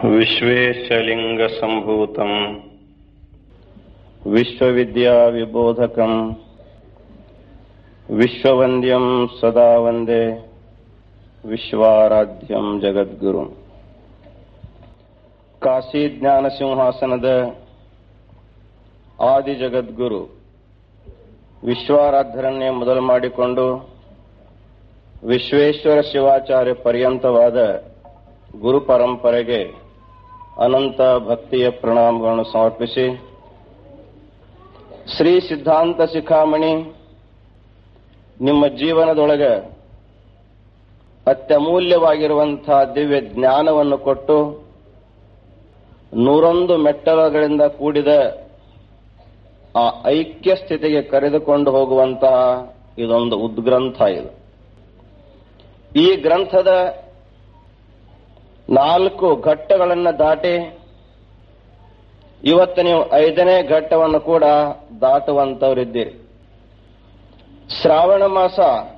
विश्वेशलिङ्गसम्भूतम् विश्वविद्याविबोधकम् विश्ववन्द्यम् सदा वन्दे ವಿಶ್ವಾರಾಧ್ಯಂ ಜಗದ್ಗುರು ಕಾಶಿ ಜ್ಞಾನ ಸಿಂಹಾಸನದ ಆದಿ ಜಗದ್ಗುರು ವಿಶ್ವಾರಾಧ್ಯರನ್ನೇ ಮೊದಲು ಮಾಡಿಕೊಂಡು ವಿಶ್ವೇಶ್ವರ ಶಿವಾಚಾರ್ಯ ಪರ್ಯಂತವಾದ ಗುರು ಪರಂಪರೆಗೆ ಅನಂತ ಭಕ್ತಿಯ ಪ್ರಣಾಮಗಳನ್ನು ಸಮರ್ಪಿಸಿ ಶ್ರೀ ಸಿದ್ಧಾಂತ ಶಿಖಾಮಣಿ ನಿಮ್ಮ ಜೀವನದೊಳಗೆ ಅತ್ಯಮೂಲ್ಯವಾಗಿರುವಂತಹ ದಿವ್ಯ ಜ್ಞಾನವನ್ನು ಕೊಟ್ಟು ನೂರೊಂದು ಮೆಟ್ಟಲಗಳಿಂದ ಕೂಡಿದ ಆ ಐಕ್ಯ ಸ್ಥಿತಿಗೆ ಕರೆದುಕೊಂಡು ಹೋಗುವಂತಹ ಇದೊಂದು ಉದ್ಗ್ರಂಥ ಇದು ಈ ಗ್ರಂಥದ ನಾಲ್ಕು ಘಟ್ಟಗಳನ್ನು ದಾಟಿ ಇವತ್ತು ನೀವು ಐದನೇ ಘಟ್ಟವನ್ನು ಕೂಡ ದಾಟುವಂತವರಿದ್ದೀರಿ ಶ್ರಾವಣ ಮಾಸ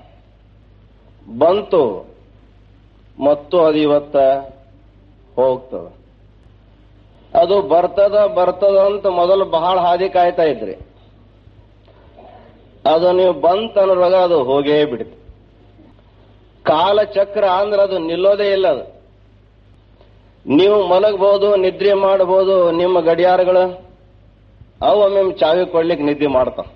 ಬಂತು ಮತ್ತು ಅದು ಇವತ್ತ ಹೋಗ್ತದ ಅದು ಬರ್ತದ ಬರ್ತದ ಅಂತ ಮೊದಲು ಬಹಳ ಹಾದಿ ಕಾಯ್ತಾ ಇದ್ರಿ ಅದು ನೀವು ಬಂತ ಅನ್ನೋವಾಗ ಅದು ಹೋಗೇ ಬಿಡ್ತು ಕಾಲಚಕ್ರ ಅಂದ್ರೆ ಅದು ನಿಲ್ಲೋದೇ ಇಲ್ಲ ಅದು ನೀವು ಮಲಗಬಹುದು ನಿದ್ರೆ ಮಾಡಬಹುದು ನಿಮ್ಮ ಗಡಿಯಾರಗಳು ಅವು ಒಮ್ಮೆ ಚಾವಿ ಕೊಡ್ಲಿಕ್ಕೆ ನಿದ್ದೆ ಮಾಡ್ತಾವ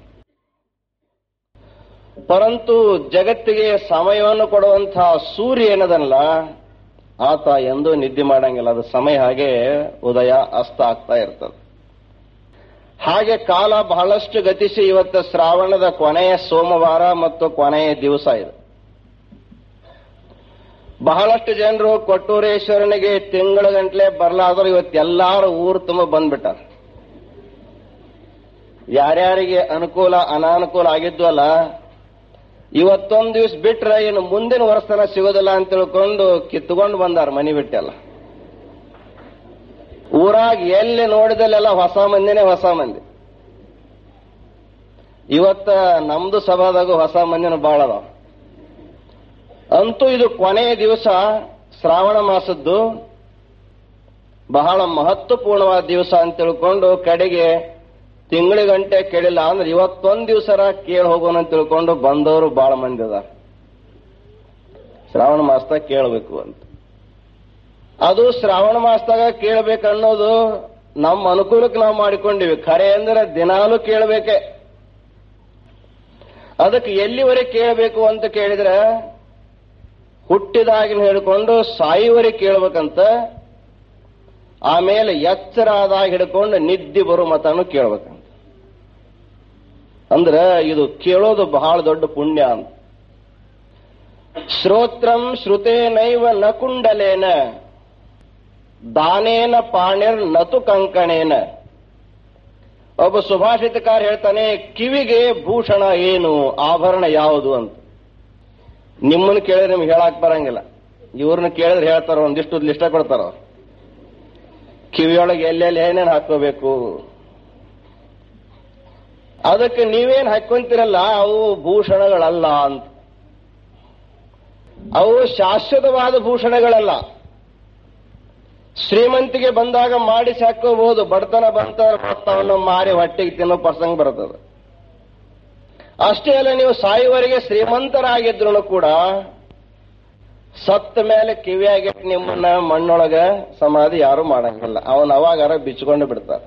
ಪರಂತು ಜಗತ್ತಿಗೆ ಸಮಯವನ್ನು ಕೊಡುವಂತಹ ಸೂರ್ಯ ಏನದಲ್ಲ ಆತ ಎಂದೂ ನಿದ್ದೆ ಮಾಡಂಗಿಲ್ಲ ಅದು ಸಮಯ ಹಾಗೆ ಉದಯ ಅಸ್ತ ಆಗ್ತಾ ಇರ್ತದೆ ಹಾಗೆ ಕಾಲ ಬಹಳಷ್ಟು ಗತಿಸಿ ಇವತ್ತು ಶ್ರಾವಣದ ಕೊನೆಯ ಸೋಮವಾರ ಮತ್ತು ಕೊನೆಯ ದಿವಸ ಇದೆ ಬಹಳಷ್ಟು ಜನರು ಕೊಟ್ಟೂರೇಶ್ವರನಿಗೆ ತಿಂಗಳ ಗಂಟ್ಲೆ ಬರಲಾದ್ರು ಇವತ್ತೆಲ್ಲಾರು ಊರು ತುಂಬ ಬಂದ್ಬಿಟ್ಟಾರ ಯಾರ್ಯಾರಿಗೆ ಅನುಕೂಲ ಅನಾನುಕೂಲ ಆಗಿದ್ವಲ್ಲ ಇವತ್ತೊಂದು ದಿವಸ ಬಿಟ್ರೆ ಇನ್ನು ಮುಂದಿನ ವರ್ಷನ ಸಿಗೋದಿಲ್ಲ ಅಂತ ತಿಳ್ಕೊಂಡು ಕಿತ್ಕೊಂಡು ಬಂದಾರ ಮನಿ ಬಿಟ್ಟೆಲ್ಲ ಊರಾಗ ಎಲ್ಲಿ ನೋಡಿದಲ್ಲೆಲ್ಲ ಹೊಸ ಮಂದಿನೇ ಹೊಸ ಮಂದಿ ಇವತ್ತ ನಮ್ದು ಸಭಾದಾಗೂ ಹೊಸ ಮಂದಿನ ಬಾಳ ಅದಾವ ಅಂತೂ ಇದು ಕೊನೆಯ ದಿವಸ ಶ್ರಾವಣ ಮಾಸದ್ದು ಬಹಳ ಮಹತ್ವಪೂರ್ಣವಾದ ದಿವಸ ಅಂತ ತಿಳ್ಕೊಂಡು ಕಡೆಗೆ ತಿಂಗಳಿಗಂಟೆ ಕೇಳಿಲ್ಲ ಅಂದ್ರೆ ಇವತ್ತೊಂದ್ ದಿವಸರ ಕೇಳಿ ಹೋಗೋಣ ಅಂತ ತಿಳ್ಕೊಂಡು ಬಂದವರು ಬಹಳ ಮಂದಿ ಅದಾರ ಶ್ರಾವಣ ಮಾಸದಾಗ ಕೇಳಬೇಕು ಅಂತ ಅದು ಶ್ರಾವಣ ಮಾಸದಾಗ ಕೇಳಬೇಕು ಅನ್ನೋದು ನಮ್ಮ ಅನುಕೂಲಕ್ಕೆ ನಾವು ಮಾಡಿಕೊಂಡಿವಿ ಖರೆ ಅಂದ್ರೆ ದಿನಾಲು ಕೇಳಬೇಕೆ ಅದಕ್ಕೆ ಎಲ್ಲಿವರೆಗೆ ಕೇಳಬೇಕು ಅಂತ ಕೇಳಿದ್ರೆ ಹುಟ್ಟಿದಾಗಿನ ಹೇಳ್ಕೊಂಡು ಸಾಯುವರೆಗೆ ಕೇಳ್ಬೇಕಂತ ಆಮೇಲೆ ಎಚ್ಚರ ಆದಾಗ ಹಿಡ್ಕೊಂಡು ನಿದ್ದೆ ಬರೋ ಮತನು ಕೇಳ್ಬೇಕಂತ ಅಂದ್ರೆ ಇದು ಕೇಳೋದು ಬಹಳ ದೊಡ್ಡ ಪುಣ್ಯ ಅಂತ ಶ್ರೋತ್ರಂ ಶ್ರುತೇನೈವ ನ ಕುಂಡಲೇನ ದಾನೇನ ಪಾಣಿರ್ ನತು ಕಂಕಣೇನ ಒಬ್ಬ ಸುಭಾಷಿತಕಾರ ಹೇಳ್ತಾನೆ ಕಿವಿಗೆ ಭೂಷಣ ಏನು ಆಭರಣ ಯಾವುದು ಅಂತ ನಿಮ್ಮನ್ನು ಕೇಳಿದ್ರೆ ನಿಮ್ಗೆ ಹೇಳಕ್ ಬರಂಗಿಲ್ಲ ಇವ್ರನ್ನ ಕೇಳಿದ್ರೆ ಹೇಳ್ತಾರ ಒಂದಿಷ್ಟು ಲಿಷ್ಟ ಕೊಡ್ತಾರ ಅವ್ರು ಕಿವಿಯೊಳಗೆ ಎಲ್ಲೆಲ್ಲಿ ಏನೇನು ಹಾಕೋಬೇಕು ಅದಕ್ಕೆ ನೀವೇನ್ ಹಾಕೊಂತೀರಲ್ಲ ಅವು ಭೂಷಣಗಳಲ್ಲ ಅಂತ ಅವು ಶಾಶ್ವತವಾದ ಭೂಷಣಗಳಲ್ಲ ಶ್ರೀಮಂತಿಗೆ ಬಂದಾಗ ಮಾಡಿಸಿ ಹಾಕೋಬಹುದು ಬಡತನ ಬಂತ ಭತ್ತವನ್ನು ಮಾರಿ ಹೊಟ್ಟೆಗೆ ತಿನ್ನೋ ಪ್ರಸಂಗ ಬರ್ತದೆ ಅಷ್ಟೇ ಅಲ್ಲ ನೀವು ಸಾಯುವವರೆಗೆ ಶ್ರೀಮಂತರಾಗಿದ್ರು ಕೂಡ ಸತ್ತ ಮೇಲೆ ಕಿವಿಯಾಗಿಟ್ಟು ನಿಮ್ಮನ್ನ ಮಣ್ಣೊಳಗ ಸಮಾಧಿ ಯಾರು ಮಾಡಂಗಿಲ್ಲ ಅವನ್ ಅವಾಗಾರ ಬಿಚ್ಕೊಂಡು ಬಿಡ್ತಾರೆ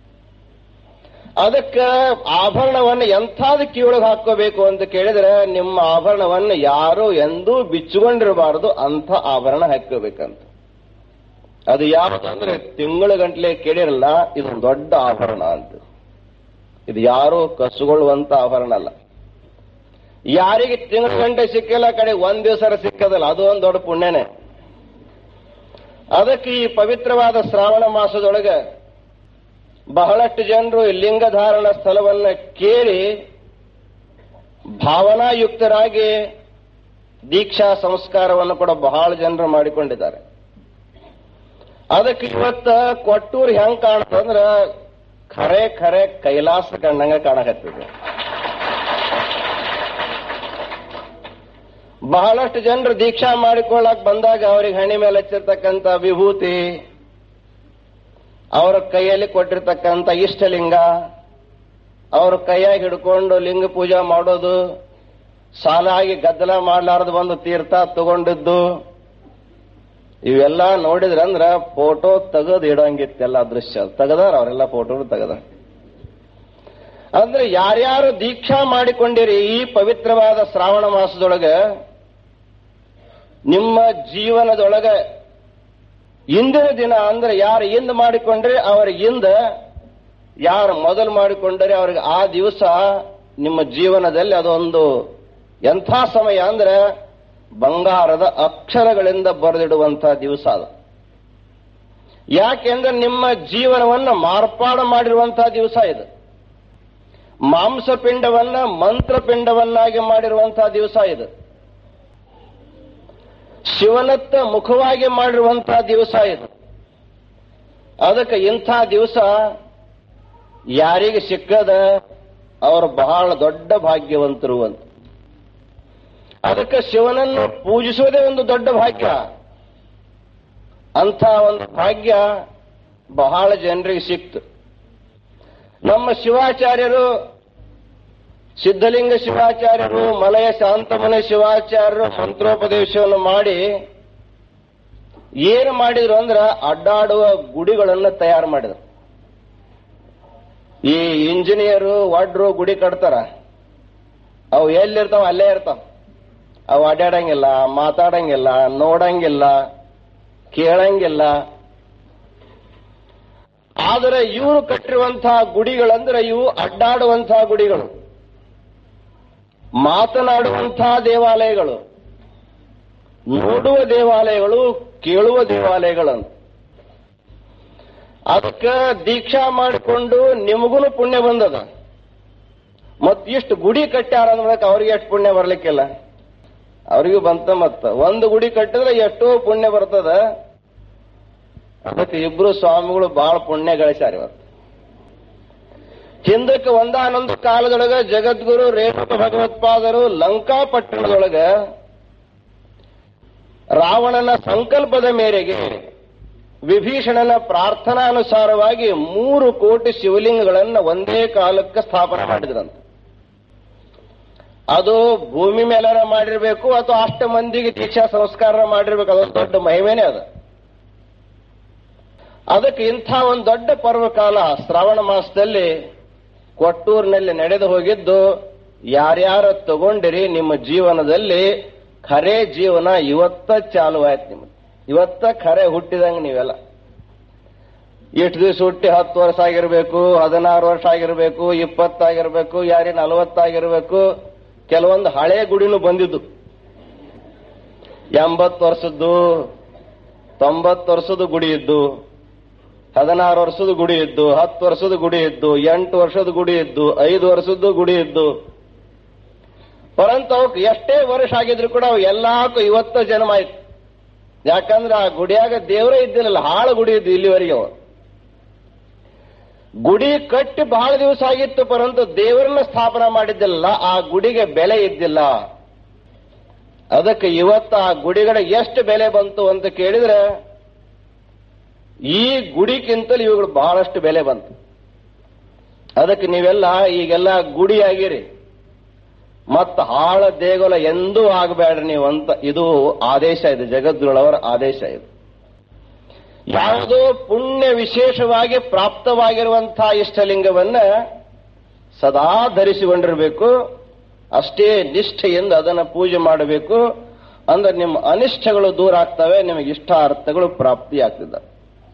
ಅದಕ್ಕೆ ಆಭರಣವನ್ನು ಎಂಥಾದ ಕಿವಿಯೊಳಗೆ ಹಾಕೋಬೇಕು ಅಂತ ಕೇಳಿದ್ರೆ ನಿಮ್ಮ ಆಭರಣವನ್ನು ಯಾರು ಎಂದೂ ಬಿಚ್ಚಿಕೊಂಡಿರಬಾರದು ಅಂಥ ಆಭರಣ ಹಾಕೋಬೇಕಂತ ಅದು ಯಾವ್ದಂದ್ರೆ ತಿಂಗಳ ಗಂಟ್ಲೆ ಕೇಳಿರಲ್ಲ ಇದು ದೊಡ್ಡ ಆಭರಣ ಅಂತ ಇದು ಯಾರು ಕಸುಗೊಳ್ಳುವಂತ ಆಭರಣ ಅಲ್ಲ ಯಾರಿಗೆ ತಿಂಗಳ ಗಂಟೆ ಸಿಕ್ಕಿಲ್ಲ ಕಡೆ ಒಂದ್ ದಿವಸ ಸಿಕ್ಕದಲ್ಲ ಅದು ಒಂದು ದೊಡ್ಡ ಪುಣ್ಯನೇ ಅದಕ್ಕೆ ಈ ಪವಿತ್ರವಾದ ಶ್ರಾವಣ ಮಾಸದೊಳಗೆ ಬಹಳಷ್ಟು ಜನರು ಲಿಂಗಧಾರಣ ಸ್ಥಳವನ್ನ ಕೇಳಿ ಭಾವನಾಯುಕ್ತರಾಗಿ ದೀಕ್ಷಾ ಸಂಸ್ಕಾರವನ್ನು ಕೂಡ ಬಹಳ ಜನರು ಮಾಡಿಕೊಂಡಿದ್ದಾರೆ ಅದಕ್ಕೆ ಇವತ್ತ ಕೊಟ್ಟೂರು ಹೆಂಗ್ ಕಾಣ್ತಂದ್ರ ಖರೆ ಖರೆ ಕೈಲಾಸ ಕಂಡಂಗ ಕಾಣಕತ್ತಿದೆ ಬಹಳಷ್ಟು ಜನರು ದೀಕ್ಷಾ ಮಾಡಿಕೊಳ್ಳಕ್ ಬಂದಾಗ ಅವ್ರಿಗೆ ಹಣಿ ಮೇಲೆ ಹಚ್ಚಿರ್ತಕ್ಕಂಥ ವಿಭೂತಿ ಅವರ ಕೈಯಲ್ಲಿ ಕೊಟ್ಟಿರ್ತಕ್ಕಂಥ ಇಷ್ಟಲಿಂಗ ಅವ್ರ ಕೈಯಾಗಿ ಹಿಡ್ಕೊಂಡು ಲಿಂಗ ಪೂಜೆ ಮಾಡೋದು ಸಾಲಾಗಿ ಗದ್ದಲ ಮಾಡಲಾರದು ಬಂದು ತೀರ್ಥ ತಗೊಂಡಿದ್ದು ಇವೆಲ್ಲ ನೋಡಿದ್ರಂದ್ರ ಫೋಟೋ ತೆಗೆದು ಇಡೋಂಗಿತ್ತೆಲ್ಲ ದೃಶ್ಯ ತೆಗದಾರ ಅವರೆಲ್ಲ ಫೋಟೋ ತೆಗದಾರ ಅಂದ್ರೆ ಯಾರ್ಯಾರು ದೀಕ್ಷಾ ಮಾಡಿಕೊಂಡಿರಿ ಈ ಪವಿತ್ರವಾದ ಶ್ರಾವಣ ಮಾಸದೊಳಗೆ ನಿಮ್ಮ ಜೀವನದೊಳಗೆ ಇಂದಿನ ದಿನ ಅಂದ್ರೆ ಯಾರು ಇಂದ ಮಾಡಿಕೊಂಡ್ರೆ ಅವ್ರಿಗಿಂದ ಯಾರು ಮೊದಲು ಮಾಡಿಕೊಂಡರೆ ಅವ್ರಿಗೆ ಆ ದಿವಸ ನಿಮ್ಮ ಜೀವನದಲ್ಲಿ ಅದೊಂದು ಎಂಥ ಸಮಯ ಅಂದ್ರೆ ಬಂಗಾರದ ಅಕ್ಷರಗಳಿಂದ ಬರೆದಿಡುವಂತಹ ದಿವಸ ಅದು ಯಾಕೆಂದ್ರೆ ನಿಮ್ಮ ಜೀವನವನ್ನ ಮಾರ್ಪಾಡು ಮಾಡಿರುವಂತಹ ದಿವಸ ಇದು ಮಾಂಸಪಿಂಡವನ್ನ ಮಂತ್ರಪಿಂಡವನ್ನಾಗಿ ಮಾಡಿರುವಂತಹ ದಿವಸ ಇದು ಶಿವನತ್ತ ಮುಖವಾಗಿ ಮಾಡಿರುವಂತಹ ದಿವಸ ಇದು ಅದಕ್ಕೆ ಇಂಥ ದಿವಸ ಯಾರಿಗೆ ಸಿಕ್ಕದ ಅವರು ಬಹಳ ದೊಡ್ಡ ಭಾಗ್ಯವಂತರು ಅಂತ ಅದಕ್ಕೆ ಶಿವನನ್ನು ಪೂಜಿಸುವುದೇ ಒಂದು ದೊಡ್ಡ ಭಾಗ್ಯ ಅಂಥ ಒಂದು ಭಾಗ್ಯ ಬಹಳ ಜನರಿಗೆ ಸಿಕ್ತು ನಮ್ಮ ಶಿವಾಚಾರ್ಯರು ಸಿದ್ಧಲಿಂಗ ಶಿವಾಚಾರ್ಯರು ಮಲಯ ಶಾಂತಮನ ಶಿವಾಚಾರ್ಯರು ಮಂತ್ರೋಪದೇಶವನ್ನು ಮಾಡಿ ಏನು ಮಾಡಿದ್ರು ಅಂದ್ರೆ ಅಡ್ಡಾಡುವ ಗುಡಿಗಳನ್ನು ತಯಾರು ಮಾಡಿದ್ರು ಈ ಇಂಜಿನಿಯರು ಒಡ್ರು ಗುಡಿ ಕಟ್ತಾರ ಅವು ಎಲ್ಲಿರ್ತಾವ ಅಲ್ಲೇ ಇರ್ತಾವ ಅವು ಅಡ್ಡಾಡಂಗಿಲ್ಲ ಮಾತಾಡಂಗಿಲ್ಲ ನೋಡಂಗಿಲ್ಲ ಕೇಳಂಗಿಲ್ಲ ಆದರೆ ಇವರು ಕಟ್ಟಿರುವಂತಹ ಗುಡಿಗಳಂದ್ರೆ ಇವು ಅಡ್ಡಾಡುವಂತಹ ಗುಡಿಗಳು ಮಾತನಾಡುವಂತಹ ದೇವಾಲಯಗಳು ನೋಡುವ ದೇವಾಲಯಗಳು ಕೇಳುವ ದೇವಾಲಯಗಳು ಅಂತ ಅದಕ್ಕೆ ದೀಕ್ಷಾ ಮಾಡಿಕೊಂಡು ನಿಮಗೂ ಪುಣ್ಯ ಬಂದದ ಮತ್ ಇಷ್ಟು ಗುಡಿ ಕಟ್ಟ್ಯಾರ ಅಂದ್ಮೇಲೆ ಅವ್ರಿಗೆ ಎಷ್ಟು ಪುಣ್ಯ ಬರ್ಲಿಕ್ಕಿಲ್ಲ ಅವ್ರಿಗೂ ಬಂತ ಮತ್ತ ಒಂದು ಗುಡಿ ಕಟ್ಟಿದ್ರೆ ಎಷ್ಟೋ ಪುಣ್ಯ ಬರ್ತದ ಅದಕ್ಕೆ ಇಬ್ರು ಸ್ವಾಮಿಗಳು ಬಹಳ ಪುಣ್ಯ ಗಳಿಸ್ಯಾರ ಇವತ್ತು ಹಿಂದಕ್ಕೆ ಒಂದಾನೊಂದು ಕಾಲದೊಳಗ ಜಗದ್ಗುರು ರೇಣುಕ ಭಗವತ್ಪಾದರು ಲಂಕಾ ಪಟ್ಟಣದೊಳಗ ರಾವಣನ ಸಂಕಲ್ಪದ ಮೇರೆಗೆ ವಿಭೀಷಣನ ಪ್ರಾರ್ಥನಾನುಸಾರವಾಗಿ ಮೂರು ಕೋಟಿ ಶಿವಲಿಂಗಗಳನ್ನ ಒಂದೇ ಕಾಲಕ್ಕೆ ಸ್ಥಾಪನೆ ಮಾಡಿದ್ರಂತ ಅದು ಭೂಮಿ ಮೇಲನ ಮಾಡಿರ್ಬೇಕು ಅಥವಾ ಅಷ್ಟ ಮಂದಿಗೆ ದೀಕ್ಷಾ ಸಂಸ್ಕಾರ ಮಾಡಿರ್ಬೇಕು ಅದೊಂದು ದೊಡ್ಡ ಮಹಿಮೆನೇ ಅದು ಅದಕ್ಕೆ ಇಂಥ ಒಂದು ದೊಡ್ಡ ಪರ್ವಕಾಲ ಶ್ರಾವಣ ಮಾಸದಲ್ಲಿ ಕೊಟ್ಟೂರಿನಲ್ಲಿ ನಡೆದು ಹೋಗಿದ್ದು ಯಾರ್ಯಾರು ತಗೊಂಡಿರಿ ನಿಮ್ಮ ಜೀವನದಲ್ಲಿ ಖರೆ ಜೀವನ ಇವತ್ತ ಚಾಲು ಆಯ್ತು ನಿಮ್ಗೆ ಇವತ್ತ ಖರೆ ಹುಟ್ಟಿದಂಗೆ ನೀವೆಲ್ಲ ಎಷ್ಟು ದಿವಸ ಹುಟ್ಟಿ ಹತ್ತು ವರ್ಷ ಆಗಿರ್ಬೇಕು ಹದಿನಾರು ವರ್ಷ ಆಗಿರ್ಬೇಕು ಇಪ್ಪತ್ತಾಗಿರ್ಬೇಕು ಯಾರಿ ನಲವತ್ತಾಗಿರ್ಬೇಕು ಕೆಲವೊಂದು ಹಳೆ ಗುಡಿನೂ ಬಂದಿದ್ದು ಎಂಬತ್ತು ವರ್ಷದ್ದು ತೊಂಬತ್ತು ವರ್ಷದ ಗುಡಿ ಇದ್ದು ಹದಿನಾರು ವರ್ಷದ ಗುಡಿ ಇದ್ದು ಹತ್ತು ವರ್ಷದ ಗುಡಿ ಇದ್ದು ಎಂಟು ವರ್ಷದ ಗುಡಿ ಇದ್ದು ಐದು ವರ್ಷದ್ದು ಗುಡಿ ಇದ್ದು ಪರಂತು ಅವಕ್ಕೆ ಎಷ್ಟೇ ವರ್ಷ ಆಗಿದ್ರು ಕೂಡ ಅವು ಎಲ್ಲಾಕು ಇವತ್ತ ಜನ್ಮ ಆಯ್ತು ಯಾಕಂದ್ರೆ ಆ ಗುಡಿಯಾಗ ದೇವರೇ ಇದ್ದಿಲ್ಲ ಹಾಳು ಗುಡಿ ಇದ್ದು ಇಲ್ಲಿವರೆಗೆ ಅವ ಗುಡಿ ಕಟ್ಟಿ ಬಹಳ ದಿವಸ ಆಗಿತ್ತು ಪರಂತು ದೇವರನ್ನ ಸ್ಥಾಪನೆ ಮಾಡಿದ್ದಿಲ್ಲ ಆ ಗುಡಿಗೆ ಬೆಲೆ ಇದ್ದಿಲ್ಲ ಅದಕ್ಕೆ ಇವತ್ತ ಆ ಗುಡಿಗಳ ಎಷ್ಟು ಬೆಲೆ ಬಂತು ಅಂತ ಕೇಳಿದ್ರೆ ಈ ಗುಡಿಗಿಂತಲೂ ಇವುಗಳು ಬಹಳಷ್ಟು ಬೆಲೆ ಬಂತು ಅದಕ್ಕೆ ನೀವೆಲ್ಲ ಈಗೆಲ್ಲ ಗುಡಿ ಆಗಿರಿ ಮತ್ತ ಹಾಳ ದೇಗುಲ ಎಂದೂ ಆಗಬೇಡ್ರಿ ನೀವು ಅಂತ ಇದು ಆದೇಶ ಇದೆ ಜಗದ್ಗುರುಳವರ ಆದೇಶ ಇದು ಯಾವುದೋ ಪುಣ್ಯ ವಿಶೇಷವಾಗಿ ಪ್ರಾಪ್ತವಾಗಿರುವಂತಹ ಇಷ್ಟಲಿಂಗವನ್ನ ಸದಾ ಧರಿಸಿಕೊಂಡಿರಬೇಕು ಅಷ್ಟೇ ನಿಷ್ಠೆಯಿಂದ ಅದನ್ನು ಪೂಜೆ ಮಾಡಬೇಕು ಅಂದ್ರೆ ನಿಮ್ಮ ಅನಿಷ್ಟಗಳು ದೂರ ಆಗ್ತವೆ ನಿಮಗೆ ಇಷ್ಟಾರ್ಥಗಳು ಪ್ರಾಪ್ತಿಯಾಗ್ತಿದ್ದಾವೆ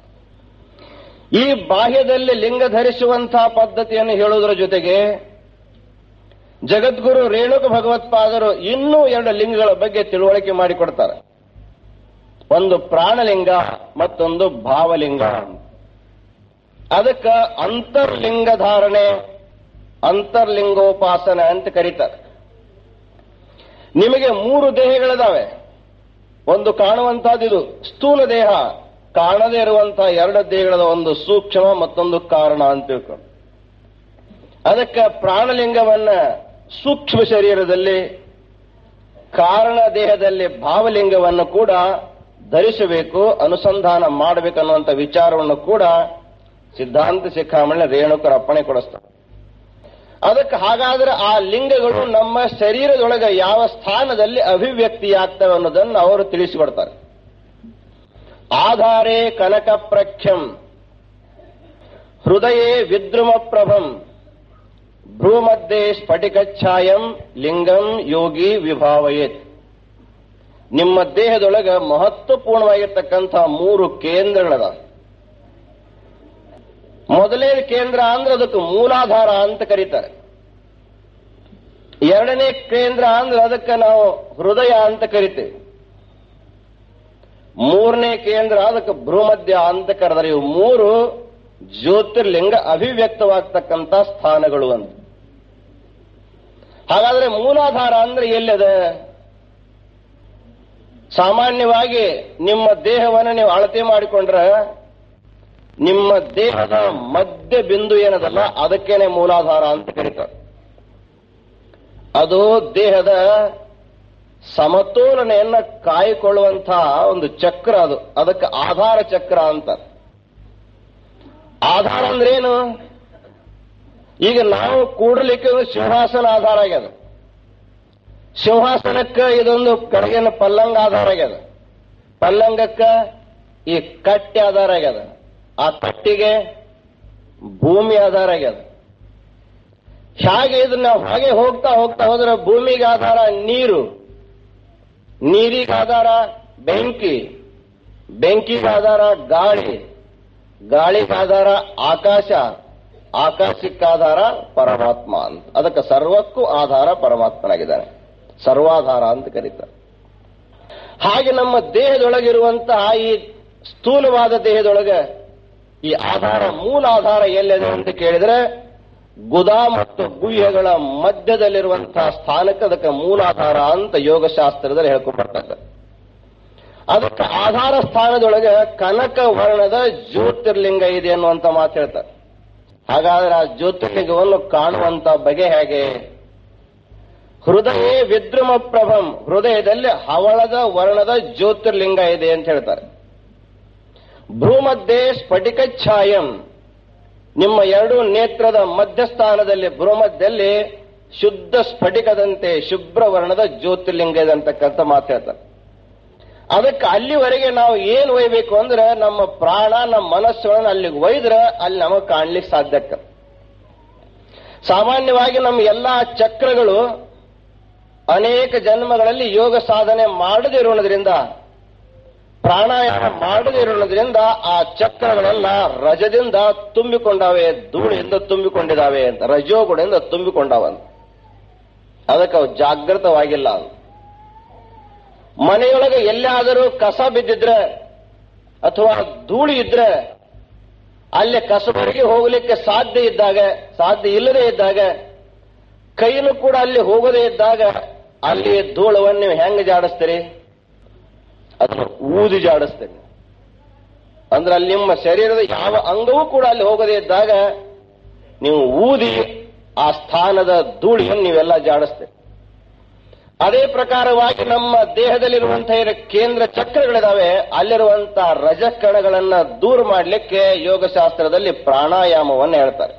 ಈ ಬಾಹ್ಯದಲ್ಲಿ ಲಿಂಗ ಧರಿಸುವಂತಹ ಪದ್ಧತಿಯನ್ನು ಹೇಳುವುದರ ಜೊತೆಗೆ ಜಗದ್ಗುರು ರೇಣುಕ ಭಗವತ್ಪಾದರು ಇನ್ನೂ ಎರಡು ಲಿಂಗಗಳ ಬಗ್ಗೆ ತಿಳುವಳಿಕೆ ಮಾಡಿಕೊಡ್ತಾರೆ ಒಂದು ಪ್ರಾಣಲಿಂಗ ಮತ್ತೊಂದು ಭಾವಲಿಂಗ ಅದಕ್ಕೆ ಅಂತರ್ಲಿಂಗ ಧಾರಣೆ ಅಂತರ್ಲಿಂಗೋಪಾಸನೆ ಅಂತ ಕರೀತಾರೆ ನಿಮಗೆ ಮೂರು ದೇಹಗಳಿದಾವೆ ಒಂದು ಕಾಣುವಂತಹದ್ದು ಇದು ಸ್ಥೂಲ ದೇಹ ಕಾಣದೇ ಇರುವಂತಹ ಎರಡು ದೇಹಗಳ ಒಂದು ಸೂಕ್ಷ್ಮ ಮತ್ತೊಂದು ಕಾರಣ ಅಂತ ತಿಳ್ಕೊಂಡು ಅದಕ್ಕೆ ಪ್ರಾಣಲಿಂಗವನ್ನ ಸೂಕ್ಷ್ಮ ಶರೀರದಲ್ಲಿ ಕಾರಣ ದೇಹದಲ್ಲಿ ಭಾವಲಿಂಗವನ್ನು ಕೂಡ ಧರಿಸಬೇಕು ಅನುಸಂಧಾನ ಮಾಡಬೇಕನ್ನುವಂಥ ವಿಚಾರವನ್ನು ಕೂಡ ಸಿದ್ಧಾಂತ ಶಿಖಾಮಣಿ ರೇಣುಕರ ಅಪ್ಪಣೆ ಕೊಡಿಸ್ತಾರೆ ಅದಕ್ಕೆ ಹಾಗಾದ್ರೆ ಆ ಲಿಂಗಗಳು ನಮ್ಮ ಶರೀರದೊಳಗೆ ಯಾವ ಸ್ಥಾನದಲ್ಲಿ ಅಭಿವ್ಯಕ್ತಿಯಾಗ್ತವೆ ಅನ್ನೋದನ್ನು ಅವರು ತಿಳಿಸಿಕೊಡ್ತಾರೆ ಆಧಾರೇ ಕನಕ ಪ್ರಖ್ಯಂ ಹೃದಯೇ ವಿದ್ರುಮ ಪ್ರಭಂ ಭ್ರೂಮಧ್ಯೆ ಸ್ಫಟಿಕಚ್ಛಾಯಂ ಲಿಂಗಂ ಯೋಗಿ ವಿಭಾವಯೇತ್ ನಿಮ್ಮ ದೇಹದೊಳಗ ಮಹತ್ವಪೂರ್ಣವಾಗಿರ್ತಕ್ಕಂಥ ಮೂರು ಕೇಂದ್ರಗಳದ ಮೊದಲನೇ ಕೇಂದ್ರ ಅಂದ್ರೆ ಅದಕ್ಕೆ ಮೂಲಾಧಾರ ಅಂತ ಕರೀತಾರೆ ಎರಡನೇ ಕೇಂದ್ರ ಅಂದ್ರೆ ಅದಕ್ಕೆ ನಾವು ಹೃದಯ ಅಂತ ಕರಿತೇವೆ ಮೂರನೇ ಕೇಂದ್ರ ಅದಕ್ಕೆ ಭ್ರೂಮಧ್ಯ ಅಂತ ಕರೆದರೆ ಇವು ಮೂರು ಜ್ಯೋತಿರ್ಲಿಂಗ ಅಭಿವ್ಯಕ್ತವಾಗ್ತಕ್ಕಂಥ ಸ್ಥಾನಗಳು ಅಂತ ಹಾಗಾದ್ರೆ ಮೂಲಾಧಾರ ಅಂದ್ರೆ ಎಲ್ಲಿದೆ ಸಾಮಾನ್ಯವಾಗಿ ನಿಮ್ಮ ದೇಹವನ್ನು ನೀವು ಅಳತೆ ಮಾಡಿಕೊಂಡ್ರೆ ನಿಮ್ಮ ದೇಹದ ಮಧ್ಯ ಬಿಂದು ಏನದಲ್ಲ ಅದಕ್ಕೇನೆ ಮೂಲಾಧಾರ ಅಂತ ಕರೀತಾರೆ ಅದು ದೇಹದ ಸಮತೋಲನೆಯನ್ನ ಕಾಯ್ಕೊಳ್ಳುವಂತಹ ಒಂದು ಚಕ್ರ ಅದು ಅದಕ್ಕೆ ಆಧಾರ ಚಕ್ರ ಅಂತ ಆಧಾರ ಅಂದ್ರೇನು ಈಗ ನಾವು ಕೂಡಲಿಕ್ಕೆ ಒಂದು ಸಿಂಹಾಸನ ಆಧಾರ ಆಗ್ಯದ ಸಿಂಹಾಸನಕ್ಕೆ ಇದೊಂದು ಕಡೆಗಿನ ಪಲ್ಲಂಗ ಆಧಾರ ಆಗ್ಯದ ಪಲ್ಲಂಗಕ್ಕ ಈ ಕಟ್ಟೆ ಆಧಾರ ಆಗ್ಯದ ಆ ಕಟ್ಟಿಗೆ ಭೂಮಿ ಆಧಾರ ಆಗ್ಯದ ಹೇಗೆ ಇದನ್ನ ನಾವು ಹಾಗೆ ಹೋಗ್ತಾ ಹೋಗ್ತಾ ಹೋದ್ರೆ ಭೂಮಿಗೆ ಆಧಾರ ನೀರು ನೀರಿಗೆ ಆಧಾರ ಬೆಂಕಿ ಬೆಂಕಿಗೆ ಆಧಾರ ಗಾಳಿ ಗಾಳಿಗೆ ಆಧಾರ ಆಕಾಶ ಆಕಾಶಕ್ಕೆ ಆಧಾರ ಪರಮಾತ್ಮ ಅಂತ ಅದಕ್ಕೆ ಸರ್ವಕ್ಕೂ ಆಧಾರ ಪರಮಾತ್ಮನಾಗಿದ್ದಾನೆ ಸರ್ವಾಧಾರ ಅಂತ ಕರೀತಾರೆ ಹಾಗೆ ನಮ್ಮ ದೇಹದೊಳಗಿರುವಂತಹ ಈ ಸ್ಥೂಲವಾದ ದೇಹದೊಳಗೆ ಈ ಆಧಾರ ಮೂಲ ಆಧಾರ ಎಲ್ಲಿದೆ ಅಂತ ಕೇಳಿದ್ರೆ ಗುದಾ ಮತ್ತು ಗುಹ್ಯಗಳ ಮಧ್ಯದಲ್ಲಿರುವಂತಹ ಸ್ಥಾನಕ್ಕೆ ಅದಕ್ಕೆ ಮೂಲಾಧಾರ ಅಂತ ಯೋಗಶಾಸ್ತ್ರದಲ್ಲಿ ಹೇಳ್ಕೊಂಡ್ಬರ್ತಾರೆ ಅದಕ್ಕೆ ಆಧಾರ ಸ್ಥಾನದೊಳಗೆ ಕನಕ ವರ್ಣದ ಜ್ಯೋತಿರ್ಲಿಂಗ ಇದೆ ಅನ್ನುವಂತ ಮಾತು ಹೇಳ್ತಾರೆ ಹಾಗಾದ್ರೆ ಆ ಜ್ಯೋತಿರ್ಲಿಂಗವನ್ನು ಕಾಣುವಂತ ಬಗೆ ಹೇಗೆ ಹೃದಯ ವಿದ್ರುಮ ಪ್ರಭಂ ಹೃದಯದಲ್ಲಿ ಹವಳದ ವರ್ಣದ ಜ್ಯೋತಿರ್ಲಿಂಗ ಇದೆ ಅಂತ ಹೇಳ್ತಾರೆ ಭ್ರೂಮಧ್ಯೆ ಸ್ಫಟಿಕ ಛಾಯಂ ನಿಮ್ಮ ಎರಡು ನೇತ್ರದ ಮಧ್ಯಸ್ಥಾನದಲ್ಲಿ ಭ್ರೂಮಧ್ಯದಲ್ಲಿ ಶುದ್ಧ ಸ್ಫಟಿಕದಂತೆ ಶುಭ್ರ ವರ್ಣದ ಜ್ಯೋತಿರ್ಲಿಂಗ ಇದೆ ಅಂತಕ್ಕಂಥ ಮಾತು ಹೇಳ್ತಾರೆ ಅದಕ್ಕೆ ಅಲ್ಲಿವರೆಗೆ ನಾವು ಏನು ಒಯ್ಬೇಕು ಅಂದ್ರೆ ನಮ್ಮ ಪ್ರಾಣ ನಮ್ಮ ಮನಸ್ಸುಗಳನ್ನು ಅಲ್ಲಿಗೆ ಒಯ್ದ್ರೆ ಅಲ್ಲಿ ನಮಗೆ ಕಾಣ್ಲಿಕ್ಕೆ ಸಾಧ್ಯ ಆಗ್ತದೆ ಸಾಮಾನ್ಯವಾಗಿ ನಮ್ಮ ಎಲ್ಲಾ ಚಕ್ರಗಳು ಅನೇಕ ಜನ್ಮಗಳಲ್ಲಿ ಯೋಗ ಸಾಧನೆ ಮಾಡದಿರೋದ್ರಿಂದ ಪ್ರಾಣಾಯಾಮ ಮಾಡದಿರೋದ್ರಿಂದ ಆ ಚಕ್ರಗಳೆಲ್ಲ ರಜದಿಂದ ತುಂಬಿಕೊಂಡಾವೆ ಧೂಳಿಂದ ತುಂಬಿಕೊಂಡಿದ್ದಾವೆ ಅಂತ ರಜೋಗುಣದಿಂದ ತುಂಬಿಕೊಂಡಾವ ಅಂತ ಅದಕ್ಕೆ ಅವು ಜಾಗೃತವಾಗಿಲ್ಲ ಅಂತ ಮನೆಯೊಳಗೆ ಎಲ್ಲಾದರೂ ಕಸ ಬಿದ್ದಿದ್ರೆ ಅಥವಾ ಧೂಳಿ ಇದ್ರೆ ಅಲ್ಲಿ ಕಸಬರಿಗೆ ಹೋಗಲಿಕ್ಕೆ ಸಾಧ್ಯ ಇದ್ದಾಗ ಸಾಧ್ಯ ಇಲ್ಲದೆ ಇದ್ದಾಗ ಕೈನು ಕೂಡ ಅಲ್ಲಿ ಹೋಗದೇ ಇದ್ದಾಗ ಅಲ್ಲಿ ಧೂಳವನ್ನು ನೀವು ಹೆಂಗೆ ಜಾಡಿಸ್ತೀರಿ ಅದನ್ನು ಊದಿ ಜಾಡಿಸ್ತೀರಿ ಅಂದ್ರೆ ಅಲ್ಲಿ ನಿಮ್ಮ ಶರೀರದ ಯಾವ ಅಂಗವೂ ಕೂಡ ಅಲ್ಲಿ ಹೋಗದೇ ಇದ್ದಾಗ ನೀವು ಊದಿ ಆ ಸ್ಥಾನದ ಧೂಳಿಯನ್ನು ನೀವೆಲ್ಲ ಜಾಡಿಸ್ತೀರಿ ಅದೇ ಪ್ರಕಾರವಾಗಿ ನಮ್ಮ ದೇಹದಲ್ಲಿರುವಂತಹ ಏನು ಕೇಂದ್ರ ಚಕ್ರಗಳಿದಾವೆ ಅಲ್ಲಿರುವಂತಹ ರಜಕಣಗಳನ್ನ ದೂರ ಮಾಡಲಿಕ್ಕೆ ಯೋಗಶಾಸ್ತ್ರದಲ್ಲಿ ಪ್ರಾಣಾಯಾಮವನ್ನು ಹೇಳ್ತಾರೆ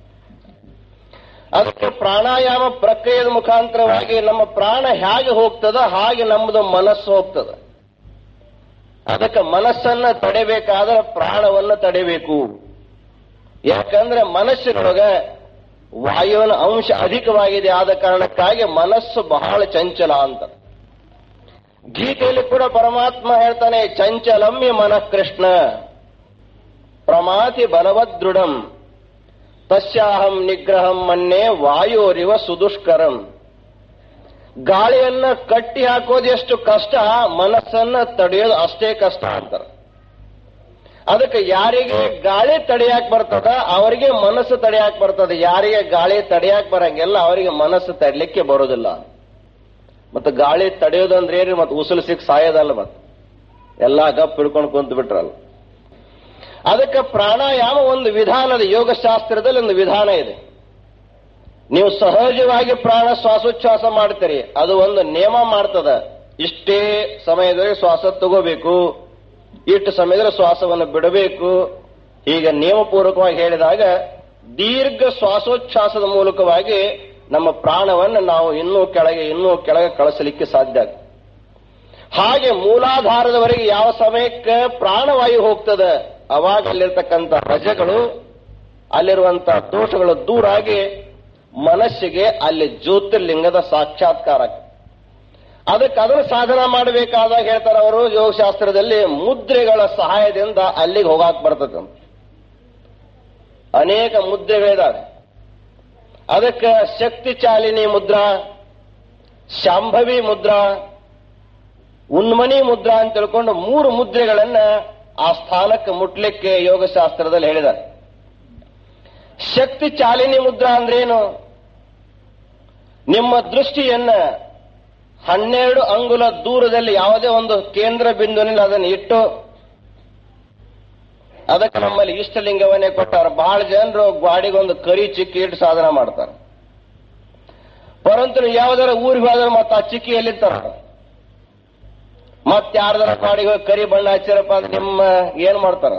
ಅದಕ್ಕೆ ಪ್ರಾಣಾಯಾಮ ಪ್ರಕ್ರಿಯೆಯ ಮುಖಾಂತರವಾಗಿ ನಮ್ಮ ಪ್ರಾಣ ಹೇಗೆ ಹೋಗ್ತದ ಹಾಗೆ ನಮ್ಮದು ಮನಸ್ಸು ಹೋಗ್ತದ ಅದಕ್ಕೆ ಮನಸ್ಸನ್ನ ತಡೆಬೇಕಾದ್ರೆ ಪ್ರಾಣವನ್ನ ತಡೆಬೇಕು ಯಾಕಂದ್ರೆ ಮನಸ್ಸಿನೊಳಗೆ ವಾಯುವಿನ ಅಂಶ ಅಧಿಕವಾಗಿದೆ ಆದ ಕಾರಣಕ್ಕಾಗಿ ಮನಸ್ಸು ಬಹಳ ಚಂಚಲ ಅಂತ ಗೀತೆಯಲ್ಲಿ ಕೂಡ ಪರಮಾತ್ಮ ಹೇಳ್ತಾನೆ ಚಂಚಲಮ್ಯ ಮನಃ ಕೃಷ್ಣ ಪ್ರಮಾತಿ ಬಲವದೃಢಂ ತಸ್ಯಾಹಂ ನಿಗ್ರಹಂ ಮನ್ನೆ ವಾಯೋರಿವ ಸುದುಷ್ಕರಂ ಗಾಳಿಯನ್ನ ಕಟ್ಟಿ ಹಾಕೋದು ಎಷ್ಟು ಕಷ್ಟ ಮನಸ್ಸನ್ನ ತಡೆಯೋದು ಅಷ್ಟೇ ಕಷ್ಟ ಅಂತಾರೆ ಅದಕ್ಕೆ ಯಾರಿಗೆ ಗಾಳಿ ತಡೆಯಾಕ್ ಬರ್ತದ ಅವರಿಗೆ ಮನಸ್ಸು ತಡೆಯಾಕ್ ಬರ್ತದೆ ಯಾರಿಗೆ ಗಾಳಿ ತಡೆಯಾಕ್ ಬರಂಗಿಲ್ಲ ಅವರಿಗೆ ಮನಸ್ಸು ತಡಲಿಕ್ಕೆ ಬರೋದಿಲ್ಲ ಮತ್ತೆ ಗಾಳಿ ತಡೆಯೋದಂದ್ರೆ ಏನ್ರಿ ಮತ್ತೆ ಉಸುಲು ಸಿಕ್ ಸಾಯೋದಲ್ಲ ಮತ್ತೆ ಎಲ್ಲಾ ಗಪ್ ಹಿಡ್ಕೊಂಡು ಕುಂತು ಬಿಟ್ರಲ್ಲ ಅದಕ್ಕೆ ಪ್ರಾಣಾಯಾಮ ಒಂದು ವಿಧಾನದ ಯೋಗಶಾಸ್ತ್ರದಲ್ಲಿ ಒಂದು ವಿಧಾನ ಇದೆ ನೀವು ಸಹಜವಾಗಿ ಪ್ರಾಣ ಶ್ವಾಸೋಚ್ಛ್ವಾಸ ಮಾಡ್ತೀರಿ ಅದು ಒಂದು ನಿಯಮ ಮಾಡ್ತದ ಇಷ್ಟೇ ಸಮಯದಲ್ಲಿ ಶ್ವಾಸ ತಗೋಬೇಕು ಇಷ್ಟು ಸಮಯದಲ್ಲಿ ಶ್ವಾಸವನ್ನು ಬಿಡಬೇಕು ಈಗ ನಿಯಮಪೂರ್ವಕವಾಗಿ ಹೇಳಿದಾಗ ದೀರ್ಘ ಶ್ವಾಸೋಚ್ಛ್ವಾಸದ ಮೂಲಕವಾಗಿ ನಮ್ಮ ಪ್ರಾಣವನ್ನು ನಾವು ಇನ್ನೂ ಕೆಳಗೆ ಇನ್ನೂ ಕೆಳಗೆ ಕಳಿಸಲಿಕ್ಕೆ ಸಾಧ್ಯ ಆಗ್ತದೆ ಹಾಗೆ ಮೂಲಾಧಾರದವರೆಗೆ ಯಾವ ಸಮಯಕ್ಕೆ ಪ್ರಾಣವಾಯು ಹೋಗ್ತದೆ ಅವಾಗ ಅಲ್ಲಿರ್ತಕ್ಕಂಥ ರಜಗಳು ಅಲ್ಲಿರುವಂತಹ ದೋಷಗಳು ದೂರಾಗಿ ಮನಸ್ಸಿಗೆ ಅಲ್ಲಿ ಜ್ಯೋತಿರ್ಲಿಂಗದ ಸಾಕ್ಷಾತ್ಕಾರ ಆಗ್ತದೆ. ಅದಕ್ಕೆ ಅದನ್ನು ಸಾಧನ ಮಾಡಬೇಕಾದಾಗ ಹೇಳ್ತಾರೆ ಅವರು ಯೋಗಶಾಸ್ತ್ರದಲ್ಲಿ ಮುದ್ರೆಗಳ ಸಹಾಯದಿಂದ ಅಲ್ಲಿಗೆ ಹೋಗಾಕ್ ಬರ್ತದೆ ಅನೇಕ ಮುದ್ರೆಗಳಿದಾವೆ ಅದಕ್ಕೆ ಶಕ್ತಿ ಚಾಲಿನಿ ಮುದ್ರಾ ಶಾಂಭವಿ ಮುದ್ರಾ ಉನ್ಮನಿ ಮುದ್ರಾ ಅಂತ ತಿಳ್ಕೊಂಡು ಮೂರು ಮುದ್ರೆಗಳನ್ನ ಆ ಸ್ಥಾನಕ್ಕೆ ಮುಟ್ಲಿಕ್ಕೆ ಯೋಗಶಾಸ್ತ್ರದಲ್ಲಿ ಹೇಳಿದ್ದಾರೆ ಶಕ್ತಿ ಚಾಲಿನಿ ಮುದ್ರಾ ಅಂದ್ರೇನು ನಿಮ್ಮ ದೃಷ್ಟಿಯನ್ನ ಹನ್ನೆರಡು ಅಂಗುಲ ದೂರದಲ್ಲಿ ಯಾವುದೇ ಒಂದು ಕೇಂದ್ರ ಬಿಂದುವಿನಲ್ಲಿ ಅದನ್ನು ಇಟ್ಟು ಅದಕ್ಕೆ ನಮ್ಮಲ್ಲಿ ಇಷ್ಟಲಿಂಗವನ್ನೇ ಕೊಟ್ಟಾರ ಬಹಳ ಜನರು ಗಾಡಿಗೊಂದು ಕರಿ ಚಿಕ್ಕಿ ಇಟ್ಟು ಸಾಧನ ಮಾಡ್ತಾರೆ ಪರಂತು ಯಾವ್ದಾರ ಊರಿಗೆ ಹೋದ್ರೆ ಮತ್ತೆ ಆ ಚಿಕ್ಕಿ ಎಲ್ಲಿರ್ತಾರ ಮತ್ತೆ ಯಾರ್ದಾರ ಗಾಡಿಗೆ ಹೋಗಿ ಕರಿ ಬಣ್ಣ ಹಚ್ಚಿರಪ್ಪ ಅಂದ್ರೆ ನಿಮ್ಮ ಏನ್ ಮಾಡ್ತಾರ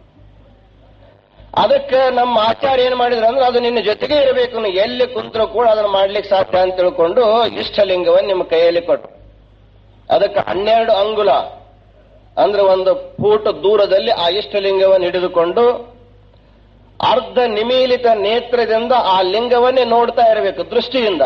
ಅದಕ್ಕೆ ನಮ್ಮ ಆಚಾರ್ಯ ಏನ್ ಮಾಡಿದ್ರು ಅಂದ್ರೆ ಅದು ನಿನ್ನ ಜೊತೆಗೆ ಇರಬೇಕು ನೀವು ಎಲ್ಲಿ ಕುಂತರೂ ಕೂಡ ಅದನ್ನ ಮಾಡ್ಲಿಕ್ಕೆ ಸಾಧ್ಯ ಅಂತ ತಿಳ್ಕೊಂಡು ಇಷ್ಟಲಿಂಗವನ್ನು ನಿಮ್ಮ ಕೈಯಲ್ಲಿ ಕೊಟ್ಟು ಅದಕ್ಕೆ ಹನ್ನೆರಡು ಅಂಗುಲ ಅಂದ್ರೆ ಒಂದು ಫೂಟ್ ದೂರದಲ್ಲಿ ಆ ಇಷ್ಟಲಿಂಗವನ್ನು ಹಿಡಿದುಕೊಂಡು ಅರ್ಧ ನಿಮೀಲಿತ ನೇತ್ರದಿಂದ ಆ ಲಿಂಗವನ್ನೇ ನೋಡ್ತಾ ಇರಬೇಕು ದೃಷ್ಟಿಯಿಂದ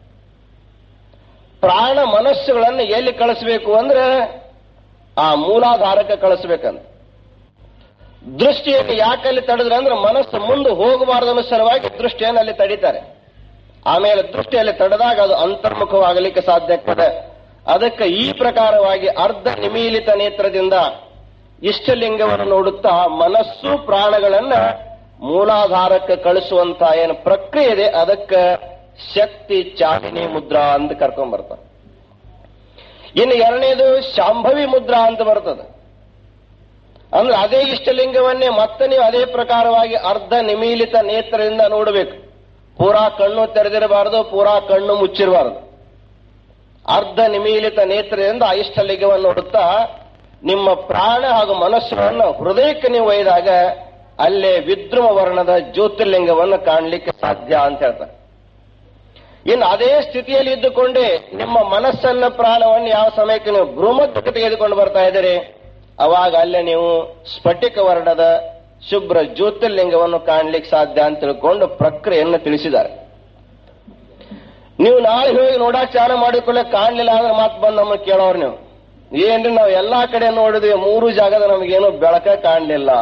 ಪ್ರಾಣ ಮನಸ್ಸುಗಳನ್ನು ಎಲ್ಲಿ ಕಳಿಸ್ಬೇಕು ಅಂದ್ರೆ ಆ ಮೂಲಾಧಾರಕ್ಕೆ ಕಳಿಸ್ಬೇಕಂತ ದೃಷ್ಟಿಯನ್ನು ಯಾಕಲ್ಲಿ ತಡೆದ್ರೆ ಅಂದ್ರೆ ಮನಸ್ಸು ಮುಂದೆ ಹೋಗಬಾರದು ಅನ್ನೋ ಸಲುವಾಗಿ ದೃಷ್ಟಿಯನ್ನು ಅಲ್ಲಿ ತಡೀತಾರೆ ಆಮೇಲೆ ದೃಷ್ಟಿಯಲ್ಲಿ ತಡೆದಾಗ ಅದು ಅಂತರ್ಮುಖವಾಗಲಿಕ್ಕೆ ಸಾಧ್ಯ ಆಗ್ತದೆ ಅದಕ್ಕೆ ಈ ಪ್ರಕಾರವಾಗಿ ಅರ್ಧ ನಿಮೀಲಿತ ನೇತ್ರದಿಂದ ಇಷ್ಟಲಿಂಗವನ್ನು ನೋಡುತ್ತಾ ಮನಸ್ಸು ಪ್ರಾಣಗಳನ್ನ ಮೂಲಾಧಾರಕ್ಕೆ ಕಳಿಸುವಂತ ಏನು ಪ್ರಕ್ರಿಯೆ ಇದೆ ಅದಕ್ಕೆ ಶಕ್ತಿ ಚಾಲಿನಿ ಮುದ್ರಾ ಅಂತ ಕರ್ಕೊಂಡ್ ಬರ್ತಾರೆ ಇನ್ನು ಎರಡನೇದು ಶಾಂಭವಿ ಮುದ್ರಾ ಅಂತ ಬರ್ತದೆ ಅಂದ್ರೆ ಅದೇ ಇಷ್ಟಲಿಂಗವನ್ನೇ ಮತ್ತೆ ನೀವು ಅದೇ ಪ್ರಕಾರವಾಗಿ ಅರ್ಧ ನಿಮೀಲಿತ ನೇತ್ರದಿಂದ ನೋಡಬೇಕು ಪೂರಾ ಕಣ್ಣು ತೆರೆದಿರಬಾರದು ಪೂರಾ ಕಣ್ಣು ಮುಚ್ಚಿರಬಾರದು ಅರ್ಧ ನಿಮೀಲಿತ ನೇತ್ರದಿಂದ ಆ ಇಷ್ಟಲಿಂಗವನ್ನು ನೋಡುತ್ತಾ ನಿಮ್ಮ ಪ್ರಾಣ ಹಾಗೂ ಮನಸ್ಸುಗಳನ್ನು ಹೃದಯಕ್ಕೆ ನೀವು ಒಯ್ದಾಗ ಅಲ್ಲೇ ವಿದ್ರುಮ ವರ್ಣದ ಜ್ಯೋತಿರ್ಲಿಂಗವನ್ನು ಕಾಣಲಿಕ್ಕೆ ಸಾಧ್ಯ ಅಂತ ಹೇಳ್ತಾರೆ ಇನ್ನು ಅದೇ ಸ್ಥಿತಿಯಲ್ಲಿ ಇದ್ದುಕೊಂಡೇ ನಿಮ್ಮ ಮನಸ್ಸನ್ನ ಪ್ರಾಣವನ್ನು ಯಾವ ಸಮಯಕ್ಕೆ ನೀವು ಭ್ರೂಮಕ್ಕೆ ತೆಗೆದುಕೊಂಡು ಬರ್ತಾ ಇದ್ದೀರಿ ಅವಾಗ ಅಲ್ಲೇ ನೀವು ಸ್ಫಟಿಕ ವರ್ಣದ ಶುಭ್ರ ಜ್ಯೋತಿರ್ಲಿಂಗವನ್ನು ಕಾಣಲಿಕ್ಕೆ ಸಾಧ್ಯ ಅಂತ ತಿಳ್ಕೊಂಡು ಪ್ರಕ್ರಿಯೆಯನ್ನು ತಿಳಿಸಿದ್ದಾರೆ ನೀವು ನಾಳೆ ಹೋಗಿ ನೋಡಕ್ ಚಾಲು ಮಾಡಿಕೊಳ್ಳೆ ಕಾಣಲಿಲ್ಲ ಅಂದ್ರೆ ಮತ್ತೆ ಬಂದು ನಮ್ಮನ್ನು ಕೇಳೋರು ನೀವು ಏನ್ರಿ ನಾವು ಎಲ್ಲಾ ಕಡೆ ನೋಡಿದ್ವಿ ಮೂರು ಜಾಗದ ನಮಗೇನು ಬೆಳಕ ಕಾಣಲಿಲ್ಲ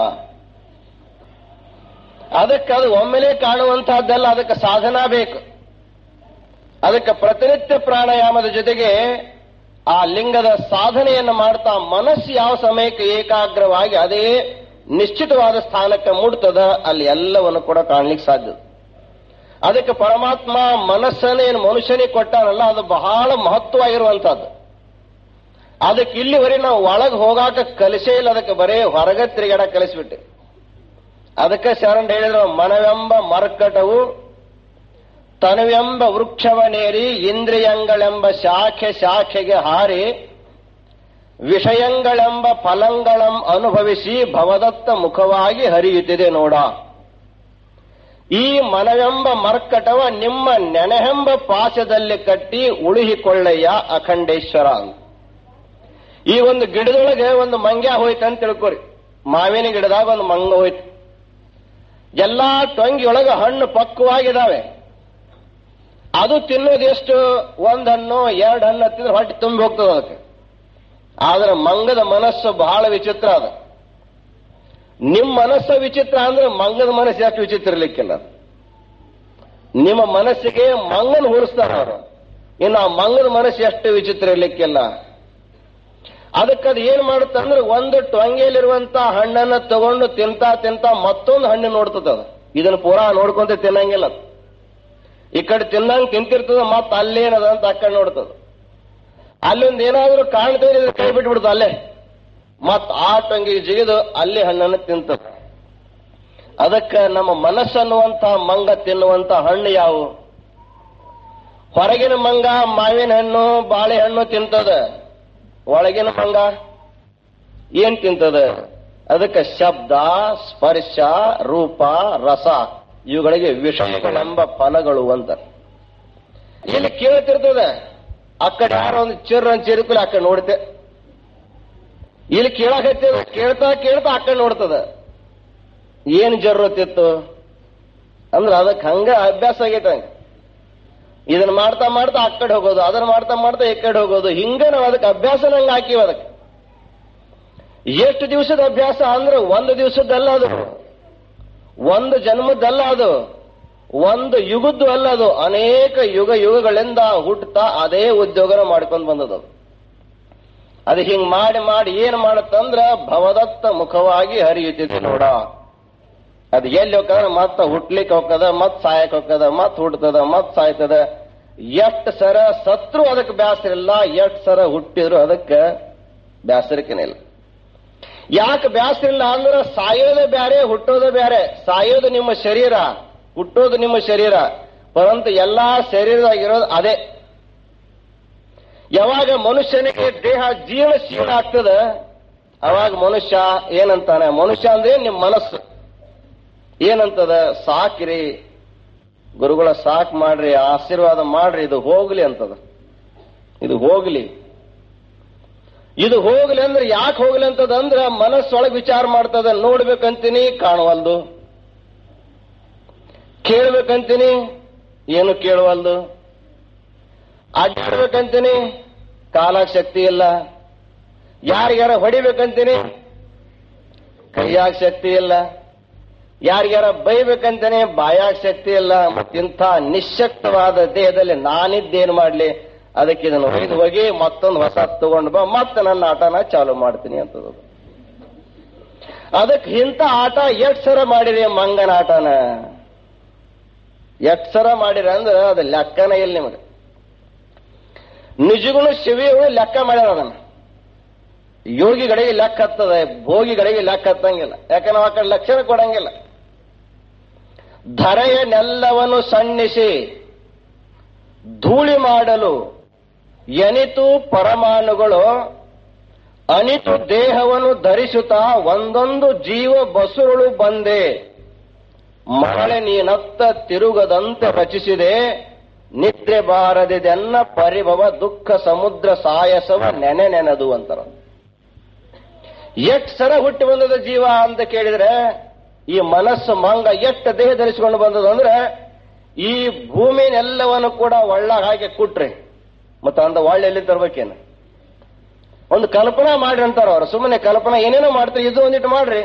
ಅದಕ್ಕೆ ಅದು ಒಮ್ಮೆಲೆ ಕಾಣುವಂತಹದ್ದೆಲ್ಲ ಅದಕ್ಕೆ ಸಾಧನ ಬೇಕು ಅದಕ್ಕೆ ಪ್ರತಿನಿತ್ಯ ಪ್ರಾಣಾಯಾಮದ ಜೊತೆಗೆ ಆ ಲಿಂಗದ ಸಾಧನೆಯನ್ನು ಮಾಡ್ತಾ ಮನಸ್ಸು ಯಾವ ಸಮಯಕ್ಕೆ ಏಕಾಗ್ರವಾಗಿ ಅದೇ ನಿಶ್ಚಿತವಾದ ಸ್ಥಾನಕ್ಕೆ ಮುಡ್ತದ ಅಲ್ಲಿ ಎಲ್ಲವನ್ನು ಕೂಡ ಕಾಣ್ಲಿಕ್ಕೆ ಸಾಧ್ಯ ಅದಕ್ಕೆ ಪರಮಾತ್ಮ ಮನಸ್ಸನ್ನೇ ಏನು ಮನುಷ್ಯನಿಗೆ ಕೊಟ್ಟಾನಲ್ಲ ಅದು ಬಹಳ ಮಹತ್ವವಾಗಿರುವಂತಹದ್ದು ಅದಕ್ಕೆ ಇಲ್ಲಿವರೆಗೆ ನಾವು ಒಳಗೆ ಹೋಗಾಕ ಕಲಿಸೇ ಇಲ್ಲ ಅದಕ್ಕೆ ಬರೇ ಹೊರಗೆ ತಿರುಗಾಡ ಕಲಿಸ್ಬಿಟ್ಟೆ ಅದಕ್ಕೆ ಶರಣ್ ಹೇಳಿದ್ರು ಮನವೆಂಬ ಮರ್ಕಟವು ತನುವೆಂಬ ವೃಕ್ಷವನೇರಿ ಇಂದ್ರಿಯಂಗಳೆಂಬ ಶಾಖೆ ಶಾಖೆಗೆ ಹಾರಿ ವಿಷಯಂಗಳೆಂಬ ಫಲಂಗಳಂ ಅನುಭವಿಸಿ ಭವದತ್ತ ಮುಖವಾಗಿ ಹರಿಯುತ್ತಿದೆ ನೋಡ ಈ ಮನವೆಂಬ ಮರ್ಕಟವ ನಿಮ್ಮ ನೆನೆಹೆಂಬ ಪಾಶದಲ್ಲಿ ಕಟ್ಟಿ ಉಳಿಹಿಕೊಳ್ಳಯ್ಯ ಅಖಂಡೇಶ್ವರ ಅಂತ ಈ ಒಂದು ಗಿಡದೊಳಗೆ ಒಂದು ಮಂಗ್ಯ ಹೋಯ್ತು ಅಂತ ತಿಳ್ಕೊರಿ ಮಾವಿನ ಗಿಡದಾಗ ಒಂದು ಮಂಗ ಹೋಯ್ತು ಎಲ್ಲಾ ಟೊಂಗಿಯೊಳಗೆ ಹಣ್ಣು ಪಕ್ವವಾಗಿದ್ದಾವೆ ಅದು ತಿನ್ನೋದು ಎಷ್ಟು ಒಂದ್ ಹಣ್ಣು ಎರಡು ಹಣ್ಣು ಹತ್ತಿದ್ರೆ ಹೊಟ್ಟೆ ತುಂಬಿ ಹೋಗ್ತದೆ ಅದಕ್ಕೆ ಆದ್ರೆ ಮಂಗದ ಮನಸ್ಸು ಬಹಳ ವಿಚಿತ್ರ ಅದ ನಿಮ್ಮ ಮನಸ್ಸು ವಿಚಿತ್ರ ಅಂದ್ರೆ ಮಂಗದ ಮನಸ್ಸು ಎಷ್ಟು ವಿಚಿತ್ರ ಇರ್ಲಿಕ್ಕಿಲ್ಲ ನಿಮ್ಮ ಮನಸ್ಸಿಗೆ ಮಂಗನ ಹೋಲಿಸ್ತಾರ ಅವರು ಇನ್ನು ಆ ಮಂಗದ ಮನಸ್ಸು ಎಷ್ಟು ವಿಚಿತ್ರ ಇರ್ಲಿಕ್ಕಿಲ್ಲ ಅದಕ್ಕದು ಏನ್ ಮಾಡುತ್ತೆ ಅಂದ್ರೆ ಒಂದು ಟೊಂಗೆಯಲ್ಲಿರುವಂತ ಹಣ್ಣನ್ನ ತಗೊಂಡು ತಿಂತಾ ತಿಂತಾ ಮತ್ತೊಂದು ಹಣ್ಣು ನೋಡ್ತದ ಅದು ಇದನ್ನ ಪೂರಾ ನೋಡ್ಕೊಂತ ತಿನ್ನಂಗಿಲ್ಲ ಅದು ಈ ಕಡೆ ತಿನ್ನಂಗ್ ತಿಂತಿರ್ತದ ಮತ್ತ ಅಲ್ಲೇನದ ಅಂತ ಆ ಕಡೆ ನೋಡ್ತದ ಅಲ್ಲೊಂದು ಏನಾದ್ರೂ ಕಾಣ್ತಾ ಇದ್ರೆ ಕೈ ಬಿಟ್ಬಿಡ್ತು ಅಲ್ಲೇ ಮತ್ ಆ ಟೊಂಗಿಗೆ ಜಿಗಿದು ಅಲ್ಲಿ ಹಣ್ಣನ್ನು ತಿಂತದ ಅದಕ್ಕೆ ನಮ್ಮ ಮನಸ್ಸನ್ನುವಂತ ಮಂಗ ತಿನ್ನುವಂತ ಹಣ್ಣು ಯಾವುವು ಹೊರಗಿನ ಮಂಗ ಮಾವಿನ ಹಣ್ಣು ಬಾಳೆಹಣ್ಣು ತಿಂತದ ಒಳಗಿನ ಮಂಗ ಏನ್ ತಿಂತದ ಅದಕ್ಕೆ ಶಬ್ದ ಸ್ಪರ್ಶ ರೂಪ ರಸ ಇವುಗಳಿಗೆ ವಿಷಯಗಳೆಂಬ ಫಲಗಳು ಅಂತ ಇಲ್ಲಿ ಕೇಳ್ತಿರ್ತದೆ ಆ ಕಡೆ ಯಾರೋ ಒಂದು ಚಿರ್ರ ಚಿರುಕುಲಿ ಆ ಕಡೆ ನೋಡ್ತೆ ಇಲ್ಲಿ ಕೇಳಕತ್ತಿದ ಕೇಳ್ತಾ ಕೇಳ್ತಾ ಆ ಕಡೆ ನೋಡ್ತದ ಏನ್ ಜರುರತ್ತಿತ್ತು ಅಂದ್ರೆ ಅದಕ್ಕೆ ಹಂಗ ಅಭ್ಯಾಸ ಆಗೈತೆ ಹಂಗ ಇದನ್ನ ಮಾಡ್ತಾ ಮಾಡ್ತಾ ಆ ಕಡೆ ಹೋಗೋದು ಅದನ್ನ ಮಾಡ್ತಾ ಮಾಡ್ತಾ ಈ ಕಡೆ ಹೋಗೋದು ಹಿಂಗ ನಾವು ಅದಕ್ಕೆ ಅಭ್ಯಾಸ ನಂಗೆ ಹಾಕಿವಿ ಅದಕ್ಕೆ ಎಷ್ಟು ದಿವಸದ ಅಭ್ಯಾಸ ಅಂದ್ರೆ ಒಂದು ದಿವಸದ್ದಲ್ಲ ಅದು ಒಂದು ಜನ್ಮದ್ದಲ್ಲ ಅದು ಒಂದು ಯುಗದ್ದು ಅಲ್ಲ ಅದು ಅನೇಕ ಯುಗ ಯುಗಗಳಿಂದ ಹುಟ್ಟುತ್ತಾ ಅದೇ ಉದ್ಯೋಗನ ಮಾಡ್ಕೊಂಡು ಬಂದದ್ದು ಅದು ಹಿಂಗ್ ಮಾಡಿ ಮಾಡಿ ಏನ್ ಮಾಡುತ್ತಂದ್ರ ಭವದತ್ತ ಮುಖವಾಗಿ ಹರಿಯುತ್ತಿದೆ ನೋಡ ಅದು ಎಲ್ಲಿ ಹೋಗ್ತದ ಮತ್ತ ಹುಟ್ಲಿಕ್ಕೆ ಹೋಗ್ತದ ಮತ್ ಸಾಯಕ್ ಹೋಗ್ತದ ಮತ್ ಹುಟ್ಟತದ ಮತ್ ಸಾಯ್ತದ ಎಷ್ಟ್ ಸರ ಸತ್ರು ಅದಕ್ಕೆ ಬ್ಯಾಸರ ಇಲ್ಲ ಎಷ್ಟ್ ಸರ ಹುಟ್ಟಿದ್ರು ಅದಕ್ಕೆ ಬ್ಯಾಸರಿಕೆನಿಲ್ಲ ಯಾಕೆ ಬ್ಯಾಸರ ಇಲ್ಲ ಅಂದ್ರೆ ಸಾಯೋದೇ ಬ್ಯಾರೆ ಹುಟ್ಟೋದೇ ಬ್ಯಾರೆ ಸಾಯೋದು ನಿಮ್ಮ ಶರೀರ ಹುಟ್ಟೋದು ನಿಮ್ಮ ಶರೀರ ಪರಂತು ಎಲ್ಲಾ ಶರೀರದಾಗಿರೋದು ಅದೇ ಯಾವಾಗ ಮನುಷ್ಯನಿಗೆ ದೇಹ ಜೀರ್ಣಶೀಲ ಆಗ್ತದ ಅವಾಗ ಮನುಷ್ಯ ಏನಂತಾನೆ ಮನುಷ್ಯ ಅಂದ್ರೆ ನಿಮ್ ಮನಸ್ಸು ಏನಂತದ ಸಾಕ್ರಿ ಗುರುಗಳ ಸಾಕ್ ಮಾಡ್ರಿ ಆಶೀರ್ವಾದ ಮಾಡ್ರಿ ಇದು ಹೋಗ್ಲಿ ಅಂತದ ಇದು ಹೋಗ್ಲಿ ಇದು ಹೋಗ್ಲಿ ಅಂದ್ರೆ ಯಾಕೆ ಹೋಗ್ಲಿ ಅಂತದ ಅಂದ್ರ ಮನಸ್ಸೊಳಗೆ ವಿಚಾರ ಮಾಡ್ತದ ನೋಡ್ಬೇಕಂತೀನಿ ಕಾಣವಲ್ದು ಕೇಳ್ಬೇಕಂತೀನಿ ಏನು ಕೇಳವಲ್ದು ಅಡ್ಡಾಡ್ಬೇಕಂತೀನಿ ಕಾಲಾಗ ಶಕ್ತಿ ಇಲ್ಲ ಯಾರಿಗಾರ ಹೊಡಿಬೇಕಂತೀನಿ ಕೈಯಾಗ ಶಕ್ತಿ ಇಲ್ಲ ಯಾರಿಗಾರ ಬೈಬೇಕಂತಾನೆ ಬಾಯಾಗ ಶಕ್ತಿ ಇಲ್ಲ ಮತ್ತಿಂಥ ನಿಶಕ್ತವಾದ ದೇಹದಲ್ಲಿ ನಾನಿದ್ದೇನು ಮಾಡ್ಲಿ ಅದಕ್ಕೆ ಇದನ್ನು ಒಯ್ದು ಹೋಗಿ ಮತ್ತೊಂದು ಹೊಸ ತಗೊಂಡು ಬಾ ಮತ್ತೆ ನನ್ನ ಆಟನ ಚಾಲು ಮಾಡ್ತೀನಿ ಅಂತದ್ದು ಅದಕ್ಕೆ ಇಂಥ ಆಟ ಎಷ್ಟ್ ಸರ ಮಾಡಿರಿ ಮಂಗನ ಆಟನ ಎಷ್ಟ್ ಸರ ಮಾಡಿರ ಅಂದ್ರೆ ಅದು ಲೆಕ್ಕನ ಇಲ್ಲ ನಿಮಗೆ ನಿಜಗೂ ಶಿವಿಗಳು ಲೆಕ್ಕ ಮಾಡ್ಯಾರ ಅದನ್ನ ಯೋಗಿಗಳಿಗೆ ಲೆಕ್ಕ ಹತ್ತದ ಭೋಗಿಗಳಿಗೆ ಲೆಕ್ಕ ಹತ್ತಂಗಿಲ್ಲ ಯಾಕಂದ್ರೆ ನಾವು ಆ ಕಡೆ ಲಕ್ಷಣ ಕೊಡಂಗಿಲ್ಲ ಧರೆಯನ್ನೆಲ್ಲವನ್ನು ಸಣ್ಣಿಸಿ ಧೂಳಿ ಮಾಡಲು ಎನಿತು ಪರಮಾಣುಗಳು ಅನಿತು ದೇಹವನ್ನು ಧರಿಸುತ್ತಾ ಒಂದೊಂದು ಜೀವ ಬಸುರುಳು ಬಂದೆ ಮರಳೆ ನೀನತ್ತ ತಿರುಗದಂತೆ ರಚಿಸಿದೆ ನಿದ್ರೆ ಬಾರದಿದೆನ್ನ ಪರಿಭವ ದುಃಖ ಸಮುದ್ರ ಸಾಯಸವ ನೆನೆ ನೆನದು ಅಂತಾರ ಎಷ್ಟ್ ಸರ ಹುಟ್ಟಿ ಬಂದದ ಜೀವ ಅಂತ ಕೇಳಿದ್ರೆ ಈ ಮನಸ್ಸು ಮಂಗ ಎಷ್ಟು ದೇಹ ಧರಿಸಿಕೊಂಡು ಬಂದದು ಅಂದ್ರೆ ಈ ಭೂಮಿನೆಲ್ಲವನ್ನು ಕೂಡ ಒಳ್ಳಾಗ ಹಾಕಿ ಕುಟ್ರಿ ಮತ್ತೆ ಅಂದ ಒಳ್ಳೆ ಎಲ್ಲಿ ತರ್ಬೇಕೇನು ಒಂದು ಕಲ್ಪನಾ ಮಾಡ್ರಿ ಅಂತಾರ ಅವ್ರು ಸುಮ್ಮನೆ ಕಲ್ಪನಾ ಏನೇನೋ ಮಾಡ್ತಾರೆ ಇದು ಒಂದಿಟ್ಟು ಮಾಡ್ರಿ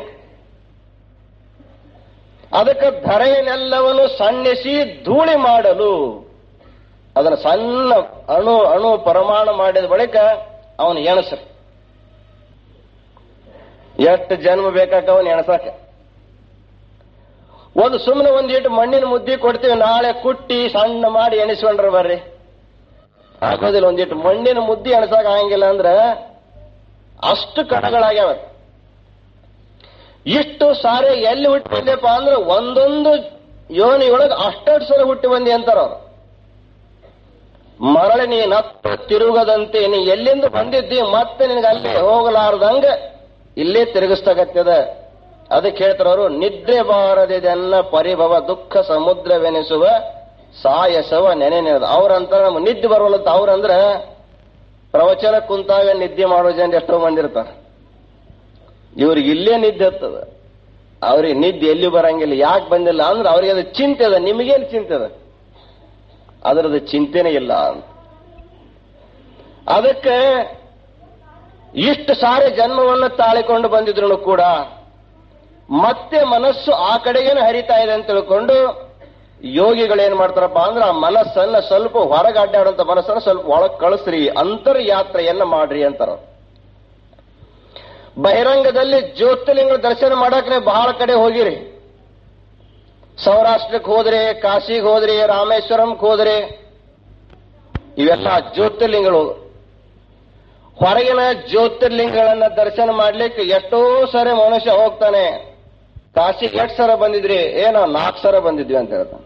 ಅದಕ್ಕೆ ಧರೆಯನ್ನೆಲ್ಲವನ್ನು ಸಣ್ಣಿಸಿ ಧೂಳಿ ಮಾಡಲು ಅದನ್ನ ಸಣ್ಣ ಅಣು ಅಣು ಪರಮಾಣು ಮಾಡಿದ ಬಳಿಕ ಅವನು ಎಣಸ್ರಿ ಎಷ್ಟು ಜನ್ಮ ಬೇಕಾಕವನ್ ಎಣಸಾಕ ಒಂದು ಸುಮ್ಮನೆ ಒಂದಿಟ್ಟು ಮಣ್ಣಿನ ಮುದ್ದಿ ಕೊಡ್ತೀವಿ ನಾಳೆ ಕುಟ್ಟಿ ಸಣ್ಣ ಮಾಡಿ ಎಣಿಸ್ಕೊಂಡ್ರೆ ಬರ್ರಿ ಆಗೋದಿಲ್ಲ ಒಂದಿಟ್ಟು ಮಣ್ಣಿನ ಮುದ್ದಿ ಎಣಸಾಕ ಆಗಂಗಿಲ್ಲ ಅಂದ್ರೆ ಅಷ್ಟು ಕಣಗಳಾಗ್ಯಾವ ಇಷ್ಟು ಸಾರೆ ಎಲ್ಲಿ ಹುಟ್ಟಿ ಬಂದೆಪ್ಪ ಅಂದ್ರೆ ಒಂದೊಂದು ಯೋನಿಯೊಳಗೆ ಅಷ್ಟಷ್ಟು ಸಲ ಹುಟ್ಟಿ ಬಂದಿ ಅಂತಾರ ಅವ್ರು ಮರಳಿ ನೀ ನತ್ತ ತಿರುಗದಂತೆ ನೀ ಎಲ್ಲಿಂದ ಬಂದಿದ್ದಿ ಮತ್ತೆ ನಿನಗೆ ಅಲ್ಲಿ ಹೋಗಲಾರ್ದಂಗ ಇಲ್ಲೇ ತಿರುಗಿಸ್ತಗತ್ತದ ಅದಕ್ಕೆ ಹೇಳ್ತಾರ ಅವರು ನಿದ್ರೆ ಬಾರದಿದೆಲ್ಲ ಪರಿಭವ ದುಃಖ ಸಮುದ್ರವೆನಿಸುವ ಸಾಯಸವ ನೆನೆ ನೆನೆದ ಅವ್ರಂತ ನಮ್ಗೆ ನಿದ್ದೆ ಬರೋಲ್ಲಂತ ಅವ್ರಂದ್ರ ಪ್ರವಚನ ಕುಂತಾಗ ನಿದ್ದೆ ಮಾಡೋ ಜನ ಎಷ್ಟೋ ಮಂದಿ ಇರ್ತಾರ ಇವ್ರಿಗೆ ಇಲ್ಲೇ ನಿದ್ದೆ ಹತ್ತದ ಅವ್ರಿಗೆ ನಿದ್ದೆ ಎಲ್ಲಿ ಬರಂಗಿಲ್ಲ ಯಾಕೆ ಬಂದಿಲ್ಲ ಅಂದ್ರೆ ಅವ್ರಿಗೆ ಅದು ಚಿಂತೆ ಅದ ನಿಮಗೇನು ಚಿಂತೆ ಅದ ಅದರದ ಚಿಂತೆನೇ ಇಲ್ಲ ಅಂತ ಅದಕ್ಕೆ ಇಷ್ಟು ಸಾರಿ ಜನ್ಮವನ್ನು ತಾಳಿಕೊಂಡು ಬಂದಿದ್ರು ಕೂಡ ಮತ್ತೆ ಮನಸ್ಸು ಆ ಕಡೆಗೇನೆ ಹರಿತಾ ಇದೆ ಅಂತ ತಿಳ್ಕೊಂಡು ಯೋಗಿಗಳೇನ್ ಮಾಡ್ತಾರಪ್ಪ ಅಂದ್ರೆ ಆ ಮನಸ್ಸನ್ನ ಸ್ವಲ್ಪ ಹೊರಗೆ ಅಡ್ಡಾಡುವಂತ ಮನಸ್ಸನ್ನ ಸ್ವಲ್ಪ ಒಳಗ್ ಕಳಿಸ್ರಿ ಅಂತರ್ಯಾತ್ರೆಯನ್ನ ಮಾಡ್ರಿ ಅಂತಾರ ಬಹಿರಂಗದಲ್ಲಿ ಜ್ಯೋತಿರ್ಲಿಂಗ ದರ್ಶನ ಮಾಡಕ್ಕೆ ಬಹಳ ಕಡೆ ಹೋಗಿರಿ ಸೌರಾಷ್ಟ್ರಕ್ಕೆ ಹೋದ್ರೆ ಕಾಶಿಗೆ ಹೋದ್ರಿ ರಾಮೇಶ್ವರಂಗೆ ಹೋದ್ರೆ ಇವೆಲ್ಲ ಜ್ಯೋತಿರ್ಲಿಂಗಗಳು ಹೊರಗಿನ ಜ್ಯೋತಿರ್ಲಿಂಗಗಳನ್ನ ದರ್ಶನ ಮಾಡ್ಲಿಕ್ಕೆ ಎಷ್ಟೋ ಸರಿ ಮನುಷ್ಯ ಹೋಗ್ತಾನೆ ಕಾಶಿಗೆ ಎಷ್ಟು ಸರ ಬಂದಿದ್ರಿ ಏನೋ ನಾಲ್ಕು ಸರ ಬಂದಿದ್ವಿ ಅಂತ ಹೇಳ್ತಾನೆ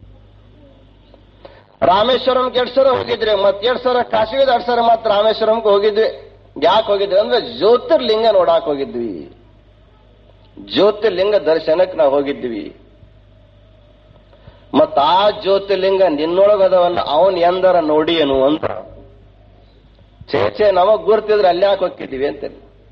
ರಾಮೇಶ್ವರಂಗೆ ಎಷ್ಟು ಸರ ಹೋಗಿದ್ರಿ ಮತ್ತೆ ಎರಡು ಸರ ಕಾಶಿಗೆ ಎರಡು ಸರ ಮತ್ತೆ ರಾಮೇಶ್ವರಂಗೆ ಹೋಗಿದ್ವಿ ಯಾಕೆ ಹೋಗಿದ್ವಿ ಅಂದ್ರೆ ಜ್ಯೋತಿರ್ಲಿಂಗ ನೋಡಾಕ್ ಹೋಗಿದ್ವಿ ಜ್ಯೋತಿರ್ಲಿಂಗ ದರ್ಶನಕ್ಕೆ ನಾವು ಹೋಗಿದ್ವಿ ಮತ್ತ ಆ ಜ್ಯೋತಿರ್ಲಿಂಗ ನಿನ್ನೊಳಗದವಲ್ಲ ಅವನ್ ಎಂದರ ನೋಡಿ ಏನು ಅಂತ ಛೇ ಛೇ ನಮಗ್ ಗುರ್ತಿದ್ರೆ ಅಲ್ಲಿ ಯಾಕೆ ಹೋಗಿದ್ದೀವಿ ಅಂತ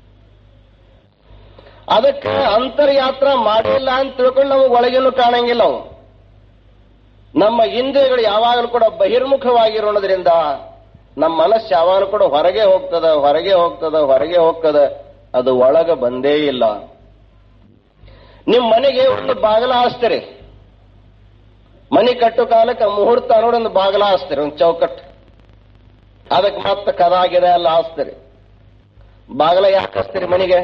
ಅದಕ್ಕೆ ಅಂತರ್ಯಾತ್ರ ಮಾಡಿಲ್ಲ ಅಂತ ತಿಳ್ಕೊಂಡು ನಮಗ್ ಒಳಗೇನು ಕಾಣಂಗಿಲ್ಲ ಅವು ನಮ್ಮ ಇಂದ್ರಿಯಗಳು ಯಾವಾಗಲೂ ಕೂಡ ಬಹಿರ್ಮುಖವಾಗಿರೋದ್ರಿಂದ ನಮ್ಮ ಮನಸ್ಸು ಯಾವಾಗಲೂ ಕೂಡ ಹೊರಗೆ ಹೋಗ್ತದ ಹೊರಗೆ ಹೋಗ್ತದ ಹೊರಗೆ ಹೋಗ್ತದ ಅದು ಒಳಗ ಬಂದೇ ಇಲ್ಲ ನಿಮ್ ಮನೆಗೆ ಒಂದು ಬಾಗಲ ಹಾಸ್ತೀರಿ ಮನೆ ಕಟ್ಟು ಕಾಲಕ್ಕೆ ಮುಹೂರ್ತ ನೋಡಿ ಒಂದು ಬಾಗಲ ಹಾಸ್ತೀರಿ ಒಂದು ಚೌಕಟ್ಟು ಅದಕ್ಕೆ ಮತ್ತೆ ಕದ ಗಿದ ಎಲ್ಲ ಹಾಸ್ತೀರಿ ಬಾಗಲ ಯಾಕೆ ಹಾಸ್ತೀರಿ ಮನೆಗೆ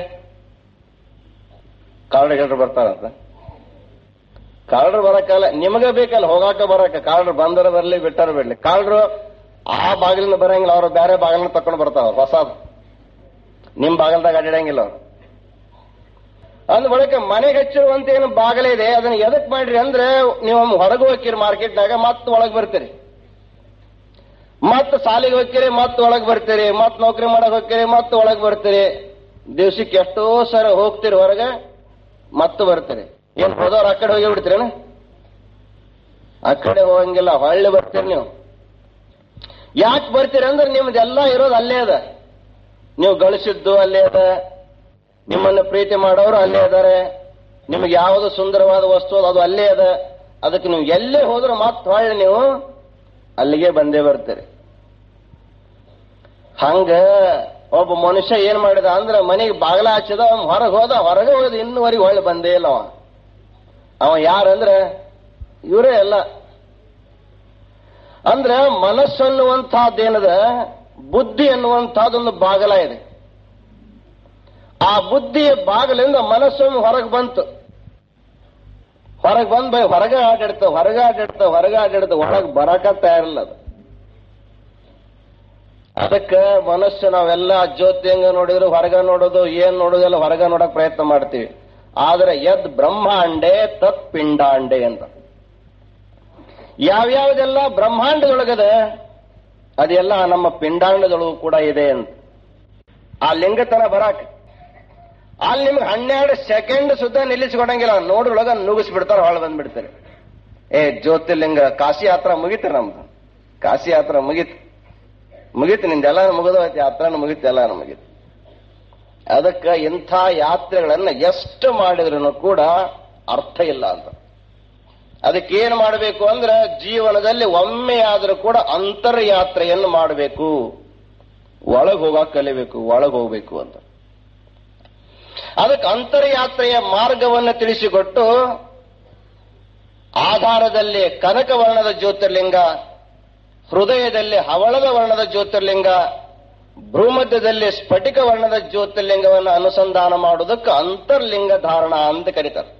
ಕಾರ್ಡ್ಗಳು ಬರ್ತಾರಂತ ಕಾರ್ಡ್ರು ಬರಕ್ಕಲ್ಲ ನಿಮಗೆ ಬೇಕಲ್ಲ ಹೋಗಾಕ ಬರಕ ಕಾರ್ಡ್ರು ಬಂದರ ಬರಲಿ ಬಿಟ್ಟರ ಬಿಡ್ಲಿ ಕಾರ್ಡ್ರು ಆ ಬಾಗಿಲಿಂದ ಬರಂಗಿಲ್ಲ ಅವ್ರು ಬೇರೆ ಬಾಗಿಲನ್ನ ತಕೊಂಡು ಬರ್ತಾವ ಹೊಸದು ನಿಮ್ ಬಾಗಲ್ದಾಗ ಅಡ್ಡಾಡಂಗಿಲ್ಲ ಅವ್ರು ಅಂದ ಬಳಿಕ ಮನೆಗೆ ಹಚ್ಚಿರುವಂತ ಏನು ಬಾಗಲೇ ಇದೆ ಅದನ್ನ ಎದಕ್ ಮಾಡ್ರಿ ಅಂದ್ರೆ ನೀವು ಹೊರಗೆ ಹೋಗ್ತೀರಿ ಮಾರ್ಕೆಟ್ನಾಗ ಮತ್ತೆ ಒಳಗ್ ಬರ್ತೀರಿ ಮತ್ ಸಾಲಿಗೆ ಹೋಗ್ತೀರಿ ಮತ್ ಒಳಗ್ ಬರ್ತೀರಿ ಮತ್ ನೌಕರಿ ಮಾಡಕ್ ಹೋಗ್ತೀರಿ ಮತ್ ಒಳಗ್ ಬರ್ತೀರಿ ದಿವ್ಸಕ್ಕೆ ಎಷ್ಟೋ ಸರ ಹೋಗ್ತೀರಿ ಹೊರಗೆ ಮತ್ತೆ ಬರ್ತೀರಿ ಏನ್ ಹೋದವ್ರು ಆ ಕಡೆ ಹೋಗಿ ಬಿಡ್ತೀರೇನ ಆ ಕಡೆ ಹೋಗಂಗಿಲ್ಲ ಹೊಳ್ಳಿ ಬರ್ತೀರಿ ನೀವು ಯಾಕೆ ಬರ್ತೀರಿ ಅಂದ್ರೆ ನಿಮ್ದೆಲ್ಲ ಇರೋದು ಅಲ್ಲೇ ಅದ ನೀವು ಗಳಿಸಿದ್ದು ಅಲ್ಲೇ ಅದ ನಿಮ್ಮನ್ನು ಪ್ರೀತಿ ಮಾಡೋರು ಅಲ್ಲೇ ಅದಾರೆ ನಿಮಗೆ ಯಾವುದು ಸುಂದರವಾದ ವಸ್ತು ಅದ, ಅದು ಅಲ್ಲೇ ಅದ ಅದಕ್ಕೆ ನೀವು ಎಲ್ಲೇ ಹೋದ್ರೂ ಮತ್ತೆ ಹೊಳ್ಳಿ ನೀವು ಅಲ್ಲಿಗೆ ಬಂದೇ ಬರ್ತೀರಿ ಹಂಗ ಒಬ್ಬ ಮನುಷ್ಯ ಏನ್ ಮಾಡಿದ ಅಂದ್ರೆ ಮನೆಗೆ ಬಾಗಿಲ ಹಚ್ಚಿದ ಹೊರಗೆ ಹೋದ ಹೊರಗೆ ಹೋದ ಇನ್ನುವರೆಗೆ ಹೊಳ್ಳಿ ಬಂದೇ ಇಲ್ಲ ಅವ ಅವ ಯಾರಂದ್ರೆ ಇವರೇ ಎಲ್ಲ ಅಂದ್ರೆ ಮನಸ್ಸು ಅನ್ನುವಂತಹದ್ದೇನದ ಬುದ್ಧಿ ಅನ್ನುವಂತಹದೊಂದು ಬಾಗಲ ಇದೆ ಆ ಬುದ್ಧಿಯ ಬಾಗಲಿಂದ ಮನಸ್ಸೊಮ್ಮೆ ಹೊರಗೆ ಬಂತು ಹೊರಗೆ ಬಂದ್ ಬೈ ಹೊರಗೆ ಆಟಾಡ್ತ ಹೊರಗೆ ಆಟಾಡ್ತ ಹೊರಗೆ ಆಟಾಡ್ತ ಒಳಗೆ ಬರಕ ತಯಾರಿಲ್ಲ ಅದು ಅದಕ್ಕೆ ಮನಸ್ಸು ನಾವೆಲ್ಲ ಜ್ಯೋತಿ ಹೆಂಗ ನೋಡಿದ್ರು ಹೊರಗ ನೋಡೋದು ಏನ್ ನೋಡೋದೆಲ್ಲ ಹೊರಗ ನೋಡಕ್ ಪ್ರಯತ್ನ ಮಾಡ್ತೀವಿ ಆದ್ರೆ ಯದ್ ಬ್ರಹ್ಮಾಂಡೆ ತತ್ ಪಿಂಡಾಂಡೆ ಅಂತ ಯಾವ್ಯಾವ್ದೆಲ್ಲ ಬ್ರಹ್ಮಾಂಡದೊಳಗದ ಅದೆಲ್ಲ ನಮ್ಮ ಪಿಂಡಾಂಡದೊಳಗೂ ಕೂಡ ಇದೆ ಅಂತ ಆ ಲಿಂಗತನ ಬರಾಕ್ ಅಲ್ಲಿ ನಿಮ್ಗೆ ಹನ್ನೆರಡು ಸೆಕೆಂಡ್ ಸುತ್ತ ನಿಲ್ಲಿಸ್ಕೊಡಂಗಿಲ್ಲ ನೋಡ್ರೊಳಗ ನುಗ್ಗಿಸ್ಬಿಡ್ತಾರ ಹೊಳ ಬಂದ್ಬಿಡ್ತಾರೆ ಏ ಜ್ಯೋತಿರ್ಲಿಂಗ ಕಾಶಿ ಯಾತ್ರ ಮುಗೀತು ನಮ್ದು ಕಾಶಿ ಯಾತ್ರ ಮುಗೀತು ಮುಗೀತು ನಿಂದೆಲ್ಲ ಮುಗಿದೋಯ್ತು ಯಾತ್ರನ ಮುಗೀತು ಎಲ್ಲ ಮುಗೀತು ಅದಕ್ಕೆ ಇಂಥ ಯಾತ್ರೆಗಳನ್ನ ಎಷ್ಟು ಮಾಡಿದ್ರು ಕೂಡ ಅರ್ಥ ಇಲ್ಲ ಅಂತ ಅದಕ್ಕೆ ಏನ್ ಮಾಡಬೇಕು ಅಂದ್ರೆ ಜೀವನದಲ್ಲಿ ಒಮ್ಮೆ ಆದರೂ ಕೂಡ ಅಂತರ್ಯಾತ್ರೆಯನ್ನು ಮಾಡಬೇಕು ಒಳಗ್ ಹೋಗಕ್ ಕಲಿಬೇಕು ಒಳಗ್ ಹೋಗ್ಬೇಕು ಅಂತ ಅದಕ್ಕೆ ಅಂತರ್ಯಾತ್ರೆಯ ಮಾರ್ಗವನ್ನು ತಿಳಿಸಿಕೊಟ್ಟು ಆಧಾರದಲ್ಲಿ ಕನಕ ವರ್ಣದ ಜ್ಯೋತಿರ್ಲಿಂಗ ಹೃದಯದಲ್ಲಿ ಹವಳದ ವರ್ಣದ ಜ್ಯೋತಿರ್ಲಿಂಗ ಭೂಮಧ್ಯದಲ್ಲಿ ಸ್ಫಟಿಕ ವರ್ಣದ ಜ್ಯೋತಿರ್ಲಿಂಗವನ್ನು ಅನುಸಂಧಾನ ಮಾಡುವುದಕ್ಕೆ ಅಂತರ್ಲಿಂಗ ಧಾರಣ ಅಂತ ಕರೀತಾರೆ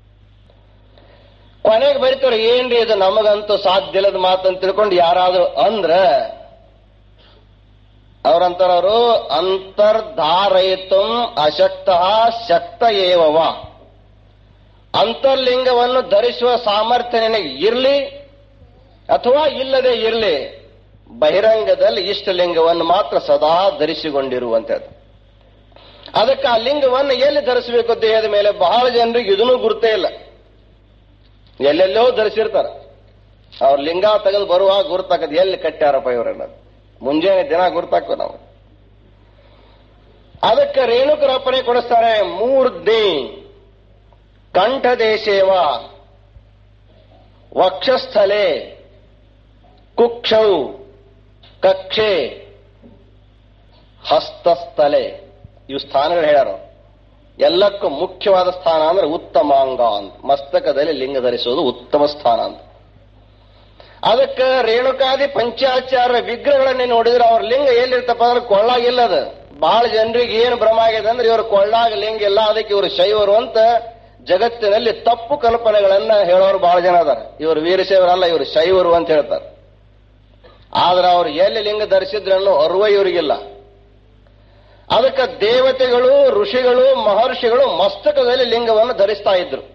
ಕೊನೆಗೆ ಬರೀತಾರೆ ಏನ್ರಿ ಇದು ನಮಗಂತೂ ಸಾಧ್ಯ ಇಲ್ಲದ ಮಾತಂತ ತಿಳ್ಕೊಂಡು ಯಾರಾದ್ರೂ ಅಂದ್ರ ಅವ್ರಂತಾರವರು ಅಂತರ್ಧಾರಯಿತು ಅಶಕ್ತ ಶಕ್ತ ಏವವ ಅಂತರ್ಲಿಂಗವನ್ನು ಧರಿಸುವ ಸಾಮರ್ಥ್ಯ ನಿನಗೆ ಇರ್ಲಿ ಅಥವಾ ಇಲ್ಲದೆ ಇರಲಿ ಬಹಿರಂಗದಲ್ಲಿ ಇಷ್ಟಲಿಂಗವನ್ನು ಮಾತ್ರ ಸದಾ ಧರಿಸಿಕೊಂಡಿರುವಂತದ್ದು ಅದಕ್ಕೆ ಆ ಲಿಂಗವನ್ನು ಎಲ್ಲಿ ಧರಿಸಬೇಕು ದೇಹದ ಮೇಲೆ ಬಹಳ ಜನರಿಗೆ ಇದನ್ನೂ ಗುರುತೇ ಇಲ್ಲ ಎಲ್ಲೆಲ್ಲೋ ಧರಿಸಿರ್ತಾರೆ ಅವ್ರ ಲಿಂಗ ತೆಗೆದು ಬರುವಾಗ ಗುರುತಾಕದ್ ಎಲ್ಲಿ ಕಟ್ಟ್ಯಾರಪ್ಪ ಇವರನ್ನ ಮುಂಜಾನೆ ದಿನ ಗುರುತಾಕೋ ನಾವು ಅದಕ್ಕೆ ರೇಣುಕರಪ್ಪನೆ ಕೊಡಿಸ್ತಾರೆ ಮೂರ್ಧಿ ಕಂಠದೇಶೇವ ವಕ್ಷಸ್ಥಲೆ ಕುಕ್ಷೌ ಕಕ್ಷೆ ಹಸ್ತಸ್ಥಲೆ ಇವು ಸ್ಥಾನಗಳು ಹೇಳ್ಯಾರ ಎಲ್ಲಕ್ಕೂ ಮುಖ್ಯವಾದ ಸ್ಥಾನ ಅಂದ್ರೆ ಉತ್ತಮಾಂಗ ಅಂತ ಮಸ್ತಕದಲ್ಲಿ ಲಿಂಗ ಧರಿಸುವುದು ಉತ್ತಮ ಸ್ಥಾನ ಅಂತ ಅದಕ್ಕೆ ರೇಣುಕಾದಿ ಪಂಚಾಚಾರ ವಿಗ್ರಹಗಳನ್ನೇ ನೋಡಿದ್ರೆ ಅವ್ರ ಲಿಂಗ ಎಲ್ಲಿರ್ತಪ್ಪ ಅಂದ್ರೆ ಕೊಳ್ಳಾಗಿಲ್ಲದ ಬಹಳ ಜನರಿಗೆ ಏನು ಭ್ರಮ ಆಗಿದೆ ಅಂದ್ರೆ ಇವರು ಕೊಳ್ಳಾಗ ಲಿಂಗ ಇಲ್ಲ ಅದಕ್ಕೆ ಇವರು ಶೈವರು ಅಂತ ಜಗತ್ತಿನಲ್ಲಿ ತಪ್ಪು ಕಲ್ಪನೆಗಳನ್ನ ಹೇಳೋರು ಬಹಳ ಜನ ಅದಾರೆ ಇವರು ವೀರಶೈವರಲ್ಲ ಇವರು ಶೈವರು ಅಂತ ಹೇಳ್ತಾರೆ ಆದ್ರೆ ಅವ್ರು ಎಲ್ಲಿ ಲಿಂಗ ಧರಿಸಿದ್ರು ಅನ್ನೋ ಅರಿವ ಇವರಿಗಿಲ್ಲ ಅದಕ್ಕೆ ದೇವತೆಗಳು ಋಷಿಗಳು ಮಹರ್ಷಿಗಳು ಮಸ್ತಕದಲ್ಲಿ ಲಿಂಗವನ್ನು ಧರಿಸ್ತಾ ಇದ್ರು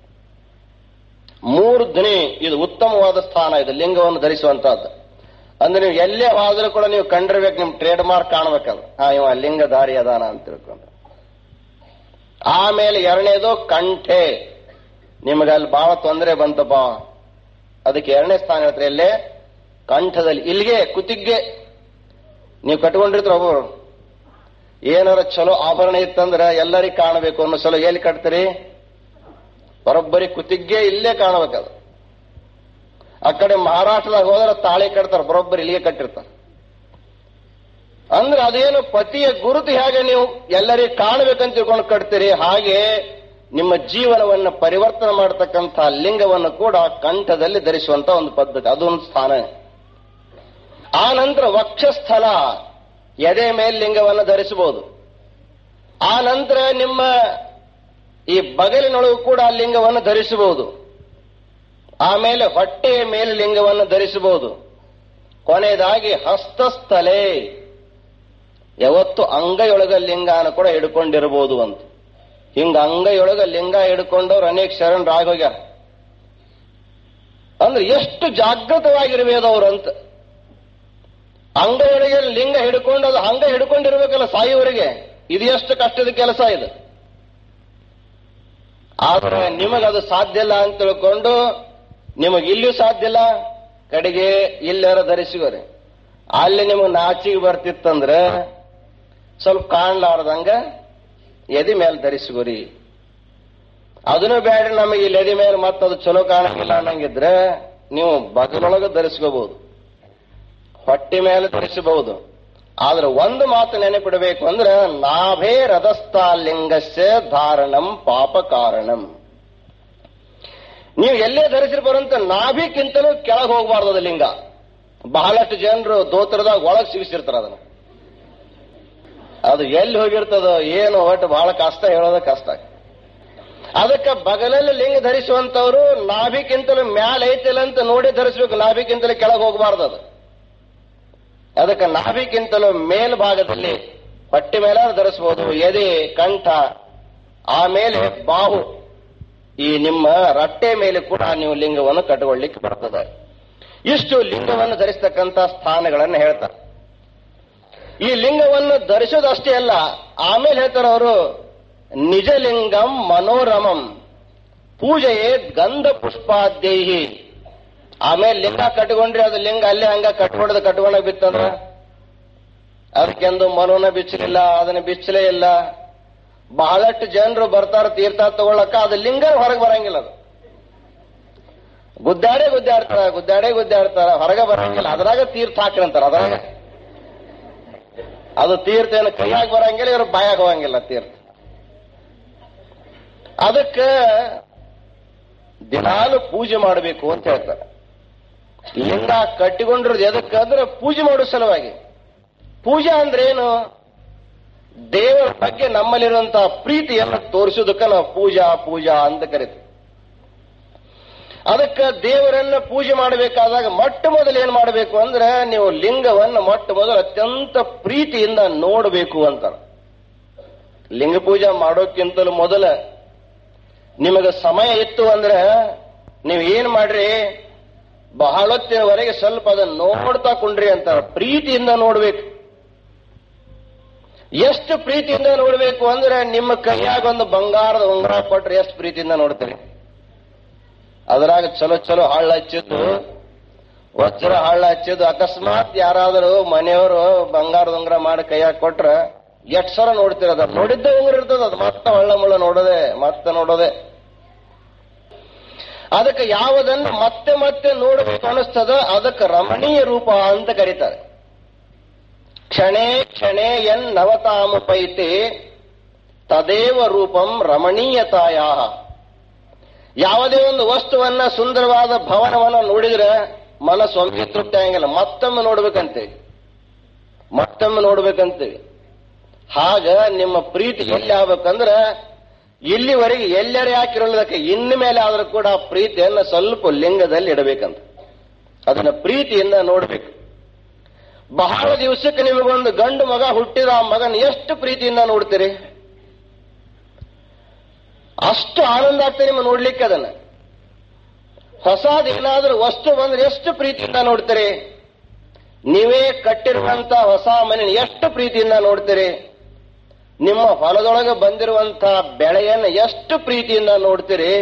ಮೂರ್ಧನಿ ಇದು ಉತ್ತಮವಾದ ಸ್ಥಾನ ಇದು ಲಿಂಗವನ್ನು ಧರಿಸುವಂತಹದ್ದು ಅಂದ್ರೆ ನೀವು ಎಲ್ಲೇ ಹೋದ್ರೂ ಕೂಡ ನೀವು ಕಂಡಿರ್ಬೇಕು ನಿಮ್ ಟ್ರೇಡ್ ಮಾರ್ಕ್ ಕಾಣ್ಬೇಕಲ್ಲ ಹಾ ಇವ ಲಿಂಗಧಾರಿ ಅದಾನ ಅಂತ ತಿಳ್ಕೊಂಡು ಆಮೇಲೆ ಎರಡನೇದು ಕಂಠೆ ನಿಮಗೆ ಅಲ್ಲಿ ಬಹಳ ತೊಂದರೆ ಬಂತಪ್ಪ ಅದಕ್ಕೆ ಎರಡನೇ ಸ್ಥಾನ ಹೇಳ್ತಾರೆ ಎಲ್ಲೇ ಕಂಠದಲ್ಲಿ ಇಲ್ಲಿಗೆ ಕುತ್ತಿಗೆ ನೀವು ಕಟ್ಕೊಂಡಿರ್ತೀರ ಒಬ್ಬರು ಏನಾರ ಚಲೋ ಆಭರಣ ಇತ್ತಂದ್ರೆ ಎಲ್ಲರಿಗೂ ಕಾಣಬೇಕು ಅನ್ನೋ ಸಲ ಎಲ್ಲಿ ಕಟ್ತೀರಿ ಬರೋಬ್ಬರಿ ಕುತ್ತಿಗೆ ಇಲ್ಲೇ ಕಾಣಬೇಕದು ಆ ಕಡೆ ಮಹಾರಾಷ್ಟ್ರದಾಗ ಹೋದ್ರೆ ತಾಳಿ ಕಟ್ತಾರೆ ಬರೋಬ್ಬರಿ ಇಲ್ಲಿಗೆ ಕಟ್ಟಿರ್ತಾರೆ ಅಂದ್ರೆ ಅದೇನು ಪತಿಯ ಗುರುತು ಹೇಗೆ ನೀವು ಎಲ್ಲರಿಗೂ ಕಾಣಬೇಕಂತ ತಿಳ್ಕೊಂಡು ಕಟ್ತೀರಿ ಹಾಗೆ ನಿಮ್ಮ ಜೀವನವನ್ನು ಪರಿವರ್ತನೆ ಮಾಡತಕ್ಕಂಥ ಲಿಂಗವನ್ನು ಕೂಡ ಕಂಠದಲ್ಲಿ ಧರಿಸುವಂತ ಒಂದು ಪದ್ಧತಿ ಅದೊಂದು ಸ್ಥಾನ ಆ ನಂತರ ವಕ್ಷಸ್ಥಲ ಎದೆ ಮೇಲೆ ಲಿಂಗವನ್ನು ಧರಿಸಬಹುದು ಆ ನಂತರ ನಿಮ್ಮ ಈ ಬಗಲಿನೊಳಗೂ ಕೂಡ ಆ ಲಿಂಗವನ್ನು ಧರಿಸಬಹುದು ಆಮೇಲೆ ಹೊಟ್ಟೆಯ ಮೇಲೆ ಲಿಂಗವನ್ನು ಧರಿಸಬಹುದು ಕೊನೆಯದಾಗಿ ಹಸ್ತಸ್ಥಲೆ ಯಾವತ್ತು ಅಂಗೈಯೊಳಗ ಲಿಂಗಾನ ಕೂಡ ಹಿಡ್ಕೊಂಡಿರಬಹುದು ಅಂತ ಹಿಂಗ ಅಂಗೈಯೊಳಗ ಲಿಂಗ ಹಿಡ್ಕೊಂಡವ್ರು ಅನೇಕ ಶರಣರಾಗೋಗ್ಯಾರ ಅಂದ್ರೆ ಎಷ್ಟು ಜಾಗೃತವಾಗಿರ್ಬೇದವ್ರು ಅಂತ ಅಂಗೈಯೊಳಗೆ ಲಿಂಗ ಹಿಡ್ಕೊಂಡು ಅದು ಹಂಗ ಹಿಡ್ಕೊಂಡಿರ್ಬೇಕಲ್ಲ ಸಾಯುವವರೆಗೆ ಇದು ಎಷ್ಟು ಕಷ್ಟದ ಕೆಲಸ ಇದು ಆದ್ರೆ ನಿಮಗದು ಸಾಧ್ಯ ಇಲ್ಲ ಅಂತ ತಿಳ್ಕೊಂಡು ನಿಮಗೆ ಇಲ್ಲಿಯೂ ಸಾಧ್ಯ ಇಲ್ಲ ಕಡೆಗೆ ಇಲ್ಲಾರ ಧರಿಸಿಗೋರಿ ಅಲ್ಲಿ ನಿಮಗೆ ನಾಚಿಗೆ ಬರ್ತಿತ್ತಂದ್ರೆ ಸ್ವಲ್ಪ ಕಾಣ್ಲಾರ್ದಂಗ ಎದಿ ಮೇಲೆ ಧರಿಸಿಗೋರಿ ಅದನ್ನು ಬೇಡ ನಮಗೆ ಇಲ್ಲಿ ಎದಿ ಮೇಲೆ ಮತ್ತದು ಚಲೋ ಕಾಣಂಗಿಲ್ಲ ಅನ್ನಂಗಿದ್ರೆ ನೀವು ಬಗಲೊಳಗೆ ಧರಿಸ್ಕೋಬಹುದು ಹೊಟ್ಟೆ ಮೇಲೆ ಧರಿಸಬಹುದು ಆದ್ರೆ ಒಂದು ಮಾತು ನೆನಪಿಡಬೇಕು ಅಂದ್ರೆ ನಾಭೇ ರಥಸ್ಥಾಲಿಂಗಸ್ಯ ಧಾರಣಂ ಪಾಪ ಕಾರಣಂ ನೀವು ಎಲ್ಲೇ ಧರಿಸಿರ್ಬಾರಂತ ನಾಭಿಕ್ಕಿಂತಲೂ ಕೆಳಗೆ ಹೋಗಬಾರ್ದು ಅದು ಲಿಂಗ ಬಹಳಷ್ಟು ಜನರು ದೋತ್ರದಾಗ ಒಳಗ್ ಸಿಗಿಸಿರ್ತಾರ ಅದನ್ನ ಅದು ಎಲ್ಲಿ ಹೋಗಿರ್ತದೋ ಏನು ಒಟ್ಟು ಬಹಳ ಕಷ್ಟ ಹೇಳೋದ ಕಷ್ಟ ಅದಕ್ಕೆ ಬಗಲಲ್ಲಿ ಲಿಂಗ ಧರಿಸುವಂತವ್ರು ನಾಭಿಕ್ಕಿಂತಲೂ ಮ್ಯಾಲ ಐತಿಲ್ಲ ಅಂತ ನೋಡಿ ಧರಿಸ್ಬೇಕು ನಾಭಿಕ್ಕಿಂತಲೂ ಕೆಳಗೆ ಹೋಗಬಾರ್ದು ಅದು ಅದಕ್ಕೆ ನಾಭಿಕ್ಕಿಂತಲೂ ಮೇಲ್ಭಾಗದಲ್ಲಿ ಹೊಟ್ಟೆ ಮೇಲೆ ಧರಿಸಬಹುದು ಎದೆ ಕಂಠ ಆಮೇಲೆ ಬಾಹು ಈ ನಿಮ್ಮ ರಟ್ಟೆ ಮೇಲೆ ಕೂಡ ನೀವು ಲಿಂಗವನ್ನು ಕಟ್ಟಿಕೊಳ್ಳಿಕ್ಕೆ ಬರ್ತದೆ ಇಷ್ಟು ಲಿಂಗವನ್ನು ಧರಿಸತಕ್ಕಂತ ಸ್ಥಾನಗಳನ್ನು ಹೇಳ್ತಾರೆ ಈ ಲಿಂಗವನ್ನು ಧರಿಸೋದಷ್ಟೇ ಅಲ್ಲ ಆಮೇಲೆ ಹೇಳ್ತಾರೆ ಅವರು ನಿಜಲಿಂಗಂ ಮನೋರಮಂ ಪೂಜೆಯೇ ಗಂಧ ಪುಷ್ಪಾದ್ಯೈಹಿ ಆಮೇಲೆ ಲಿಂಗ ಕಟ್ಕೊಂಡ್ರೆ ಅದು ಲಿಂಗ ಅಲ್ಲೇ ಹಂಗ ಕಟ್ಕೊಡದು ಕಟ್ಕೊಂಡ ಬಿತ್ತಂದ್ರ ಅದಕ್ಕೆಂದು ಮನೋನ ಬಿಚ್ಚಲಿಲ್ಲ ಅದನ್ನ ಬಿಚ್ಚಲೇ ಇಲ್ಲ ಬಹಳಷ್ಟು ಜನರು ಬರ್ತಾರ ತೀರ್ಥ ತಗೊಳ್ಳಕ ಅದು ಲಿಂಗ ಹೊರಗೆ ಬರಂಗಿಲ್ಲ ಅದು ಗುದ್ದಾಡೇ ಗುದ್ದಾಡ್ತಾರ ಗುದ್ದಾಡೇ ಗುದ್ದಾಡ್ತಾರ ಹೊರಗೆ ಬರಂಗಿಲ್ಲ ಅದ್ರಾಗ ತೀರ್ಥ ಹಾಕ್ರಿ ಅಂತಾರ ಅದ್ರಾಗ ಅದು ತೀರ್ಥ ಏನು ಕೈಯಾಗ ಬರಂಗಿಲ್ಲ ಇವ್ರ ಬಾಯಾಗ ಹೋಗಂಗಿಲ್ಲ ತೀರ್ಥ ಅದಕ್ಕೆ ದಿನಾಲು ಪೂಜೆ ಮಾಡಬೇಕು ಅಂತ ಹೇಳ್ತಾರೆ ಲಿಂಗ ಕಟ್ಟಿಕೊಂಡಿರೋದು ಎದಕ್ಕೆ ಅಂದ್ರೆ ಪೂಜೆ ಮಾಡೋ ಸಲುವಾಗಿ ಪೂಜೆ ಅಂದ್ರೆ ಏನು ದೇವರ ಬಗ್ಗೆ ನಮ್ಮಲ್ಲಿರುವಂತಹ ಪ್ರೀತಿಯನ್ನು ತೋರಿಸೋದಕ್ಕೆ ನಾವು ಪೂಜಾ ಪೂಜಾ ಅಂತ ಕರಿತೀವಿ ಅದಕ್ಕೆ ದೇವರನ್ನ ಪೂಜೆ ಮಾಡಬೇಕಾದಾಗ ಮೊಟ್ಟ ಮೊದಲು ಏನ್ ಮಾಡಬೇಕು ಅಂದ್ರೆ ನೀವು ಲಿಂಗವನ್ನು ಮೊಟ್ಟ ಮೊದಲು ಅತ್ಯಂತ ಪ್ರೀತಿಯಿಂದ ನೋಡಬೇಕು ಅಂತಾರೆ ಲಿಂಗ ಪೂಜೆ ಮಾಡೋಕ್ಕಿಂತಲೂ ಮೊದಲ ನಿಮಗೆ ಸಮಯ ಇತ್ತು ಅಂದ್ರೆ ನೀವು ಏನ್ ಮಾಡ್ರಿ ಬಹಳೊತ್ತಿನವರೆಗೆ ಸ್ವಲ್ಪ ಅದನ್ನ ನೋಡ್ತಾ ಕುಂಡ್ರಿ ಅಂತಾರೆ ಪ್ರೀತಿಯಿಂದ ನೋಡ್ಬೇಕು ಎಷ್ಟು ಪ್ರೀತಿಯಿಂದ ನೋಡ್ಬೇಕು ಅಂದ್ರೆ ನಿಮ್ಮ ಕೈಯಾಗ ಒಂದು ಬಂಗಾರದ ಉಂಗುರ ಕೊಟ್ರೆ ಎಷ್ಟು ಪ್ರೀತಿಯಿಂದ ನೋಡ್ತೀರಿ ಅದ್ರಾಗ ಚಲೋ ಚಲೋ ಹಳ್ಳ ಹಚ್ಚಿದ್ದು ವಜ್ರ ಹಳ್ಳ ಹಚ್ಚಿದ್ದು ಅಕಸ್ಮಾತ್ ಯಾರಾದರೂ ಮನೆಯವರು ಬಂಗಾರದ ಉಂಗುರ ಮಾಡಿ ಕೈಯಾಗ ಕೊಟ್ರ ಎಷ್ಟ್ ಸಲ ನೋಡ್ತಿರೋದ ನೋಡಿದ್ದ ಉಂಗುರ ಇರ್ತದ ಅದು ಮತ್ತೆ ಹಳ್ಳ ಮುಳ್ಳ ನೋಡೋದೆ ಮತ್ತೆ ನೋಡೋದೆ ಅದಕ್ಕೆ ಯಾವುದನ್ನು ಮತ್ತೆ ಮತ್ತೆ ನೋಡಬೇಕು ಅನಿಸ್ತದ ಅದಕ್ಕೆ ರಮಣೀಯ ರೂಪ ಅಂತ ಕರೀತಾರೆ ಕ್ಷಣೇ ಕ್ಷಣೇ ಎನ್ ನವತಾಮುಪೈತೆ ತದೇವ ರೂಪಂ ರಮಣೀಯತಾಯ ಯಾವುದೇ ಒಂದು ವಸ್ತುವನ್ನ ಸುಂದರವಾದ ಭವನವನ್ನ ನೋಡಿದ್ರೆ ಮನಸ್ಸು ಒಮ್ಮೆ ತೃಪ್ತಿ ಆಗಂಗಿಲ್ಲ ಮತ್ತೊಮ್ಮೆ ನೋಡ್ಬೇಕಂತೇವಿ ಮತ್ತೊಮ್ಮೆ ನೋಡ್ಬೇಕಂತೇವಿ ಹಾಗ ನಿಮ್ಮ ಪ್ರೀತಿ ಎಲ್ಲಿ ಆಗ್ಬೇಕಂದ್ರ ಇಲ್ಲಿವರೆಗೆ ಎಲ್ಲರೇ ಹಾಕಿರೋದಕ್ಕೆ ಇನ್ನು ಮೇಲೆ ಆದ್ರೂ ಕೂಡ ಆ ಪ್ರೀತಿಯನ್ನ ಸ್ವಲ್ಪ ಲಿಂಗದಲ್ಲಿ ಇಡಬೇಕಂತ ಅದನ್ನ ಪ್ರೀತಿಯಿಂದ ನೋಡ್ಬೇಕು ಬಹಳ ದಿವಸಕ್ಕೆ ನಿಮಗೊಂದು ಗಂಡು ಮಗ ಹುಟ್ಟಿದ ಆ ಮಗನ ಎಷ್ಟು ಪ್ರೀತಿಯಿಂದ ನೋಡ್ತೀರಿ ಅಷ್ಟು ಆನಂದ ಆಗ್ತದೆ ನಿಮಗೆ ನೋಡ್ಲಿಕ್ಕೆ ಅದನ್ನ ಹೊಸದೇನಾದ್ರೂ ವಸ್ತು ಬಂದ್ರೆ ಎಷ್ಟು ಪ್ರೀತಿಯಿಂದ ನೋಡ್ತೀರಿ ನೀವೇ ಕಟ್ಟಿರುವಂತ ಹೊಸ ಮನೆ ಎಷ್ಟು ಪ್ರೀತಿಯಿಂದ ನೋಡ್ತೀರಿ ನಿಮ್ಮ ಹೊಲದೊಳಗೆ ಬಂದಿರುವಂತ ಬೆಳೆಯನ್ನು ಎಷ್ಟು ಪ್ರೀತಿಯಿಂದ ನೋಡ್ತೀರಿ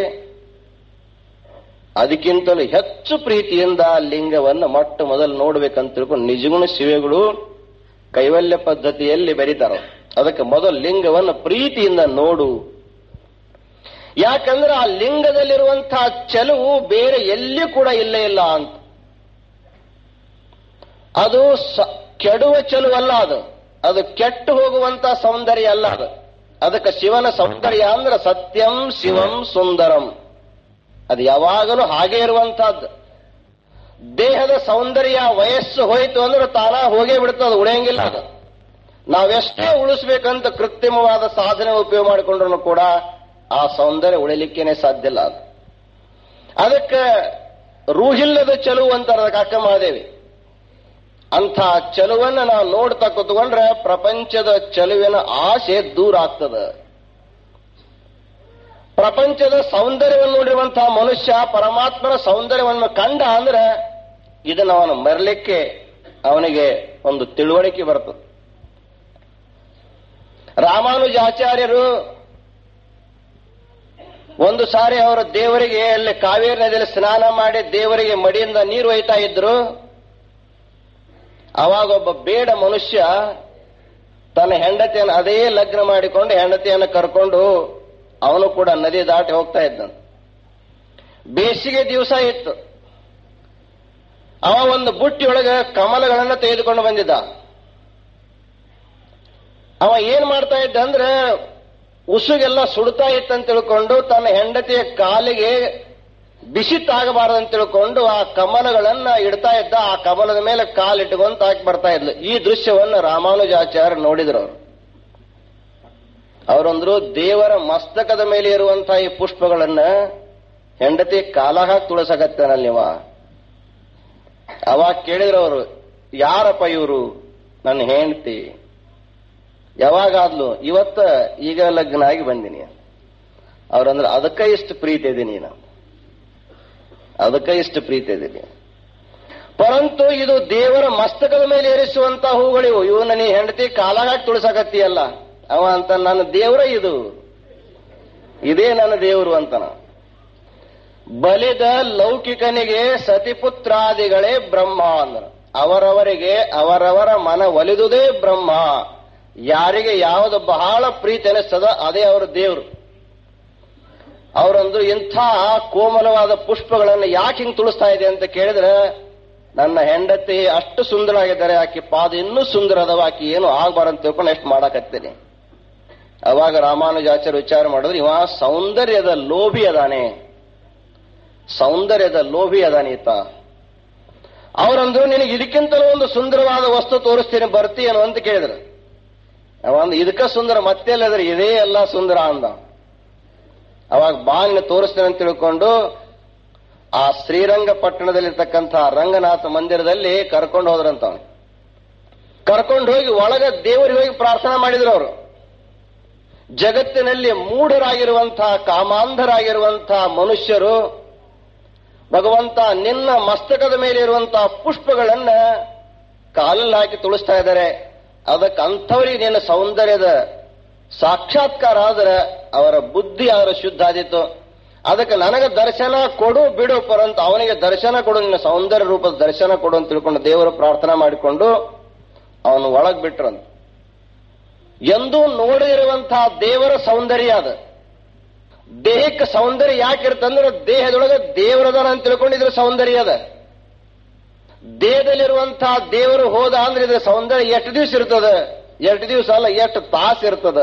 ಅದಕ್ಕಿಂತಲೂ ಹೆಚ್ಚು ಪ್ರೀತಿಯಿಂದ ಲಿಂಗವನ್ನು ಮೊಟ್ಟ ಮೊದಲು ನೋಡ್ಬೇಕಂತ ತಿಳ್ಕೊಂಡು ನಿಜಗುಣ ಶಿವೆಗಳು ಕೈವಲ್ಯ ಪದ್ಧತಿಯಲ್ಲಿ ಬೆರೀತಾರ ಅದಕ್ಕೆ ಮೊದಲು ಲಿಂಗವನ್ನು ಪ್ರೀತಿಯಿಂದ ನೋಡು ಯಾಕಂದ್ರೆ ಆ ಲಿಂಗದಲ್ಲಿರುವಂತಹ ಚೆಲುವು ಬೇರೆ ಎಲ್ಲಿ ಕೂಡ ಇಲ್ಲೇ ಇಲ್ಲ ಅಂತ ಅದು ಸ- ಕೆಡುವ ಚೆಲುವಲ್ಲ ಅದು ಅದು ಕೆಟ್ಟು ಹೋಗುವಂತ ಸೌಂದರ್ಯ ಅಲ್ಲ ಅದು ಅದಕ್ಕೆ ಶಿವನ ಸೌಂದರ್ಯ ಅಂದ್ರೆ ಸತ್ಯಂ ಶಿವಂ ಸುಂದರಂ ಅದು ಯಾವಾಗಲೂ ಹಾಗೆ ಇರುವಂತಹದ್ದು ದೇಹದ ಸೌಂದರ್ಯ ವಯಸ್ಸು ಹೋಯಿತು ಅಂದ್ರೆ ತಾನ ಹೋಗೇ ಬಿಡುತ್ತೆ ಅದು ಉಳಿಯಂಗಿಲ್ಲ ಅದು ನಾವೆಷ್ಟೇ ಉಳಿಸ್ಬೇಕಂತ ಕೃತ್ರಿಮವಾದ ಸಾಧನೆ ಉಪಯೋಗ ಮಾಡಿಕೊಂಡ್ರು ಕೂಡ ಆ ಸೌಂದರ್ಯ ಉಳಿಲಿಕ್ಕೇನೆ ಸಾಧ್ಯ ಇಲ್ಲ ಅದು ಅದಕ್ಕೆ ರೂಹಿಲ್ಲದ ಚೆಲುವು ಅಂತಾರೆ ಅದಕ್ಕೆ ಅಕ್ಕ ಮಹಾದೇವಿ ಅಂಥ ಚೆಲುವನ್ನು ನಾವು ನೋಡ್ತಾ ಕೂತ್ಕೊಂಡ್ರೆ ಪ್ರಪಂಚದ ಚೆಲುವಿನ ಆಸೆ ದೂರ ಆಗ್ತದೆ ಪ್ರಪಂಚದ ಸೌಂದರ್ಯವನ್ನು ನೋಡಿರುವಂತಹ ಮನುಷ್ಯ ಪರಮಾತ್ಮನ ಸೌಂದರ್ಯವನ್ನು ಕಂಡ ಅಂದ್ರೆ ಇದನ್ನು ಅವನು ಮರಲಿಕ್ಕೆ ಅವನಿಗೆ ಒಂದು ತಿಳುವಳಿಕೆ ಬರ್ತದೆ ರಾಮಾನುಜಾಚಾರ್ಯರು ಒಂದು ಸಾರಿ ಅವರು ದೇವರಿಗೆ ಅಲ್ಲಿ ಕಾವೇರಿ ನದಿಯಲ್ಲಿ ಸ್ನಾನ ಮಾಡಿ ದೇವರಿಗೆ ಮಡಿಯಿಂದ ನೀರು ಒಯ್ತಾ ಇದ್ರು ಅವಾಗ ಒಬ್ಬ ಬೇಡ ಮನುಷ್ಯ ತನ್ನ ಹೆಂಡತಿಯನ್ನು ಅದೇ ಲಗ್ನ ಮಾಡಿಕೊಂಡು ಹೆಂಡತಿಯನ್ನು ಕರ್ಕೊಂಡು ಅವನು ಕೂಡ ನದಿ ದಾಟಿ ಹೋಗ್ತಾ ಇದ್ದ ಬೇಸಿಗೆ ದಿವಸ ಇತ್ತು ಅವ ಒಂದು ಬುಟ್ಟಿಯೊಳಗೆ ಕಮಲಗಳನ್ನು ತೆಗೆದುಕೊಂಡು ಬಂದಿದ್ದ ಅವ ಏನ್ ಮಾಡ್ತಾ ಇದ್ದ ಅಂದ್ರೆ ಉಸುಗೆಲ್ಲ ಸುಡ್ತಾ ಇತ್ತಂತ ತಿಳ್ಕೊಂಡು ತನ್ನ ಹೆಂಡತಿಯ ಕಾಲಿಗೆ ಬಿಸಿ ತಾಗಬಾರದಂತ ತಿಳ್ಕೊಂಡು ಆ ಕಮಲಗಳನ್ನ ಇಡ್ತಾ ಇದ್ದ ಆ ಕಮಲದ ಮೇಲೆ ಕಾಲಿಟ್ಟುಕೊಂತ ಹಾಕಿ ಬರ್ತಾ ಇದ್ಲು ಈ ದೃಶ್ಯವನ್ನ ರಾಮಾನುಜಾಚಾರ್ಯ ನೋಡಿದ್ರು ಅವರು ಅವರಂದ್ರು ದೇವರ ಮಸ್ತಕದ ಮೇಲೆ ಇರುವಂತಹ ಈ ಪುಷ್ಪಗಳನ್ನ ಹೆಂಡತಿ ಕಾಲ ಹಾಕಿ ತುಳಸಕತ್ತೇನಲ್ಲ ನೀವ ಅವಾಗ ಕೇಳಿದ್ರು ಅವರು ಯಾರಪ್ಪ ಇವರು ನನ್ನ ಹೆಂಡತಿ ಯಾವಾಗಾದ್ಲು ಇವತ್ತ ಈಗ ಲಗ್ನ ಆಗಿ ಬಂದಿನಿ ಅವ್ರಂದ್ರೆ ಅದಕ್ಕ ಇಷ್ಟು ಪ್ರೀತಿ ಇದೀನಿ ನಾನು ಅದಕ್ಕ ಇಷ್ಟು ಪ್ರೀತಿ ಇದೀನಿ ಪರಂತು ಇದು ದೇವರ ಮಸ್ತಕದ ಮೇಲೆ ಏರಿಸುವಂತ ಹೂಗಳಿವು ಇವು ನೀ ಹೆಂಡತಿ ಕಾಲಾಗಾಗಿ ತುಳಸಕತ್ತೀಯಲ್ಲ ಅವ ಅಂತ ನನ್ನ ದೇವರ ಇದು ಇದೇ ನನ್ನ ದೇವರು ಅಂತನ ಬಲಿದ ಲೌಕಿಕನಿಗೆ ಸತಿಪುತ್ರಾದಿಗಳೇ ಬ್ರಹ್ಮ ಅಂದ್ರ ಅವರವರಿಗೆ ಅವರವರ ಮನ ಒಲಿದುದೇ ಬ್ರಹ್ಮ ಯಾರಿಗೆ ಯಾವುದು ಬಹಳ ಪ್ರೀತಿ ಅನಿಸ್ತದ ಅದೇ ಅವರ ದೇವರು ಅವರೊಂದು ಇಂಥ ಕೋಮಲವಾದ ಪುಷ್ಪಗಳನ್ನು ಯಾಕೆ ಹಿಂಗ್ ತುಳಿಸ್ತಾ ಇದೆ ಅಂತ ಕೇಳಿದ್ರೆ ನನ್ನ ಹೆಂಡತಿ ಅಷ್ಟು ಸುಂದರವಾಗಿದ್ದಾರೆ ಆಕೆ ಪಾದ ಇನ್ನೂ ಸುಂದರ ಅದಾವ ಆಕೆ ಏನು ಆಗ್ಬಾರಂತ ತಿಳ್ಕೊಂಡು ಎಷ್ಟು ಮಾಡಾಕತ್ತೇನೆ ಅವಾಗ ರಾಮಾನುಜಾಚಾರ್ಯ ವಿಚಾರ ಮಾಡಿದ್ರೆ ಇವ ಸೌಂದರ್ಯದ ಲೋಭಿ ಅದಾನೆ ಸೌಂದರ್ಯದ ಲೋಭಿ ಅದಾನೀತ ಅವರಂದ್ರು ನಿನಗೆ ಇದಕ್ಕಿಂತಲೂ ಒಂದು ಸುಂದರವಾದ ವಸ್ತು ತೋರಿಸ್ತೀನಿ ಬರ್ತೀಯನು ಅಂತ ಕೇಳಿದ್ರು ಅವ ಅಂದ ಇದಕ್ಕ ಸುಂದರ ಮತ್ತೆ ಅಲ್ಲದ್ರೆ ಇದೇ ಎಲ್ಲ ಸುಂದರ ಅಂದ ಅವಾಗ ಬಾಗಿನ ತೋರಿಸ್ತೇನೆ ಅಂತ ತಿಳ್ಕೊಂಡು ಆ ಶ್ರೀರಂಗಪಟ್ಟಣದಲ್ಲಿರ್ತಕ್ಕಂಥ ರಂಗನಾಥ ಮಂದಿರದಲ್ಲಿ ಕರ್ಕೊಂಡು ಹೋದ್ರಂತ ಅವನು ಕರ್ಕೊಂಡು ಹೋಗಿ ಒಳಗ ದೇವರಿಗೆ ಹೋಗಿ ಪ್ರಾರ್ಥನಾ ಮಾಡಿದ್ರು ಅವರು ಜಗತ್ತಿನಲ್ಲಿ ಮೂಢರಾಗಿರುವಂತಹ ಕಾಮಾಂಧರಾಗಿರುವಂತಹ ಮನುಷ್ಯರು ಭಗವಂತ ನಿನ್ನ ಮಸ್ತಕದ ಮೇಲೆ ಇರುವಂತಹ ಪುಷ್ಪಗಳನ್ನ ಕಾಲಲ್ಲಿ ಹಾಕಿ ತುಳಿಸ್ತಾ ಇದ್ದಾರೆ ಅದಕ್ಕೆ ಅಂಥವರಿಗೆ ನಿನ್ನ ಸೌಂದರ್ಯದ ಸಾಕ್ಷಾತ್ಕಾರ ಆದ್ರೆ ಅವರ ಬುದ್ಧಿ ಅವರ ಶುದ್ಧ ಆದಿತ್ತು ಅದಕ್ಕೆ ನನಗೆ ದರ್ಶನ ಕೊಡು ಬಿಡು ಪರಂತ ಅವನಿಗೆ ದರ್ಶನ ಕೊಡು ನಿನ್ನ ಸೌಂದರ್ಯ ರೂಪದ ದರ್ಶನ ಕೊಡು ಅಂತ ತಿಳ್ಕೊಂಡು ದೇವರು ಪ್ರಾರ್ಥನಾ ಮಾಡಿಕೊಂಡು ಅವನು ಒಳಗ್ ಬಿಟ್ರಂತ ಎಂದೂ ನೋಡಿರುವಂತಹ ದೇವರ ಸೌಂದರ್ಯ ಅದು ದೇಹಕ್ಕೆ ಸೌಂದರ್ಯ ಯಾಕಿರ್ತಂದ್ರೆ ದೇಹದೊಳಗೆ ದೇವರದನ ಅಂತ ತಿಳ್ಕೊಂಡಿದ್ರೆ ಸೌಂದರ್ಯ ಅದ ದೇಹದಲ್ಲಿರುವಂತಹ ದೇವರು ಹೋದ ಅಂದ್ರೆ ಇದ್ರ ಸೌಂದರ್ಯ ಎಷ್ಟು ದಿವಸ ಇರ್ತದ ಎಷ್ಟು ದಿವಸ ಅಲ್ಲ ಎಷ್ಟು ತಾಸು ಇರ್ತದ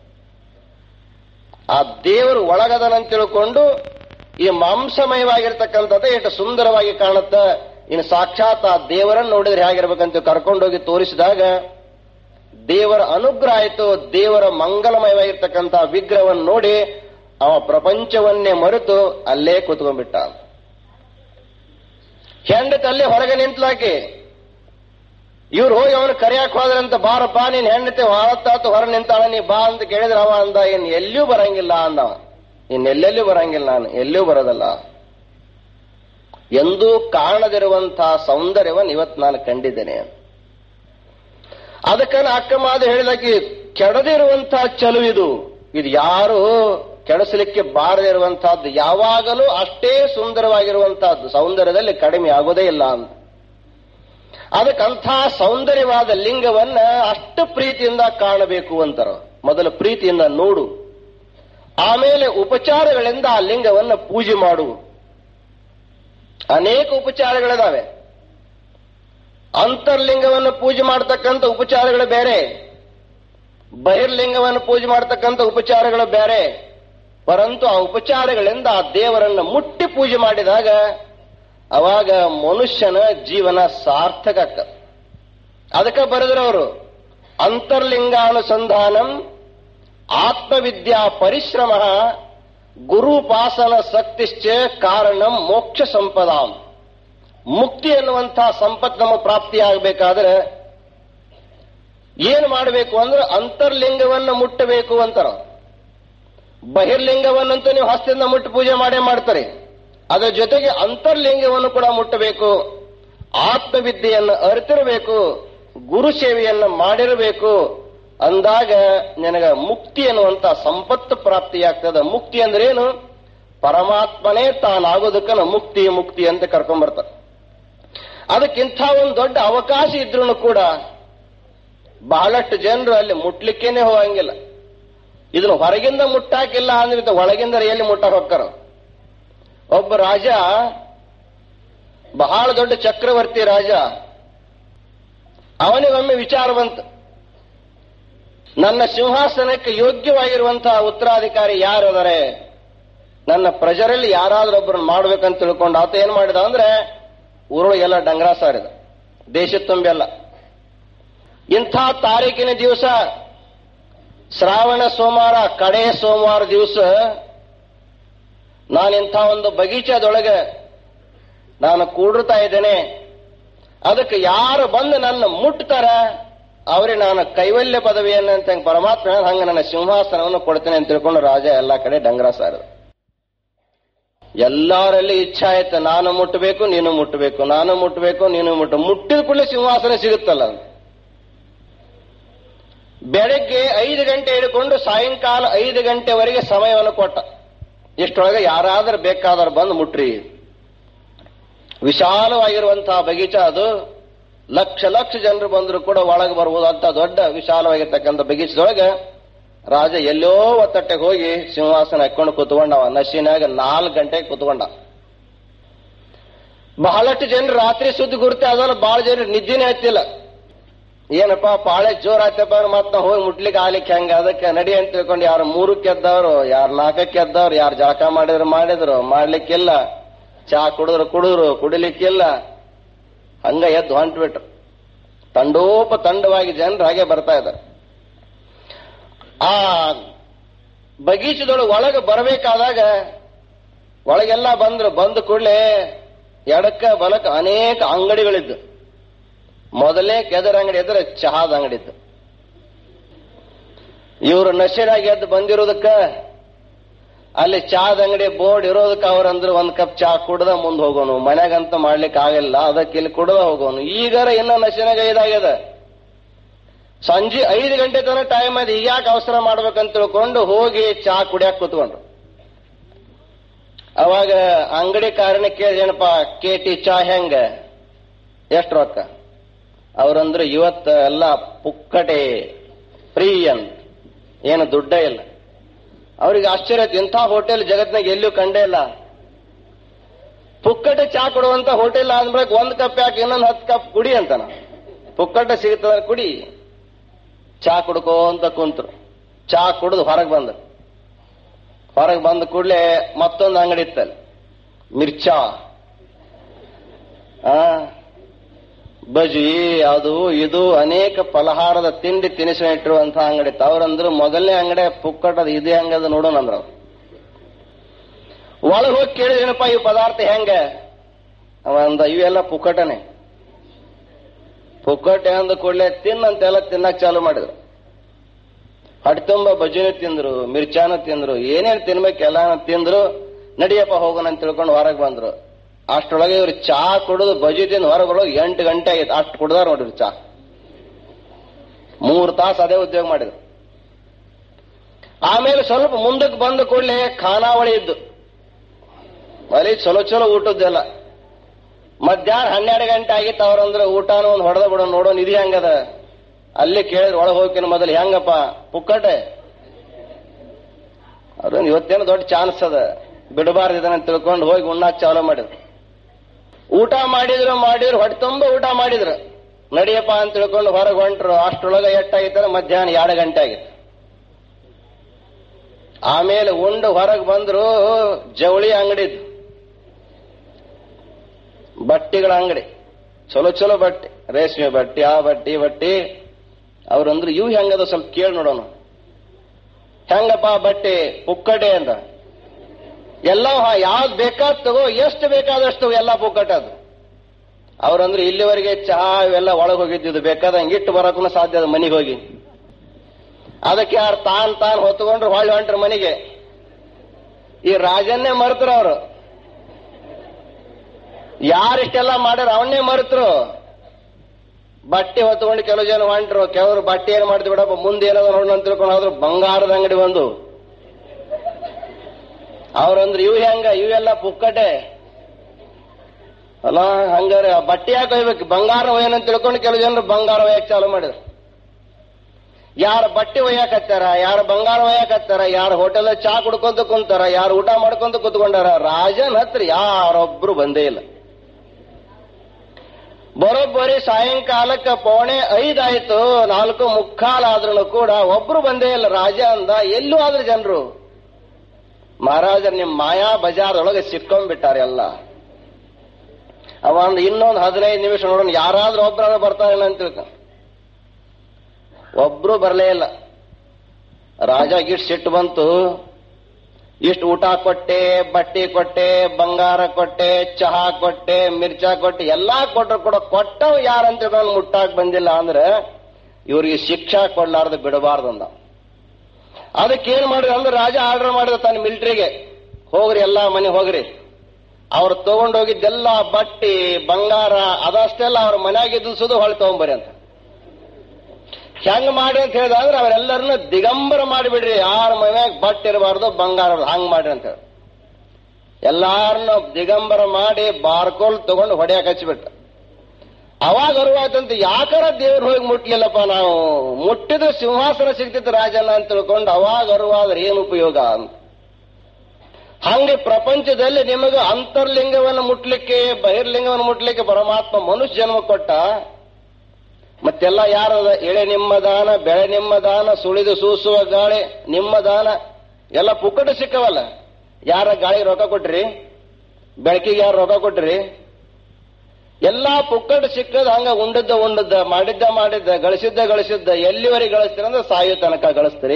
ಆ ದೇವರು ಒಳಗದನಂತ ತಿಳ್ಕೊಂಡು ಈ ಮಾಂಸಮಯವಾಗಿರ್ತಕ್ಕಂಥದ್ದು ಎಷ್ಟು ಸುಂದರವಾಗಿ ಕಾಣುತ್ತ ಇನ್ನು ಸಾಕ್ಷಾತ್ ಆ ದೇವರನ್ನು ನೋಡಿದ್ರೆ ಹೇಗಿರ್ಬೇಕಂತ ಕರ್ಕೊಂಡೋಗಿ ತೋರಿಸಿದಾಗ ದೇವರ ಅನುಗ್ರಹ ಆಯಿತು ದೇವರ ಮಂಗಲಮಯವಾಗಿರ್ತಕ್ಕಂಥ ವಿಗ್ರಹವನ್ನು ನೋಡಿ ಅವ ಪ್ರಪಂಚವನ್ನೇ ಮರೆತು ಅಲ್ಲೇ ಕೂತ್ಕೊಂಡ್ಬಿಟ್ಟ ಹೆಂಡತಿ ಅಲ್ಲೇ ಹೊರಗೆ ನಿಂತ್ಲಾಕಿ ಇವ್ರು ಹೋಗಿ ಅವನು ಕರಿಯಾಕ್ ಹೋದ್ರಂತ ಬಾರಪ್ಪ ನೀನ್ ಹೆಂಡತಿ ಹೊರತಾತು ಹೊರ ನಿಂತಾಳ ನೀ ಬಾ ಅಂತ ಕೇಳಿದ್ರ ಅವ ಅಂದ ಇನ್ ಎಲ್ಲಿಯೂ ಬರಂಗಿಲ್ಲ ಅಂದವ ಇನ್ ಎಲ್ಲೆಲ್ಲೂ ಬರಂಗಿಲ್ಲ ನಾನು ಎಲ್ಲಿಯೂ ಬರೋದಲ್ಲ ಎಂದೂ ಕಾಣದಿರುವಂತಹ ಸೌಂದರ್ಯವನ್ನು ಇವತ್ತು ನಾನು ಕಂಡಿದ್ದೇನೆ ಅದಕ್ಕೆ ಅಕ್ಕ ಮಾದ ಹೇಳಿದಾಕಿ ಕೆಡದಿರುವಂತಹ ಚಲುವಿದು ಇದು ಯಾರು ಕೆಡಿಸಲಿಕ್ಕೆ ಬಾರದೇ ಇರುವಂತಹದ್ದು ಯಾವಾಗಲೂ ಅಷ್ಟೇ ಸುಂದರವಾಗಿರುವಂತಹದ್ದು ಸೌಂದರ್ಯದಲ್ಲಿ ಕಡಿಮೆ ಆಗೋದೇ ಇಲ್ಲ ಅಂತ ಅದಕ್ಕಂಥ ಸೌಂದರ್ಯವಾದ ಲಿಂಗವನ್ನ ಅಷ್ಟು ಪ್ರೀತಿಯಿಂದ ಕಾಣಬೇಕು ಅಂತಾರ ಮೊದಲು ಪ್ರೀತಿಯಿಂದ ನೋಡು ಆಮೇಲೆ ಉಪಚಾರಗಳಿಂದ ಆ ಲಿಂಗವನ್ನು ಪೂಜೆ ಮಾಡು ಅನೇಕ ಉಪಚಾರಗಳಿದಾವೆ ಅಂತರ್ಲಿಂಗವನ್ನು ಪೂಜೆ ಮಾಡತಕ್ಕಂಥ ಉಪಚಾರಗಳು ಬೇರೆ ಬಹಿರ್ಲಿಂಗವನ್ನು ಪೂಜೆ ಮಾಡತಕ್ಕಂಥ ಉಪಚಾರಗಳು ಬೇರೆ ಪರಂತು ಆ ಉಪಚಾರಗಳಿಂದ ಆ ದೇವರನ್ನು ಮುಟ್ಟಿ ಪೂಜೆ ಮಾಡಿದಾಗ ಅವಾಗ ಮನುಷ್ಯನ ಜೀವನ ಸಾರ್ಥಕ ಆಗ್ತದೆ ಅದಕ್ಕೆ ಬರೆದ್ರವರು ಅಂತರ್ಲಿಂಗಾನುಸಂಧಾನಂ ಆತ್ಮವಿದ್ಯಾ ಪರಿಶ್ರಮ ಗುರುಪಾಸನ ಶಕ್ತಿಶ್ಚ ಕಾರಣಂ ಮೋಕ್ಷ ಸಂಪದಾಂ ಮುಕ್ತಿ ಎನ್ನುವಂತಹ ಸಂಪತ್ತು ನಮ್ಮ ಪ್ರಾಪ್ತಿಯಾಗಬೇಕಾದ್ರೆ ಏನು ಮಾಡಬೇಕು ಅಂದ್ರೆ ಅಂತರ್ಲಿಂಗವನ್ನು ಮುಟ್ಟಬೇಕು ಅಂತಾರ ಬಹಿರ್ಲಿಂಗವನ್ನಂತೂ ನೀವು ಹಸ್ತದಿಂದ ಮುಟ್ಟು ಪೂಜೆ ಮಾಡೇ ಮಾಡ್ತಾರೆ ಅದರ ಜೊತೆಗೆ ಅಂತರ್ಲಿಂಗವನ್ನು ಕೂಡ ಮುಟ್ಟಬೇಕು ಆತ್ಮವಿದ್ಯೆಯನ್ನು ಅರಿತಿರಬೇಕು ಗುರು ಸೇವೆಯನ್ನು ಮಾಡಿರಬೇಕು ಅಂದಾಗ ನಿನಗ ಮುಕ್ತಿ ಎನ್ನುವಂತ ಸಂಪತ್ತು ಪ್ರಾಪ್ತಿಯಾಗ್ತದೆ ಮುಕ್ತಿ ಅಂದ್ರೆ ಏನು ಪರಮಾತ್ಮನೇ ತಾನಾಗೋದಕ್ಕನ ಮುಕ್ತಿ ಮುಕ್ತಿ ಅಂತ ಕರ್ಕೊಂಡ್ಬರ್ತಾರೆ ಅದಕ್ಕಿಂತ ಒಂದು ದೊಡ್ಡ ಅವಕಾಶ ಇದ್ರೂ ಕೂಡ ಬಹಳಷ್ಟು ಜನರು ಅಲ್ಲಿ ಮುಟ್ಲಿಕ್ಕೇನೆ ಹೋಗಂಗಿಲ್ಲ ಇದನ್ನು ಹೊರಗಿಂದ ಮುಟ್ಟಾಕಿಲ್ಲ ಅಂದ್ರೆ ಇದು ಒಳಗಿಂದ ಎಲ್ಲಿ ಮುಟ್ಟಕ್ಕೆ ಹೋಗ್ತಾರ ಒಬ್ಬ ರಾಜ ಬಹಳ ದೊಡ್ಡ ಚಕ್ರವರ್ತಿ ರಾಜ ಅವನಿಗೊಮ್ಮೆ ವಿಚಾರ ಬಂತು ನನ್ನ ಸಿಂಹಾಸನಕ್ಕೆ ಯೋಗ್ಯವಾಗಿರುವಂತಹ ಉತ್ತರಾಧಿಕಾರಿ ಯಾರು ಅದರೆ ನನ್ನ ಪ್ರಜರಲ್ಲಿ ಯಾರಾದ್ರೂ ಒಬ್ಬರನ್ನು ಮಾಡ್ಬೇಕಂತ ತಿಳ್ಕೊಂಡು ಆತ ಏನ್ ಮಾಡಿದ ಅಂದ್ರೆ ಊರೊಳಗೆಲ್ಲ ಡಂಗರ ಸಾರಿದ ದೇಶ ತುಂಬೆಲ್ಲ ಇಂಥ ತಾರೀಕಿನ ದಿವಸ ಶ್ರಾವಣ ಸೋಮವಾರ ಕಡೆ ಸೋಮವಾರ ದಿವಸ ನಾನಿಂಥ ಒಂದು ಬಗೀಚದೊಳಗೆ ನಾನು ಕೂಡಿರ್ತಾ ಇದ್ದೇನೆ ಅದಕ್ಕೆ ಯಾರು ಬಂದು ನನ್ನ ಮುಟ್ತಾರ ಅವರೇ ನಾನು ಕೈವಲ್ಯ ಪದವಿಯನ್ನು ಅಂತ ಹೆಂಗ್ ಪರಮಾತ್ಮ ಹೇಳ್ದ, ಹಂಗ ನನ್ನ ಸಿಂಹಾಸನವನ್ನು ಕೊಡ್ತೇನೆ ಅಂತ ತಿಳ್ಕೊಂಡು ರಾಜ ಎಲ್ಲಾ ಕಡೆ ಡಂಗರ ಸಾರದ ಎಲ್ಲರಲ್ಲಿ ಇಚ್ಛಾ ಆಯ್ತು ನಾನು ಮುಟ್ಟಬೇಕು ನೀನು ಮುಟ್ಟಬೇಕು ನಾನು ಮುಟ್ಟಬೇಕು ನೀನು ಮುಟ್ಟ ಮುಟ್ಟಿದ ಕೂಡಲೇ ಸಿಂಹಾಸನ ಸಿಗುತ್ತಲ್ಲ ಅಂತ. ಬೆಳಗ್ಗೆ ಐದು ಗಂಟೆ ಹಿಡ್ಕೊಂಡು ಸಾಯಂಕಾಲ ಐದು ಗಂಟೆವರೆಗೆ ಸಮಯವನ್ನು ಕೊಟ್ಟ ಇಷ್ಟೊಳಗೆ ಯಾರಾದ್ರೂ ಬೇಕಾದ್ರೆ ಬಂದು ಮುಟ್ರಿ ವಿಶಾಲವಾಗಿರುವಂತಹ ಬಗೀಚ ಅದು ಲಕ್ಷ ಲಕ್ಷ ಜನರು ಬಂದರೂ ಕೂಡ ಒಳಗೆ ಬರ್ಬೋದು ಅಂತ ದೊಡ್ಡ ವಿಶಾಲವಾಗಿರ್ತಕ್ಕಂಥ ಬಗೀಚದೊಳಗೆ ರಾಜ ಎಲ್ಲೋ ಒತ್ತಟ್ಟೆಗೆ ಹೋಗಿ ಸಿಂಹಾಸನ ಹಾಕೊಂಡು ಕುತ್ಕೊಂಡವ ನಶಿನಾಗ ನಾಲ್ಕು ಗಂಟೆಗೆ ಕುತ್ಕೊಂಡ ಬಹಳಷ್ಟು ಜನರು ರಾತ್ರಿ ಸುದ್ದಿ ಗುರುತೆ ಆದಲ್ಲ ಬಹಳ ಜನರು ನಿದ್ದೆನೇ ಹತ್ತಿಲ್ಲ ಏನಪ್ಪ ಪಾಳೆ ಜೋರ್ ಆಯ್ತಪ್ಪ ಮತ್ ನಾವು ಹೋಗಿ ಮುಟ್ಲಿಕ್ಕೆ ಆಗ್ಲಿಕ್ಕೆ ಹೆಂಗ ಅದಕ್ಕೆ ನಡಿ ಅಂತ ತಿಳ್ಕೊಂಡು ಯಾರು ಮೂರಕ್ಕೆ ಎದ್ದವ್ರು ಯಾರು ನಾಲ್ಕಕ್ಕೆ ಎದ್ದವ್ರು ಯಾರು ಜಳಕ ಮಾಡಿದ್ರು ಮಾಡಿದ್ರು ಮಾಡ್ಲಿಕ್ಕಿಲ್ಲ ಚಾ ಕುಡಿದ್ರು ಕುಡಿದ್ರು ಕುಡಿಲಿಕ್ಕಿಲ್ಲ ಹಂಗ ಎದ್ದು ಹೊಂಟ್ಬಿಟ್ರು ತಂಡೋಪ ತಂಡವಾಗಿ ಜನರು ಹಾಗೆ ಬರ್ತಾ ಇದ್ದಾರೆ ಆ ಬಗೀಚದೊಳಗೆ ಒಳಗೆ ಬರಬೇಕಾದಾಗ ಒಳಗೆಲ್ಲ ಬಂದ್ರು ಬಂದ ಕೂಡಲೇ ಎಡಕ್ಕ ಬಲಕ್ಕ ಅನೇಕ ಅಂಗಡಿಗಳಿದ್ದು ಮೊದಲೇ ಕೆದರ ಅಂಗಡಿ ಎದ್ರೆ ಚಹಾದ ಅಂಗಡಿ ಇತ್ತು ಇವರು ನಶೆರಾಗಿ ಎದ್ದು ಬಂದಿರೋದಕ್ಕ ಅಲ್ಲಿ ಚಹಾದ ಅಂಗಡಿ ಬೋರ್ಡ್ ಇರೋದಕ್ಕೆ ಅವ್ರಂದ್ರು ಒಂದ್ ಕಪ್ ಚಹಾ ಕುಡ್ದ ಮುಂದೆ ಹೋಗೋನು ಮನ್ಯಾಗಂತ ಮಾಡ್ಲಿಕ್ಕೆ ಆಗಲ್ಲ ಅದಕ್ಕೆ ಇಲ್ಲಿ ಕುಡ್ದ ಹೋಗೋನು ಈಗಾರ ಇನ್ನ ನಶೆನಾಗ ಇದಾಗ್ಯದ ಸಂಜೆ ಐದು ಗಂಟೆ ತನಕ ಟೈಮ್ ಅದು ಈಗ ಯಾಕೆ ಅವಸರ ಮಾಡ್ಬೇಕಂತ ತಿಳ್ಕೊಂಡು ಹೋಗಿ ಚಹಾ ಕುಡಿಯಾಕ ಕೂತ್ಕೊಂಡ್ರು ಅವಾಗ ಅಂಗಡಿ ಕಾರಣ ಕೇಳಿದೇನಪ್ಪ ಕೆ ಟಿ ಚಾ ಹೆಂಗ ಎಷ್ಟು ರೊಕ್ಕ ಅವ್ರಂದ್ರು ಇವತ್ತ ಎಲ್ಲ ಪುಕ್ಕಟೆ ಫ್ರೀ ಅಂತ ಏನು ದುಡ್ಡೇ ಇಲ್ಲ ಅವ್ರಿಗೆ ಆಶ್ಚರ್ಯ ಆಯ್ತು ಇಂಥ ಹೋಟೆಲ್ ಜಗತ್ನಾಗ ಎಲ್ಲೂ ಕಂಡೇ ಇಲ್ಲ ಪುಕ್ಕಟೆ ಚಾ ಕೊಡುವಂತ ಹೋಟೆಲ್ ಆದ್ಮೇಲೆ ಒಂದ್ ಕಪ್ ಯಾಕೆ ಇನ್ನೊಂದು ಹತ್ತು ಕಪ್ ಕುಡಿ ಅಂತಾನ ಪುಕ್ಕಟೆ ಸಿಗುತ್ತದ ಕುಡಿ ಚಾ ಕುಡ್ಕೋ ಅಂತ ಕುಂತ್ರು ಚಾ ಕುಡಿದು ಹೊರಗೆ ಬಂದ್ರು ಹೊರಗೆ ಬಂದ ಕೂಡಲೇ ಮತ್ತೊಂದು ಅಂಗಡಿ ಇತ್ತಲ್ಲಿ ಮಿರ್ಚಾ ಆ ಬಜಿ ಅದು ಇದು ಅನೇಕ ಫಲಹಾರದ ತಿಂಡಿ ತಿನಿಸು ಇಟ್ಟಿರುವಂತಹ ಅಂಗಡಿ ಇತ್ತು ಅವ್ರಂದ್ರು ಮೊದಲನೇ ಅಂಗಡಿ ಪುಕ್ಕಟದ ಇದೆ ಹಂಗದ ನೋಡೋಣ ಅಂದ್ರ ಒಳಗೆ ಹೋಗಿ ಕೇಳಿದೇನಪ್ಪ ಈ ಪದಾರ್ಥ ಹೆಂಗ ಅವ ಅಂದ ಇವೆಲ್ಲ ಪುಕ್ಕಟನೆ ಪುಕ್ಕಟೆ ಅಂದ ಕೂಡಲೇ ತಿನ್ನಂತೆಲ್ಲ ತಿನ್ನಕ್ ಚಾಲು ಮಾಡಿದ್ರು ಹೊಟ್ಟೆ ತುಂಬ ಬಜ್ಜಿನೂ ತಿಂದ್ರು ಮಿರ್ಚಾನು ತಿಂದ್ರು ಏನೇನು ತಿನ್ಬೇಕೆಲ್ಲ ತಿಂದ್ರು ನಡಿಯಪ್ಪ ಹೋಗೋಣ ಅಂತ ತಿಳ್ಕೊಂಡು ಹೊರಗೆ ಬಂದ್ರು ಅಷ್ಟರೊಳಗೆ ಇವ್ರು ಚಾ ಕುಡಿದು ಬಜಿ ತಿಂದು ಹೊರಗೆ ಬರೋಗಿ ಎಂಟು ಗಂಟೆ ಆಗಿತ್ತು ಅಷ್ಟು ಕುಡ್ದಾರ ನೋಡ್ರಿ ಚಾ ಮೂರು ತಾಸು ಅದೇ ಉದ್ಯೋಗ ಮಾಡಿದ್ರು ಆಮೇಲೆ ಸ್ವಲ್ಪ ಮುಂದಕ್ಕೆ ಬಂದ ಕೂಡಲೇ ಖಾನಾವಳಿ ಇದ್ದು ಅಲ್ಲಿ ಚಲೋ ಚಲೋ ಊಟದ್ದೆಲ್ಲ ಮಧ್ಯಾಹ್ನ ಹನ್ನೆರಡು ಗಂಟೆ ಆಗಿತ್ತು ಅವ್ರಂದ್ರೆ ಊಟನೂ ಒಂದು ಹೊಡೆದ ಬಿಡೋ ನೋಡೋನ್ ಇದು ಹೆಂಗದ ಅಲ್ಲಿ ಕೇಳಿದ್ರೆ ಒಳಗೆ ಹೋಗ್ಕಿನ ಮೊದಲು ಹೆಂಗಪ್ಪ ಪುಕ್ಕಟೆ ಅವ್ರೊಂದು ಇವತ್ತೇನು ದೊಡ್ಡ ಚಾನ್ಸ್ ಅದ ಬಿಡಬಾರ್ದು ಇದನ್ನ ತಿಳ್ಕೊಂಡು ಹೋಗಿ ಉಣ್ಣಾಕ್ ಚಾಲು ಮಾಡಿದ್ರು ಊಟ ಮಾಡಿದ್ರು ಮಾಡಿದ್ರು ಹೊಟ್ಟೆ ತುಂಬ ಊಟ ಮಾಡಿದ್ರು ನಡಿಯಪ್ಪ ಅಂತ ತಿಳ್ಕೊಂಡು ಹೊರಗೆ ಹೊಂಟ್ರು ಅಷ್ಟರೊಳಗೆ ಎಟ್ಟಾಗಿತ್ತಾರೆ ಮಧ್ಯಾಹ್ನ ಎರಡು ಗಂಟೆ ಆಗಿತ್ತು ಆಮೇಲೆ ಉಂಡು ಹೊರಗೆ ಬಂದ್ರು ಜವಳಿ ಅಂಗಡಿ ಇದ್ದು ಬಟ್ಟೆಗಳ ಅಂಗಡಿ ಚಲೋ ಚಲೋ ಬಟ್ಟೆ ರೇಷ್ಮೆ ಬಟ್ಟೆ ಆ ಬಟ್ಟೆ ಈ ಬಟ್ಟೆ ಅವ್ರಂದ್ರು ಇವು ಹೆಂಗದ ಸ್ವಲ್ಪ ಕೇಳಿ ನೋಡೋಣ ಹೆಂಗಪ್ಪ ಬಟ್ಟೆ ಪುಕ್ಕಟೆ ಅಂತ ಎಲ್ಲ ಯಾವ್ದು ಬೇಕಾದ್ ತಗೋ ಎಷ್ಟು ಬೇಕಾದಷ್ಟು ಎಲ್ಲ ಪುಕ್ಕಟ ಅದು ಅವ್ರಂದ್ರೆ ಇಲ್ಲಿವರೆಗೆ ಚಹಾ ಇವೆಲ್ಲ ಒಳಗೆ ಹೋಗಿದ್ದಿದ್ದು ಬೇಕಾದಂಗೆ ಇಟ್ಟು ಬರೋಕ್ಕೂ ಸಾಧ್ಯ ಅದು ಮನೆಗೆ ಹೋಗಿ ಅದಕ್ಕೆ ಯಾರು ತಾನ್ ತಾನ್ ಹೊತ್ಕೊಂಡ್ರು ಹೊಳ್ಳಿ ಹೊಂಟ್ರು ಮನೆಗೆ ಈ ರಾಜನ್ನೇ ಮರೆತರು ಅವರು ಯಾರಿಷ್ಟೆಲ್ಲ ಮಾಡ್ಯಾರ ಅವನ್ನೇ ಮರೆತರು ಬಟ್ಟೆ ಹೊತ್ಕೊಂಡು ಕೆಲವು ಜನ ಹೊಂಟ್ರು ಕೆಲವರು ಬಟ್ಟೆ ಏನ್ ಮಾಡ್ತೀವಿ ಬಿಡಪ್ಪ ಮುಂದೆ ಏನದ ನೋಡೋಣ ಅಂತ ತಿಳ್ಕೊಂಡು ಹೋದ್ರು ಬಂಗಾರದ ಅಂಗಡಿ ಬಂದು ಅವ್ರಂದ್ರೆ ಇವು ಹೆಂಗ ಇವೆಲ್ಲ ಪುಕ್ಕಟೆ ಅಲ್ಲ ಹಂಗಾರೆ ಆ ಬಟ್ಟೆ ಯಾಕೆ ಒಯ್ಬೇಕು ಬಂಗಾರ ಒಯ್ಯನಂತ ತಿಳ್ಕೊಂಡು ಕೆಲವು ಜನರು ಬಂಗಾರ ಒಯ್ಯಕ್ ಚಾಲು ಮಾಡಿದ್ರು ಯಾರು ಬಟ್ಟೆ ಒಯ್ಯಾಕತ್ತಾರ ಯಾರು ಬಂಗಾರ ಒಯ್ಯಾಕತ್ತಾರ ಯಾರು ಹೋಟೆಲ್ ಚಾ ಕುಡ್ಕೊಂತ ಕುಂತಾರ ಯಾರು ಊಟ ಮಾಡ್ಕೊಂತ ಕುತ್ಕೊಂಡಾರ ರಾಜನ್ ಹತ್ರ ಯಾರೊಬ್ರು ಬಂದೇ ಇಲ್ಲ ಬರೋಬ್ಬರಿ ಸಾಯಂಕಾಲಕ್ಕೆ ಪೌಣೆ ಐದಾಯ್ತು ನಾಲ್ಕು ಮುಕ್ಕಾಲಾದ್ರೂ ಕೂಡ ಒಬ್ರು ಬಂದೇ ಇಲ್ಲ ರಾಜ ಅಂದ ಎಲ್ಲೂ ಆದ್ರೆ ಜನರು ಮಹಾರಾಜರು ನಿಮ್ ಮಾಯಾ ಬಜಾರ್ದೊಳಗೆ ಸಿಕ್ಕೊಂಡ್ಬಿಟ್ಟಾರೆ ಎಲ್ಲ ಅವ ಅಂದ ಇನ್ನೊಂದು ಹದಿನೈದು ನಿಮಿಷ ನೋಡೋಣ ಯಾರಾದ್ರೂ ಒಬ್ಬರಾದ್ರೂ ಬರ್ತಾರೇನ ಅಂತ ತಿಳ್ಕ ಒಬ್ರು ಬರಲೇ ಇಲ್ಲ ರಾಜ ಗಿಟ್ ಸಿಟ್ಟು ಬಂತು ಇಷ್ಟು ಊಟ ಕೊಟ್ಟೆ ಬಟ್ಟೆ ಕೊಟ್ಟೆ ಬಂಗಾರ ಕೊಟ್ಟೆ ಚಹಾ ಕೊಟ್ಟೆ ಮಿರ್ಚಾ ಕೊಟ್ಟೆ ಎಲ್ಲಾ ಕೊಟ್ಟರು ಕೂಡ ಕೊಟ್ಟವ್ ಯಾರಂತ ತಿಳ್ಕೊಂಡು ಮುಟ್ಟಾಕ್ ಬಂದಿಲ್ಲ ಅಂದ್ರೆ ಇವ್ರಿಗೆ ಶಿಕ್ಷಾ ಕೊಡ್ಲಾರ್ದು ಬಿಡಬಾರ್ದು ಅಂದ ಅದಕ್ಕೆ ಏನ್ ಮಾಡಿದ್ರು ಅಂದ್ರೆ ರಾಜ ಆರ್ಡರ್ ಮಾಡಿದ ತನ್ನ ಮಿಲಿಟರಿಗೆ ಹೋಗ್ರಿ ಎಲ್ಲಾ ಮನೆ ಹೋಗ್ರಿ ಅವ್ರು ತಗೊಂಡೋಗಿದ್ದೆಲ್ಲ ಬಟ್ಟಿ ಬಂಗಾರ ಅದಷ್ಟೆಲ್ಲ ಅವ್ರ ಮನ್ಯಾಗಿದ್ದು ಸುದು ಹೊಳ್ ತಗೊಂಬರಿ ಅಂತ ಹೆಂಗ್ ಮಾಡಿ ಅಂತ ಹೇಳಿದ ಅಂದ್ರೆ ಅವರೆಲ್ಲರನ್ನ ದಿಗಂಬರ ಮಾಡಿಬಿಡ್ರಿ ಯಾರ ಮನ್ಯಾಗ ಬಟ್ಟೆ ಇರಬಾರ್ದು ಬಂಗಾರ ಇರ್ಬಾರ್ದು, ಹಂಗ್ ಮಾಡ್ರಿ ಅಂತ ಹೇಳಿ ಎಲ್ಲಾರನ್ನ ದಿಗಂಬರ ಮಾಡಿ ಬಾರ್ಕೋಲ್ ತಗೊಂಡು ಹೊಡ್ಯಾಕ ಹಚ್ಚಿಬಿಟ್ಟ ಅವಾಗ ಅರಿವಾಯ್ತಂತ ಯಾಕಾರ ದೇವ್ರು ಹೋಗಿ ಮುಟ್ಲಿಲ್ಲಪ್ಪ ನಾವು ಮುಟ್ಟಿದ್ರೆ ಸಿಂಹಾಸನ ಸಿಗ್ತಿತ್ತು ರಾಜನ ಅಂತ ತಿಳ್ಕೊಂಡು ಅವಾಗ ಅರಿವಾದ್ರೆ ಏನು ಉಪಯೋಗ ಅಂತ ಹಂಗೆ ಪ್ರಪಂಚದಲ್ಲಿ ನಿಮಗೆ ಅಂತರ್ಲಿಂಗವನ್ನು ಮುಟ್ಲಿಕ್ಕೆ ಬಹಿರ್ಲಿಂಗವನ್ನು ಮುಟ್ಲಿಕ್ಕೆ ಪರಮಾತ್ಮ ಮನುಷ್ಯ ಜನ್ಮ ಕೊಟ್ಟ ಮತ್ತೆಲ್ಲ ಯಾರದ ಎಳೆ ನಿಮ್ಮ ದಾನ ಬೆಳೆ ನಿಮ್ಮ ದಾನ ಸುಳಿದು ಸೂಸುವ ಗಾಳಿ ನಿಮ್ಮ ದಾನ ಎಲ್ಲ ಪುಕ್ಕಟ ಸಿಕ್ಕವಲ್ಲ ಯಾರ ಗಾಳಿ ರೊಕ್ಕ ಕೊಟ್ರಿ ಬೆಳಕಿಗೆ ಯಾರು ರೊಕ್ಕ ಕೊಟ್ರಿ ಎಲ್ಲಾ ಪುಕ್ಕಟ ಸಿಕ್ಕದ ಹಂಗ ಉಂಡದ್ದ ಉಂಡದ್ದ ಮಾಡಿದ್ದ ಮಾಡಿದ್ದ ಗಳಿಸಿದ್ದ ಗಳಿಸಿದ್ದ ಎಲ್ಲಿವರೆಗೆ ಗಳಿಸ್ತೀರ ಅಂದ್ರೆ ಸಾಯೋ ತನಕ ಗಳಿಸ್ತೀರಿ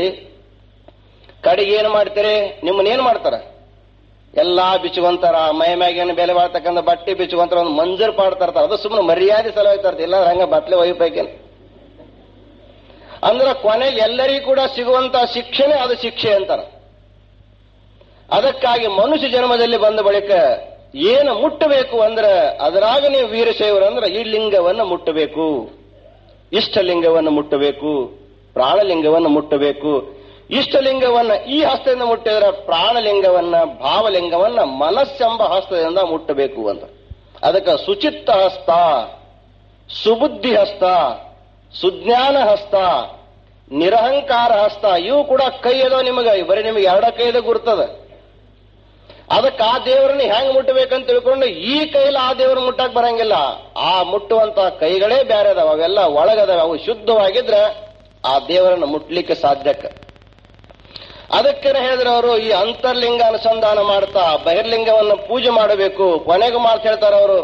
ಕಡೆಗೆ ಏನ್ ಮಾಡ್ತೀರಿ ನಿಮ್ಮನ್ನ ಏನ್ ಮಾಡ್ತಾರ ಎಲ್ಲಾ ಬಿಚ್ಚುವಂತಾರ ಮೈ ಮ್ಯಾಗೇನು ಬೆಲೆ ಬಾಳ್ತಕ್ಕಂಥ ಬಟ್ಟೆ ಬಿಚ್ಚುವಂತಾರ ಒಂದು ಮಂಜರ್ ಪಾಡ್ತಾರ ಅದು ಸುಮ್ಮನೆ ಮರ್ಯಾದೆ ಸಲ ಹೋಯ್ತಾರ ಇಲ್ಲ ಹಂಗ ಬಟ್ಲೆ ಒಯ್ಬೇಕೇನು ಅಂದ್ರ ಕೊನೆಗೆ ಎಲ್ಲರಿಗೂ ಕೂಡ ಸಿಗುವಂತ ಶಿಕ್ಷೆನೇ ಅದು ಶಿಕ್ಷೆ ಅಂತಾರ ಅದಕ್ಕಾಗಿ ಮನುಷ್ಯ ಜನ್ಮದಲ್ಲಿ ಬಂದ ಬಳಿಕ ಏನು ಮುಟ್ಟಬೇಕು ಅಂದ್ರೆ ಅದರಾಗ ನೀವು ವೀರಶೈವರು ಅಂದ್ರೆ ಈ ಲಿಂಗವನ್ನು ಮುಟ್ಟಬೇಕು ಇಷ್ಟಲಿಂಗವನ್ನು ಮುಟ್ಟಬೇಕು ಪ್ರಾಣಲಿಂಗವನ್ನು ಮುಟ್ಟಬೇಕು ಇಷ್ಟಲಿಂಗವನ್ನ ಈ ಹಸ್ತದಿಂದ ಮುಟ್ಟಿದ್ರೆ ಪ್ರಾಣಲಿಂಗವನ್ನ ಭಾವಲಿಂಗವನ್ನ ಮನಸ್ಸೆಂಬ ಹಸ್ತದಿಂದ ಮುಟ್ಟಬೇಕು ಅಂತ ಅದಕ್ಕೆ ಸುಚಿತ್ತ ಹಸ್ತ ಸುಬುದ್ಧಿ ಹಸ್ತ ಸುಜ್ಞಾನ ಹಸ್ತ ನಿರಹಂಕಾರ ಹಸ್ತ ಇವು ಕೂಡ ಕೈ ಅದಾವ ನಿಮಗೆ ಬರೀ ನಿಮಗೆ ಎರಡ ಕೈದ ಗುರ್ತದ ಅದಕ್ಕೆ ಆ ದೇವರನ್ನ ಹೆಂಗ್ ಮುಟ್ಟಬೇಕಂತ ತಿಳ್ಕೊಂಡು ಈ ಕೈಲಿ ಆ ದೇವ್ರ ಮುಟ್ಟಕ್ ಬರಂಗಿಲ್ಲ ಆ ಮುಟ್ಟುವಂತ ಕೈಗಳೇ ಬೇರೆ ಅದಾವ ಅವೆಲ್ಲ ಒಳಗದಾವ ಅವು ಶುದ್ಧವಾಗಿದ್ರೆ ಆ ದೇವರನ್ನ ಮುಟ್ಲಿಕ್ಕೆ ಸಾಧ್ಯಕ್ಕೆ ಅದಕ್ಕೆ ಹೇಳಿದ್ರೆ ಅವರು ಈ ಅಂತರ್ಲಿಂಗ ಅನುಸಂಧಾನ ಮಾಡ್ತಾ ಬಹಿರ್ಲಿಂಗವನ್ನು ಪೂಜೆ ಮಾಡಬೇಕು ಕೊನೆಗೂ ಮಾತು ಹೇಳ್ತಾರೆ ಅವರು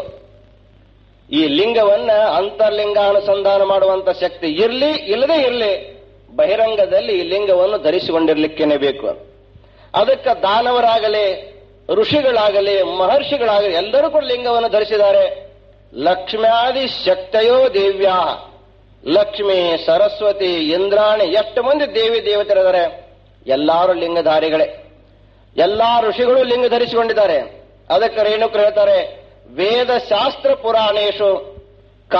ಈ ಲಿಂಗವನ್ನ ಅಂತರ್ಲಿಂಗ ಅನುಸಂಧಾನ ಮಾಡುವಂತ ಶಕ್ತಿ ಇರ್ಲಿ ಇಲ್ಲದೆ ಇರ್ಲಿ ಬಹಿರಂಗದಲ್ಲಿ ಈ ಲಿಂಗವನ್ನು ಧರಿಸಿಕೊಂಡಿರ್ಲಿಕ್ಕೇನೆ ಬೇಕು ಅದಕ್ಕೆ ದಾನವರಾಗಲಿ ಋಷಿಗಳಾಗಲಿ ಮಹರ್ಷಿಗಳಾಗಲಿ ಎಲ್ಲರೂ ಕೂಡ ಲಿಂಗವನ್ನು ಧರಿಸಿದ್ದಾರೆ ಲಕ್ಷ್ಮ್ಯಾದಿ ಶಕ್ತಯೋ ದೇವ್ಯಾ ಲಕ್ಷ್ಮಿ ಸರಸ್ವತಿ ಇಂದ್ರಾಣಿ ಎಷ್ಟು ಮಂದಿ ದೇವಿ ದೇವತೆರಿದ್ದಾರೆ ಎಲ್ಲಾರು ಲಿಂಗಧಾರಿಗಳೇ ಎಲ್ಲಾ ಋಷಿಗಳು ಲಿಂಗ ಧರಿಸಿಕೊಂಡಿದ್ದಾರೆ ಅದಕ್ಕೆ ರೇಣುಕರು ಹೇಳ್ತಾರೆ ವೇದ ಶಾಸ್ತ್ರ ಪುರಾಣೇಶು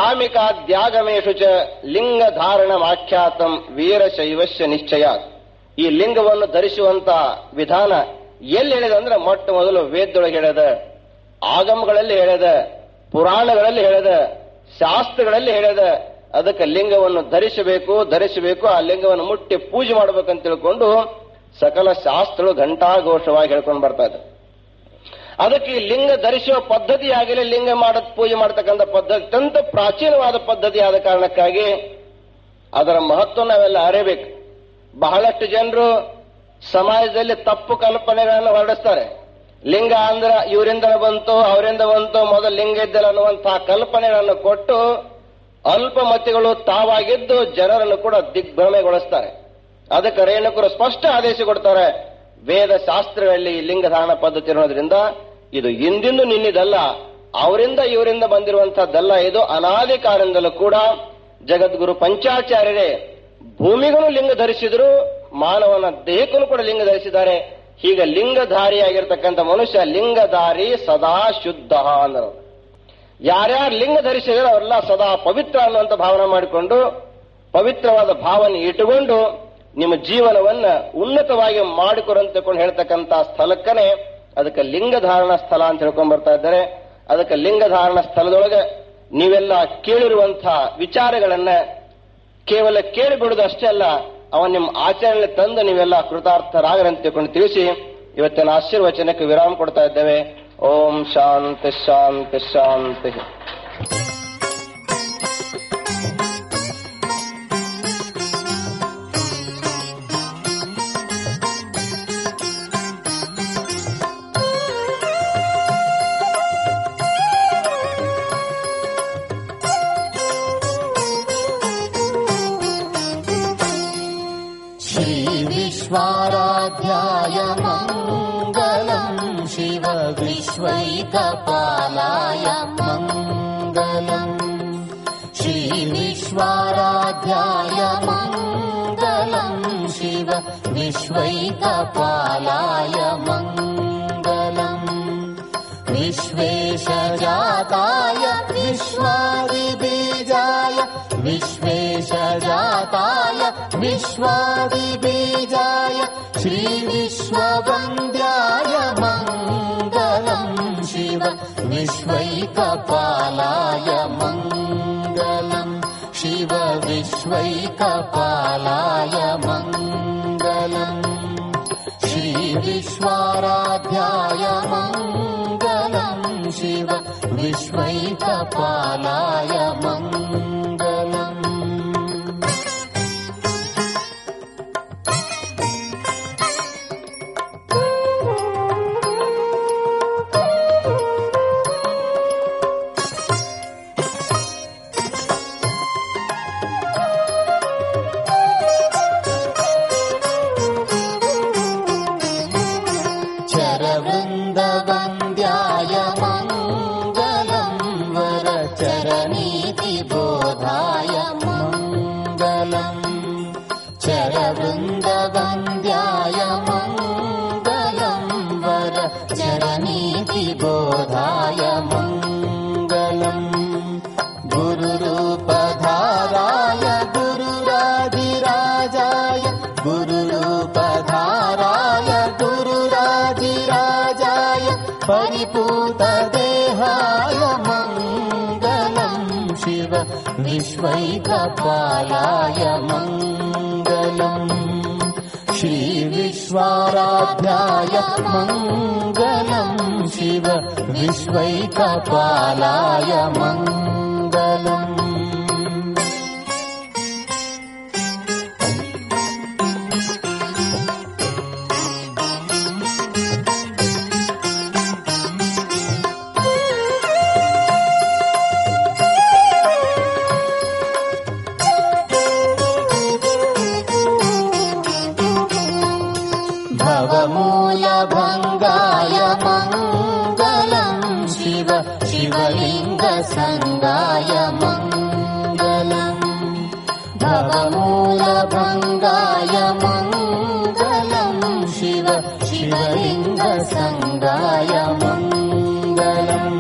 ಕಾಮಿಕಾದ್ಯಾಗಮೇಶು ಚ ಲಿಂಗ ಧಾರಣ ಆಖ್ಯಾತಂ ವೀರಶೈವಸ್ಯ ನಿಶ್ಚಯ ಈ ಲಿಂಗವನ್ನು ಧರಿಸುವಂತ ವಿಧಾನ ಎಲ್ಲಿ ಹೇಳಿದೆ ಅಂದ್ರೆ ಮೊಟ್ಟ ಮೊದಲು ವೇದದೊಳಗೆ ಹೇಳ್ಯದ ಆಗಮಗಳಲ್ಲಿ ಹೇಳ್ಯದ ಪುರಾಣಗಳಲ್ಲಿ ಹೇಳ್ಯದ ಶಾಸ್ತ್ರಗಳಲ್ಲಿ ಹೇಳ್ಯದ ಅದಕ್ಕೆ ಲಿಂಗವನ್ನು ಧರಿಸಬೇಕು ಧರಿಸಬೇಕು ಆ ಲಿಂಗವನ್ನು ಮುಟ್ಟಿ ಪೂಜೆ ಮಾಡಬೇಕಂತ ತಿಳ್ಕೊಂಡು ಸಕಲ ಶಾಸ್ತ್ರಗಳು ಘಂಟಾಘೋಷವಾಗಿ ಹೇಳ್ಕೊಂಡು ಬರ್ತಾ ಇದೆ ಅದಕ್ಕೆ ಈ ಲಿಂಗ ಧರಿಸುವ ಪದ್ಧತಿ ಆಗಲಿ ಲಿಂಗ ಮಾಡ ಪೂಜೆ ಮಾಡತಕ್ಕಂಥ ಪದ್ಧತಿ ಅತ್ಯಂತ ಪ್ರಾಚೀನವಾದ ಪದ್ಧತಿ ಆದ ಕಾರಣಕ್ಕಾಗಿ ಅದರ ಮಹತ್ವ ನಾವೆಲ್ಲ ಅರಿಬೇಕು ಬಹಳಷ್ಟು ಜನರು ಸಮಾಜದಲ್ಲಿ ತಪ್ಪು ಕಲ್ಪನೆಗಳನ್ನು ಹೊರಡಿಸ್ತಾರೆ ಲಿಂಗ ಅಂದ್ರ ಇವರಿಂದ ಬಂತು ಅವರಿಂದ ಬಂತು ಮೊದಲು ಲಿಂಗ ಇದ್ದಲ್ಲ ಅನ್ನುವಂತಹ ಕಲ್ಪನೆಗಳನ್ನು ಕೊಟ್ಟು ಅಲ್ಪಮತಿಗಳು ತಾವಾಗಿದ್ದು ಜನರನ್ನು ಕೂಡ ದಿಗ್ಭ್ರಮೆಗೊಳಿಸ್ತಾರೆ ಅದಕ್ಕೆ ರೇಣುಕರು ಸ್ಪಷ್ಟ ಆದೇಶ ಕೊಡ್ತಾರೆ ವೇದ ಶಾಸ್ತ್ರಗಳಲ್ಲಿ ಈ ಲಿಂಗಧಾರಣ ಪದ್ಧತಿ ಇರೋದ್ರಿಂದ ಇದು ಇಂದಿಂದು ನಿನ್ನಿದಲ್ಲ ಅವರಿಂದ ಇವರಿಂದ ಬಂದಿರುವಂತಹದ್ದಲ್ಲ ಇದು ಅನಾದಿ ಕಾಲದಿಂದಲೂ ಕೂಡ ಜಗದ್ಗುರು ಪಂಚಾಚಾರ್ಯರೇ ಭೂಮಿಗೂ ಲಿಂಗ ಧರಿಸಿದ್ರು ಮಾನವನ ದೇಹಕ್ಕೂ ಕೂಡ ಲಿಂಗ ಧರಿಸಿದ್ದಾರೆ ಹೀಗ ಲಿಂಗಧಾರಿಯಾಗಿರ್ತಕ್ಕಂಥ ಮನುಷ್ಯ ಲಿಂಗಧಾರಿ ಸದಾ ಶುದ್ಧ ಅಂದರು ಯಾರ್ಯಾರು ಲಿಂಗ ಧರಿಸಿದ್ರೆ ಅವರೆಲ್ಲ ಸದಾ ಪವಿತ್ರ ಅನ್ನುವಂಥ ಭಾವನೆ ಮಾಡಿಕೊಂಡು ಪವಿತ್ರವಾದ ಭಾವನೆ ಇಟ್ಟುಕೊಂಡು ನಿಮ್ಮ ಜೀವನವನ್ನ ಉನ್ನತವಾಗಿ ಮಾಡಿಕೊರಂತಕೊಂಡು ಹೇಳ್ತಕ್ಕಂಥ ಸ್ಥಳಕ್ಕನೆ ಅದಕ್ಕೆ ಲಿಂಗಧಾರಣ ಸ್ಥಳ ಅಂತ ಹೇಳ್ಕೊಂಡ್ ಬರ್ತಾ ಇದ್ದಾರೆ ಅದಕ್ಕೆ ಲಿಂಗಧಾರಣ ಸ್ಥಳದೊಳಗೆ ನೀವೆಲ್ಲ ಕೇಳಿರುವಂತಹ ವಿಚಾರಗಳನ್ನ ಕೇವಲ ಕೇಳಿಬಿಡುದು ಅಷ್ಟೇ ಅಲ್ಲ ಅವನ್ ನಿಮ್ಮ ಆಚರಣೆ ತಂದು ನೀವೆಲ್ಲ ಕೃತಾರ್ಥರಾಗರಂತ ತಿಳ್ಕೊಂಡು ತಿಳಿಸಿ ಇವತ್ತಿನ ಆಶೀರ್ವಚನಕ್ಕೆ ವಿರಾಮ ಕೊಡ್ತಾ ಇದ್ದೇವೆ ಓಂ ಶಾಂತಿ ಶಾಂತಿ ಶಾಂತಿ श्रीविश्वाराध्याय मङ्गलम् शिव विश्वैकपालाय मङ्गलम् श्रीविश्वाराध्याय मङ्गलम् शिव विश्वैकपालाय मङ्गलम् विश्वेशजाताय विश्वादिबीजाय विश्वेशजाताय विश्वादिबीजाय श्रीविश्ववन्द्याय मङ्गलम् शिव विश्वैकपालाय मङ्गलम् शिव विश्वैकपालाय मङ्गलम् श्रीविश्वाराध्याय मङ्गलम् शिव विश्वैकपालाय मङ्गलम् चरवृन्दवन्द्याय मङ्गलम् वरचरनीतिबोधाय मङ्गलम् चरवृन्दवन्द्याय मङ्गलम् वरचरनीतिबोधाय मङ्गलम् गुरुरूपधाराय गुरुराधिराजाय गुरुरूपधाराय गुरुराजिराजाय परिपूतदेहाय मङ्गलम् शिव विश्वैकपालाय मङ्गलम् श्रीविश्वाराध्याय मङ्गलम् शिव विश्वैकपालाय मङ्गलम् भवमूलभङ्गाय मङ्गलम् शिव शिवलिङ्गसङ्गाय मङ्गलम् भवमूलभङ्गाय मङ्गलम् शिव शिवलिङ्गसङ्गाय मङ्गलम्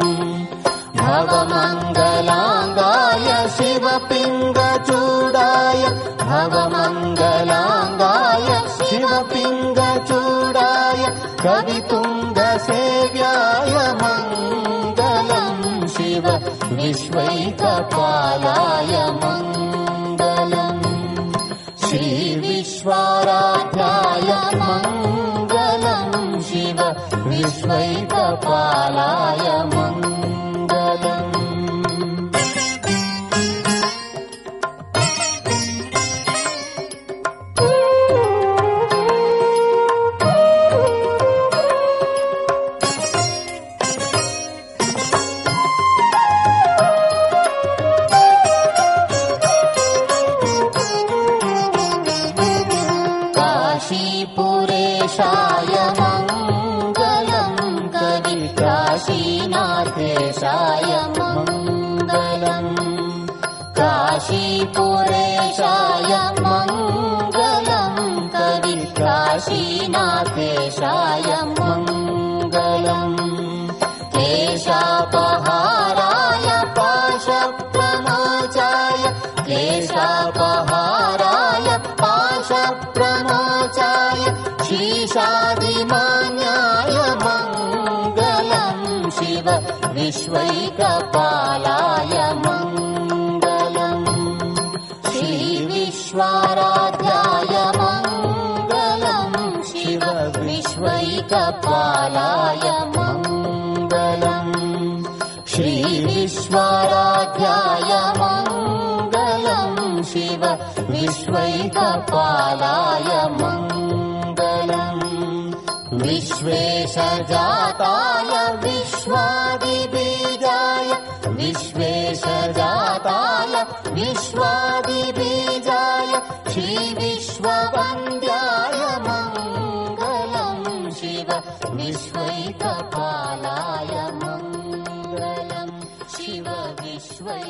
भवमङ्गलाङ्गाय शिवपिङ्गचूडाय भवमङ्गलाङ्गाय शिव पिङ्गचूडाय कवितुङ्गसेव्याय मङ्गलम् शिव विश्वैकपालाय मङ्गलम् श्रीविश्वाराध्याय मङ्गलम् शिव विश्वैकपालाय मङ्गलम् काशीपुरेशाय मङ्गलम् कवि काशीनाथेशाय मङ्गलम् काशीपुरेशाय मङ्गलम् कवि काशीनाथेशाय मङ्गलम् केशापहाराय पाशप्रमोचाय केशापहाराय पाशप्रमोचाय शीशादिमान्याय मङ्गलम् शिव विश्वैकपालाय मङ्गलम् श्रीविश्वाराध्याय मङ्गलम् शिव विश्वैकपालाय मङ्गलम् श्रीविश्वाराध्याय मङ्गलम् शिव विश्वैकपालाय मङ्गलम् विश्वेशजाताय विश्वादिबीजाय विश्वेशजाताय विश्वादिबीजाय श्रीविश्ववन्द्याय मङ्गलम् शिव विश्वैकपालाय मङ्गलम् शिव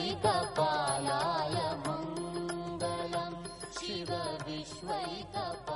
विश्वैकपालाय मङ्गलम् शिव विश्वैकपालाय